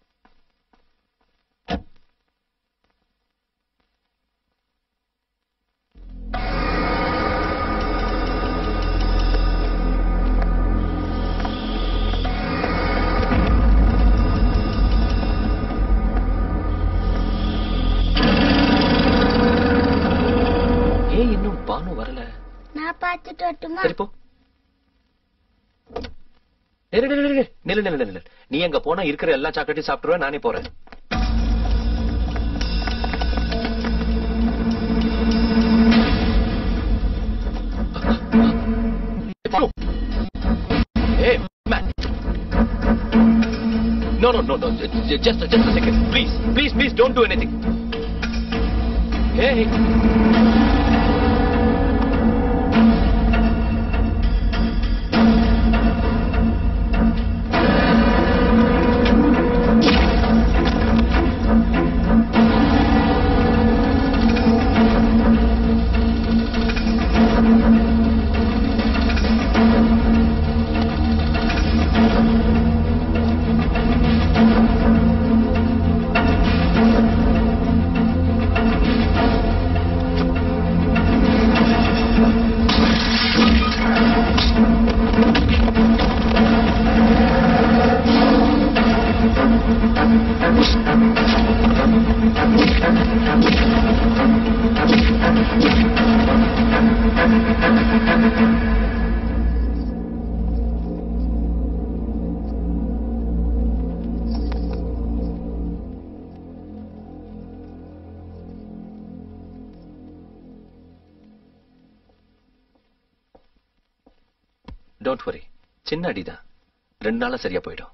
H: ஏன் இன்னும் பானு வரல
K: நான் பார்த்துட்டு வரட்டுமா
H: சரி போ நில்லு, நில்லு, நில்லு, நில்லு, நில்லு, நில்லு, நில்லு. நீ அங்க போனா இருக்கிற எல்லா சாக்லேட்டையும் சாப்பிட்டுருவேன் நானே போறேன் Banu. Hey, man. No, no, no, no. j- Just, just a second. Please, please, please don't do anything. Hey. Don't worry சின்ன அடிதான் ரெண்டு நாளா சரியா போயிடும்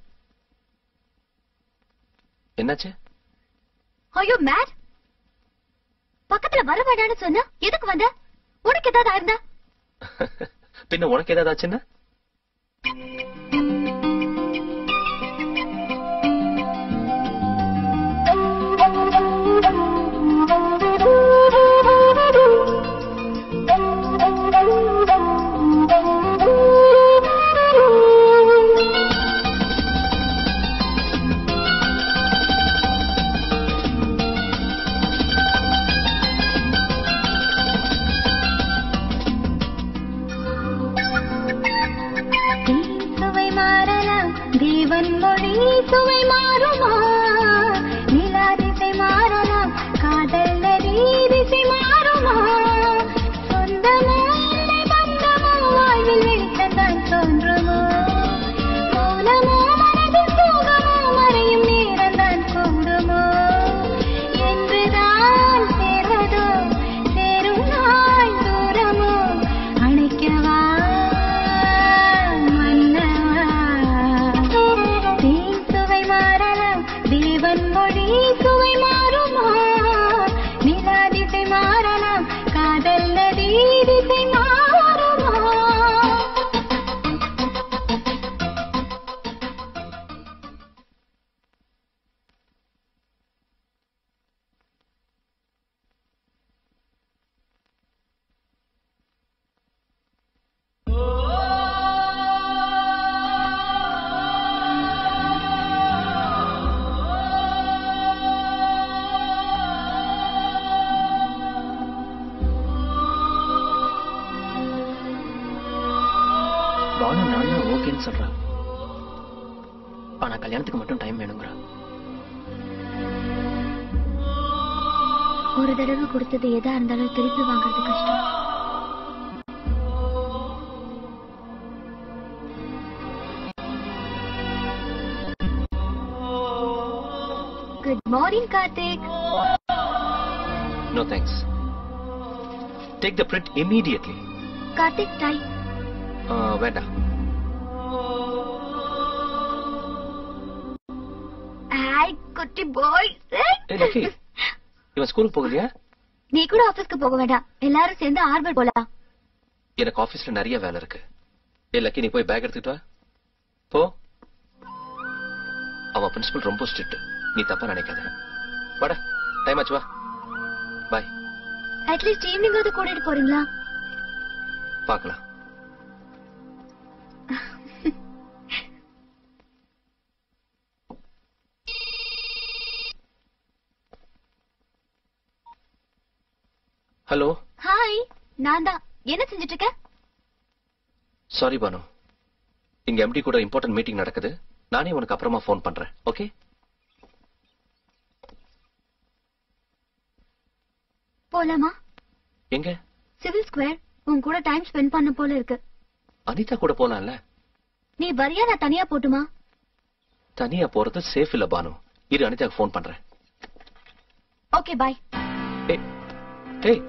H: என்னாச்சு
I: Are you mad? பக்கத்துல வர வேண்டாம்னு சொன்னா எதுக்கு வந்த உனக்கு ஏதாவது ஆயிருந்தா
H: பின்ன உனக்கு ஏதாவது ஆச்சுன்னா
R: சுவை மாறலாம் தேவன் மொழி சுவை மாறுமா நிலா திசை மாறலாம் காதல் நதி திசை மாறுமா சொந்தமோ இல்லை பந்தமோ வாழ்வில் வெளிச்சந்தான் தோன்றுமோ மௌனமோ மனதில் சோகமோ மறையும் நேரம்தான் கூடுமோ என்றுதான் சேர்வதோ சேரும் நாள் தூரமோ அணைக்கவா மன்னவா தேன் சுவை மாறலாம் தேவன் மொழி சுவை மாறுமா நிலா திசை மாறலாம்
J: வேண்டாம்னு சொல்றா ஆனா கல்யாணத்துக்கு மட்டும் டைம் வேணுங்கிறா
K: ஒரு தடவை கொடுத்தது எதா இருந்தாலும் திருப்பி வாங்குறது கஷ்டம் good morning Karthik
H: no thanks take the print immediately
K: Karthik tie
H: வேண்டாம்
K: ஹாய் குட்டி பாய்
H: ஏய் லக்கி இவன் ஸ்கூலுக்கு போகலையா
K: நீ கூட ஆபீஸ்க்கு போக வேண்டாம் எல்லாரும் சேர்ந்து ஆர்பர் போலாம்
H: எனக்கு ஆபீஸ்ல நிறைய வேலை இருக்கு ஏ லக்கி நீ போய் பேக் எடுத்துட்டு வா போ அவன் பிரின்சிபல் ரொம்ப ஸ்ட்ரிக்ட் நீ தப்பா நினைக்காத வாடா டைம் ஆச்சு வா பாய்
K: அட்லீஸ்ட் ஈவினிங்காவது கூட்டிட்டு போறீங்களா
H: பார்க்கலாம் ஹலோ
K: ஹாய் நான் தான் என்ன செஞ்சுட்டு இருக்க
H: சாரி பானு இங்க எம்டி கூட இம்பார்ட்டன்ட் மீட்டிங் நடக்குது நானே உனக்கு அப்புறமா ஃபோன் பண்றேன் ஓகே
K: போலாமா
H: எங்க
K: சிவில் ஸ்கொயர் உன் கூட டைம் ஸ்பெண்ட் பண்ண போல இருக்கு
H: அனிதா கூட போலாம்ல
K: நீ வரியா நான் தனியா போட்டுமா
H: தனியா போறது சேஃப் இல்ல பானு இரு அனிதாக்கு ஃபோன் பண்றேன்
K: ஓகே பாய்
H: ஏய்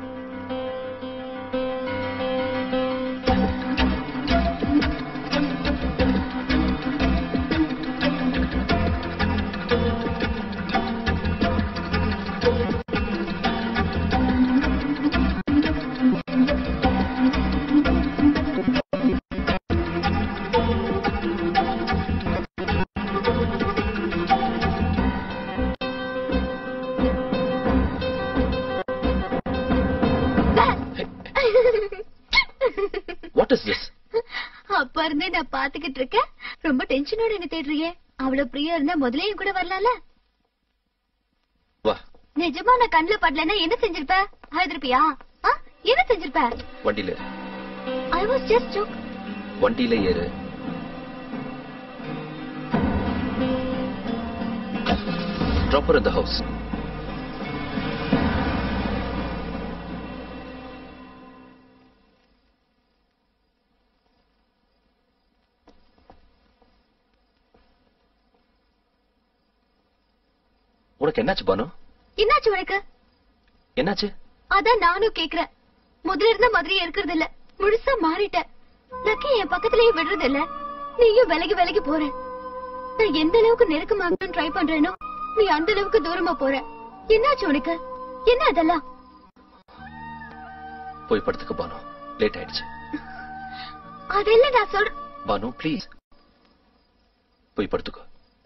H: வாட் இஸ் திஸ்
K: அப்ப இருந்தே நான் பாத்துக்கிட்டு இருக்கேன் ரொம்ப டென்ஷனோட என்ன தேடுறியே அவ்வளவு பிரியா இருந்தா முதல்ல என் கூட வரலாம்ல
H: வா
K: நிஜமா நான் கண்ணுல படலன்னா என்ன செஞ்சிருப்ப அழுதுருப்பியா ஆ? என்ன செஞ்சிருப்ப
H: வண்டியில ஏறு.
K: ஐ வாஸ் ஜஸ்ட் ஜோக்
H: வண்டியில ஏறு Drop her in the house. உனக்கு என்னாச்சு பானு
K: என்னாச்சு உனக்கு
H: என்னாச்சு
K: அதான் நானும் கேக்குறேன் முதல்ல இருந்த மாதிரி இருக்கிறது இல்ல முழுசா மாறிட்ட லக்கி என் பக்கத்துலயே விடுறது இல்ல நீயும் விலகி விலகி போற நான் எந்த அளவுக்கு நெருக்கமாக ட்ரை பண்றேனோ நீ அந்த அளவுக்கு தூரமா போற என்னாச்சு உனக்கு என்ன அதெல்லாம்
H: போய் படுத்துக்க பானு லேட் ஆயிடுச்சு
K: அதெல்லாம் நான் சொல்ற
H: பானு ப்ளீஸ் போய் படுத்துக்கோ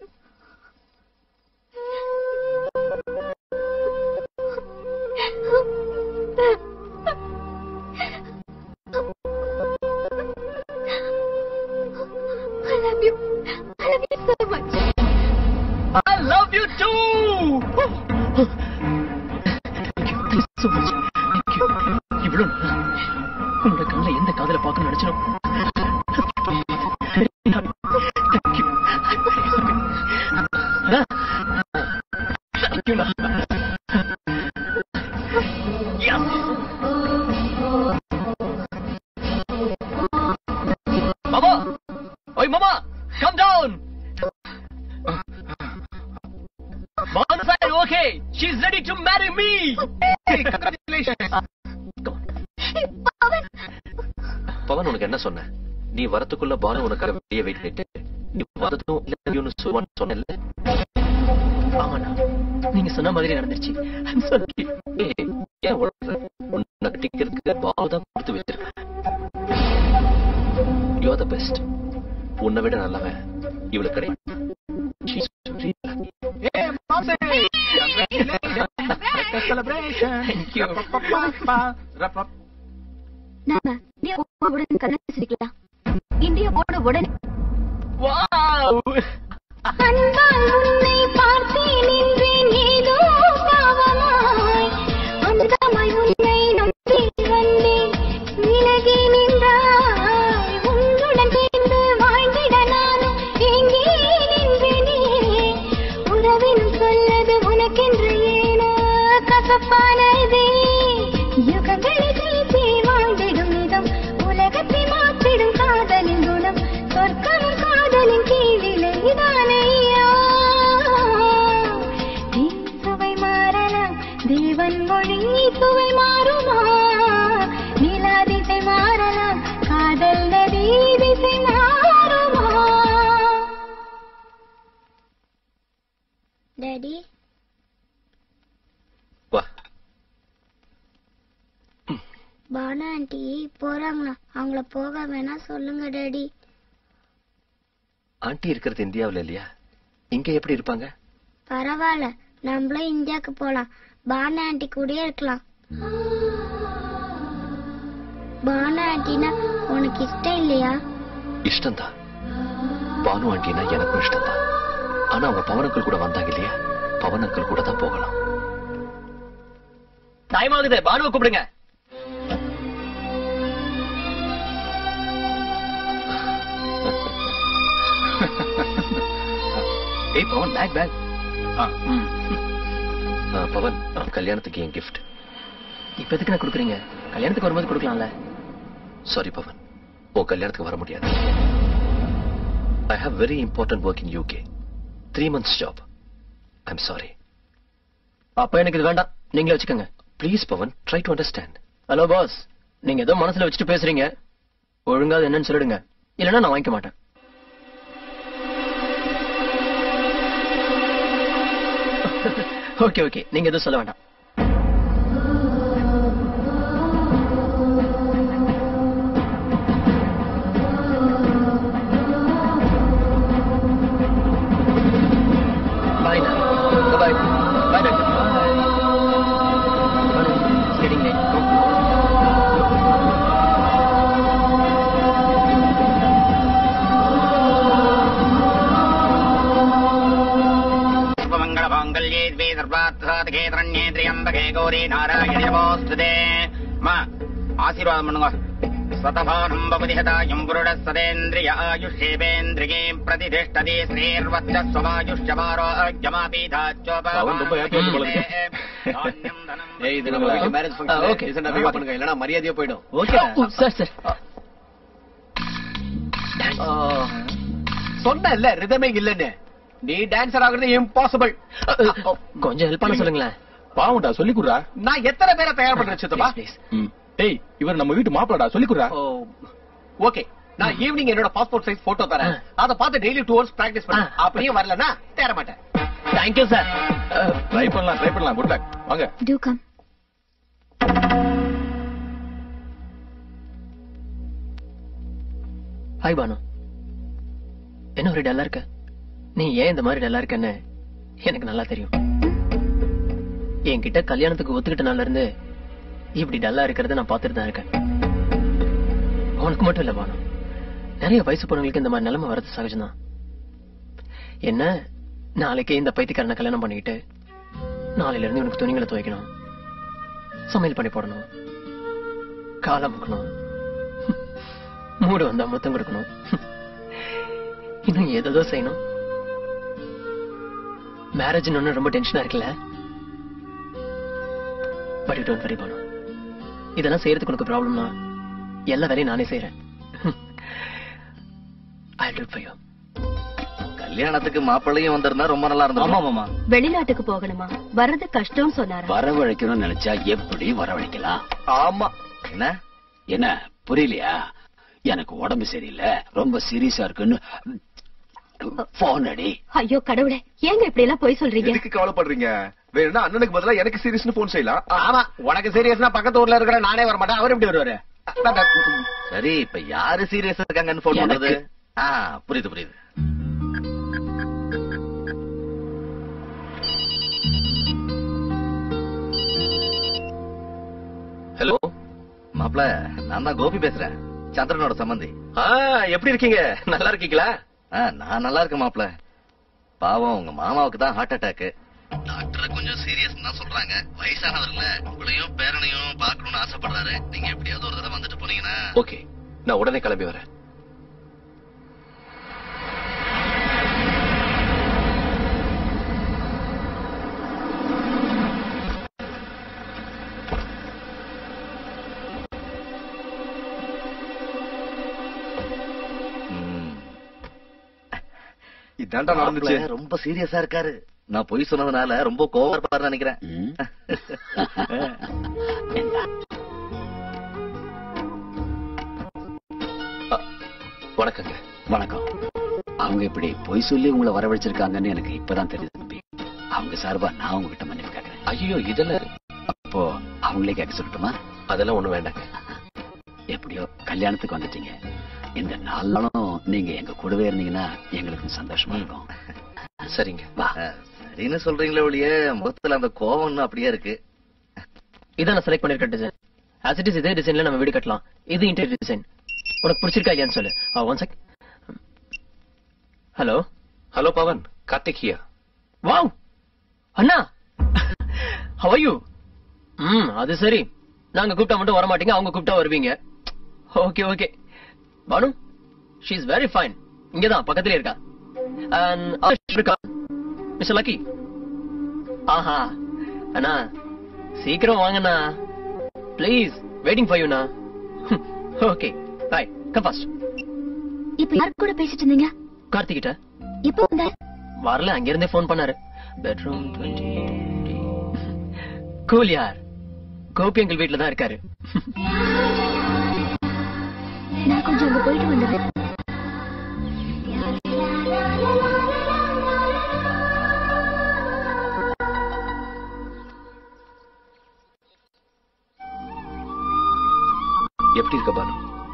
K: I love you. I love you so much.
J: I love you too. Thank you so much. Thank you. இவ்வளவு நாளா உன்னோட கண்ணுல எந்த காதல பார்க்கணும்னு நினைச்சனோ Thank you. Thank you. Mama! Oi, Mama! Come down! Mom's side, okay. She's ready to marry me. Hey, congratulations.
H: Pawan உனக்கு என்ன சொன்ன நீ வரத்துக்குள்ள பானு உனக்காக வெளியே வெயிட் பண்ணிட்டு நீ வரதும் இல்லைன்னு சொல்லுவான்னு சொன்னல
J: ஆமாண்ணா நீங்க சொன்ன மாதிரி நடந்துருச்சு I'm sorry.
H: ஏய், ஏன் உழற? உன்னை கட்டிக்கிறதுக்கு பானு தான் கொடுத்து வச்சிருக்கேன் யூ ஆர் த பெஸ்ட் உன்னை விட நல்லவன் இவளுக்கு கிடையாது She's really lucky.
Q: Hey, Momsy! Congratulations! Make a celebration!
J: Thank you.
Q: Ra-pa-pa-pa-pa. Ra-pa-
K: நாம இந்தியா உடனே கல்யாணம் செஞ்சுக்கலாம் இந்தியா போட உடனே
R: அன்பால் உன்னை பார்த்தேன் நின்றேன் ஏதோ பாவமாய் அமுதமாய் உன்னை நம்பி வந்தேன் விலகி நின்றாய் உன்னுடன் சேர்ந்து வாழ்ந்தேன் பூவினும் சொல்லது உனக்கென்று ஏனோ கசப்பானதே யுகங்களை பேசி வாழ்ந்திடும் விதம் உலகத்தை மாற்றிடும் காதலின் குணம் சொர்க்கமும் காதலின் கீழிலே இதானையா நீ சுவை மாறலாம் தேவன் மொழி சுவை மாறுமா நிலா திசை மாறலாம் காதல் நதி திசை மாறுமா
T: டாடி
H: வா
T: பானு ஆண்டி போறாங்களா அவங்கள போக வேணா சொல்லுங்க டாடி
H: ஆண்டி இருக்கிறது இந்தியாவுல இல்லையா இங்க எப்படி இருப்பாங்க
T: பரவாயில்ல நம்மளும் இந்தியாவுக்கு போலாம் பானு ஆண்டி கூடயே இருக்கலாம் பானு ஆண்டினா உனக்கு இஷ்டம் இல்லையா
H: இஷ்டம்தான் பானு ஆண்டினா எனக்கும் இஷ்டம்தான் ஆனா அவங்க பவனங்கள் கூட வந்தாங்க இல்லையா பவனங்கள் கூட தான் போகலாம்
J: டைம் ஆகுது பானுவை கூப்பிடுங்க
B: ஏய் பவன் பேக் பேக்
H: ஆ, பவன் கல்யாணத்துக்கு என் கிஃப்ட்
J: இப்ப எதுக்கு நான் கொடுக்குறீங்க கல்யாணத்துக்கு வரும்போது கொடுக்கலாம்ல
H: சாரி பவன் உன் கல்யாணத்துக்கு வர முடியாது I have very important work in UK three months job I'm sorry
J: அப்ப எனக்கு இது வேண்டாம் நீங்களே வச்சுக்கோங்க
H: please Pavan try to understand
J: hello boss நீங்க ஏதோ மனசுல வச்சுட்டு பேசுறீங்க ஒழுங்கா அது என்னன்னு சொல்லிடுங்க இல்லைன்னா நான் வாங்கிக்க மாட்டேன் ஓகே ஓகே நீங்க எதுவும் சொல்ல வேண்டாம் bye bye bye doctor getting late. Go.
U: सर्वमङ्गलमाङ्गल्ये द्वे सर्वार्थसाधके तरण्ये त्र्यम्बके गौरी नारायणे नमोऽस्तुते மா ஆசீர்வாதம் பண்ணுங்க சதபானம் பவதி ஹதாயம் புருட சதேந்திரிய ஆயுஷேவேந்திரியே பிரதிதிஷ்டதி
F: அவன் ரொம்ப happy ஆச்சு போல இருக்கு.
C: ஏய் இது நம்ம வீட்டு மேரேஜ் ஃபங்க்ஷன் ஓகே ரீசன்டா பிஹேவ் பண்ணுங்க இல்லனா மரியாதையா போய்டும்
J: ஓகே சார் சார்
C: சொன்னேன்ல ரிதமே இல்லன்னு நீ டான்சர் ஆகுறது இம்பாசிபிள்
J: கொஞ்சம் ஹெல்ப் பண்ண சொல்லுங்களேன்
F: பாவம்டா சொல்லி குடுறா
C: நான் எத்தனை பேரை தயார் பண்றேன் சித்தப்பா
F: டேய் இவர் நம்ம வீட்டு மாப்பிளடா சொல்லி குடுறா
C: ஓகே நான் ஈவினிங் என்னோட பாஸ்போர்ட் சைஸ் போட்டோ தரேன் அத பார்த்து டெய்லி டூ ஹவர்ஸ் பிராக்டிஸ் பண்ண அப்படியே வரலனா தேர மாட்டேன்
J: தேங்க்யூ சார்
F: ட்ரை பண்ணலாம் ட்ரை பண்ணலாம் குட் லக் வாங்க
T: Do come.
J: ஹாய் பானு என்ன ஒரு டல்லா இருக்க நீ ஏன் இந்த மாதிரி டல்லா இருக்கன்னு எனக்கு நல்லா தெரியும் என்கிட்ட கல்யாணத்துக்கு ஒத்துக்கிட்ட நாள்ல இருந்து இப்படி டல்லா இருக்கிறத நான் பார்த்துட்டு தான் இருக்கேன் உனக்கு மட்டும் இல்ல பானு நிறைய வயசு பொண்ணுங்களுக்கு இந்த மாதிரி நிலைமை வரது சகஜம்தான் என்ன நாளைக்கு இந்த பைத்தியக்காரனை கல்யாணம் பண்ணிக்கிட்டு நாளையில இருந்து உனக்கு துணிகளை துவைக்கணும் சமையல் பண்ணி போடணும் காலை முக்கணும் மூடு வந்தா முத்தம் கொடுக்கணும் இன்னும் ஏதோ செய்யணும் மேரேஜ் ஒண்ணு ரொம்ப டென்ஷனா இருக்குல்ல பட் யூ டோன்ட் வரி பண்ணும் இதெல்லாம் செய்யறதுக்கு உனக்கு ப்ராப்ளம்னா எல்லா வேலையும் நானே செய்யறேன் ஐ டூ ஃபார் யூ
E: கல்யாணத்துக்கு மாப்பிள்ளையும் வந்திருந்தா ரொம்ப நல்லா இருந்தது
I: வெளிநாட்டுக்கு போகணுமா வர்றது கஷ்டம்னு சொன்னாரா
C: வரவழைக்கணும்னு நினைச்சா எப்படி வரவழைக்கலாம்
E: ஆமா என்ன
C: என்ன புரியலையா எனக்கு உடம்பு சரியில்லை ரொம்ப சீரியஸா இருக்குன்னு போன் அடி
I: ஐயோ கடவுளே ஏங்க இப்படி எல்லாம் போய் சொல்றீங்க
G: எதுக்கு கவலைப்படுறீங்க வேணும்னா அண்ணனுக்கு பதிலா எனக்கு சீரியஸ்னு போன் செய்யலாம்
C: ஆமா உனக்கு சீரியஸ்னா பக்கத்து ஊர்ல இருக்கிற நானே வர மாட்டேன் அவர் எப்படி வருவாரு
E: சரி இப்ப யாரு சீரியஸா இருக்காங்கன்னு போன் பண்றது ஆ புரியுது புரியுது
H: ஹலோ
E: மாப்ள நான் தான் கோபி பேசுறேன் சந்திரனோட சம்பந்தி
H: ஆ எப்படி இருக்கீங்க நல்லா இருக்கீங்களா
E: ஆ, நான் நல்லா இருக்கேன் மாப்ள பாவம் உங்க மாமாவுக்கு தான் ஹார்ட் அட்டாக் டாக்டர் கொஞ்சம் சீரியஸ் தான் சொல்றாங்க வயசானவர்ல உங்களையும் பேரனையும் பார்க்கணும்னு ஆசைப்படுறாரு நீங்க எப்படியாவது ஒரு தடவை வந்துட்டு போனீங்கன்னா
H: ஓகே நான் உடனே கிளம்பி வரேன்
G: இதான்டா நடந்துச்சு
E: மாப்பிள்ளை ரொம்ப சீரியஸா இருக்காரு நான் பொய் சொன்னதுனால ரொம்ப கோவம் இருப்பாருன்னு நினைக்கிறேன்
C: வணக்கங்க வணக்கம் அவங்க இப்படி பொய் சொல்லி உங்களை வரவழைச்சிருக்காங்கன்னு எனக்கு இப்பதான் தெரியுது தம்பி அவங்க சார்பா நான் உங்ககிட்ட மன்னிப்பு கேட்கறேன்
H: ஐயோ இதெல்லாம்
C: அப்போ அவங்களே கேட்க சொல்லட்டுமா
H: அதெல்லாம் ஒண்ணு வேண்டாங்க
C: எப்படியோ கல்யாணத்துக்கு வந்துட்டீங்க இந்த நாலு நாளும் நீங்க எங்க கூடவே இருந்தீங்கன்னா எங்களுக்கு சந்தோஷமா இருக்கும்
H: சரிங்க
C: வா
E: சரின்னு சொல்றீங்களே ஒழிய முகத்துல அந்த கோவம் இன்னும் அப்படியே இருக்கு
J: இதான் நான் செலக்ட் பண்ணிருக்க டிசைன் ஆஸ் இட் இஸ் இதே டிசைன்ல நம்ம வீடு கட்டலாம் இது இன்டீரியர் டிசைன் உனக்கு பிடிச்சிருக்கா இல்லையான்னு சொல்லு one check hello
H: hello Pavan Karthik ஹியா
J: வாவ் அண்ணா how are you ம் அது சரி நாங்க கூப்பிட்டா மட்டும் வர மாட்டீங்க அவங்க கூப்பிட்டா வருவீங்க okay okay Banu she is very fine இங்கதான் பக்கத்துலயே இருக்கா அண்ட் இருக்கா மிஸ்டர் லக்கி ஆஹா அண்ணா சீக்கிரம் வாங்கண்ணா ப்ளீஸ் வெயிட்டிங் ஃபார் யூண்ணா ஓகே பை கம் ஃபாஸ்ட்
K: இப்ப யார் கூட பேசிட்டு இருந்தீங்க
J: கார்த்திக் கிட்ட
K: இப்போ வந்த
J: வரல அங்கிருந்தே ஃபோன் பண்ணாரு பெட்ரூம் டுவெண்ட்டி கூல் யார் கோபி எங்கள் வீட்டுல தான் இருக்காரு
K: நான் கொஞ்சம் அங்க போயிட்டு வந்தது
H: எப்படி இருக்க பானு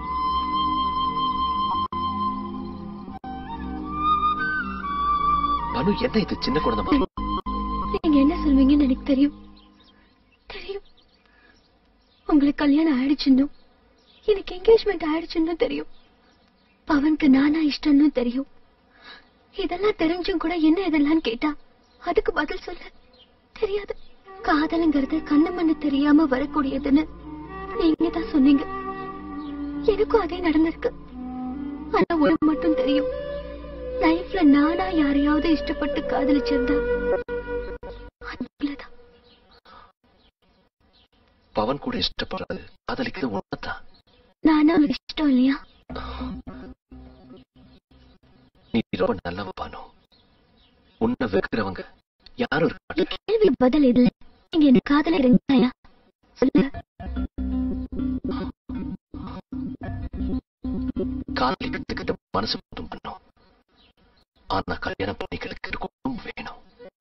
H: பானு என்ன இது சின்ன குழந்தை மாதிரி?
I: நீங்க என்ன சொல்வீங்கன்னு எனக்கு தெரியும் தெரியும் உங்களுக்கு கல்யாணம் ஆயிடுச்சுன்னு எனக்கு என்கேஜ்மெண்ட் ஆயிடுச்சுன்னு தெரியும் பவனுக்கு நானா இஷ்டம்னு தெரியும் இதெல்லாம் தெரிஞ்சும் கூட என்ன இதெல்லாம் கேட்டா அதுக்கு பதில் சொல்ல தெரியாது காதலுங்கிறது கண்ணு மண்ணு தெரியாம வரக்கூடியதுன்னு நீங்க தான் சொன்னீங்க எனக்கும் அதே நடந்திருக்கு ஆனா ஒரு மட்டும் தெரியும் லைஃப்ல நானா யாரையாவது இஷ்டப்பட்டு காதலிச்சிருந்தா அது உங்களைதான்.
H: பவன் கூட இஷ்டப்படுறது காதலிக்கிறது உண்மைதான்
I: நானா உங்களுக்கு இஷ்டம் இல்லையா
H: நீ ரொம்ப நல்லவ பானு உன்னை வெறுக்கிறவங்க யாரும் இருக்க மாட்டாங்க
I: கேள்வி பதில் இல்ல நீங்க என்ன காதலிக்கிறீங்களா சொல்லுங்க
H: காதலிக்கிறதுக்கு மனசு மட்டும் பண்ணும் ஆனா கல்யாணம் பண்ணிக்கிறதுக்கு குடும்பம் வேணும்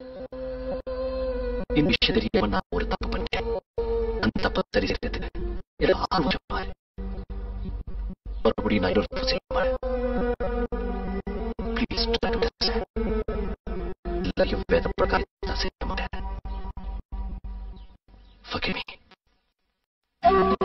H: இந்த விஷயம் தெரியாம நான் ஒரு தப்பு பண்ணிட்டேன் அந்த தப்பை சரி செய்யறதுக்கு எனக்கு ஆறு வருஷம் ஆகுது. மறுபடியும் நான் இன்னொரு தப்பு செய்ய மாட்டேன் ப்ளீஸ் எல்லாரையும் வேத பிரகாரம் நான் செய்ய மாட்டேன் Forgive me.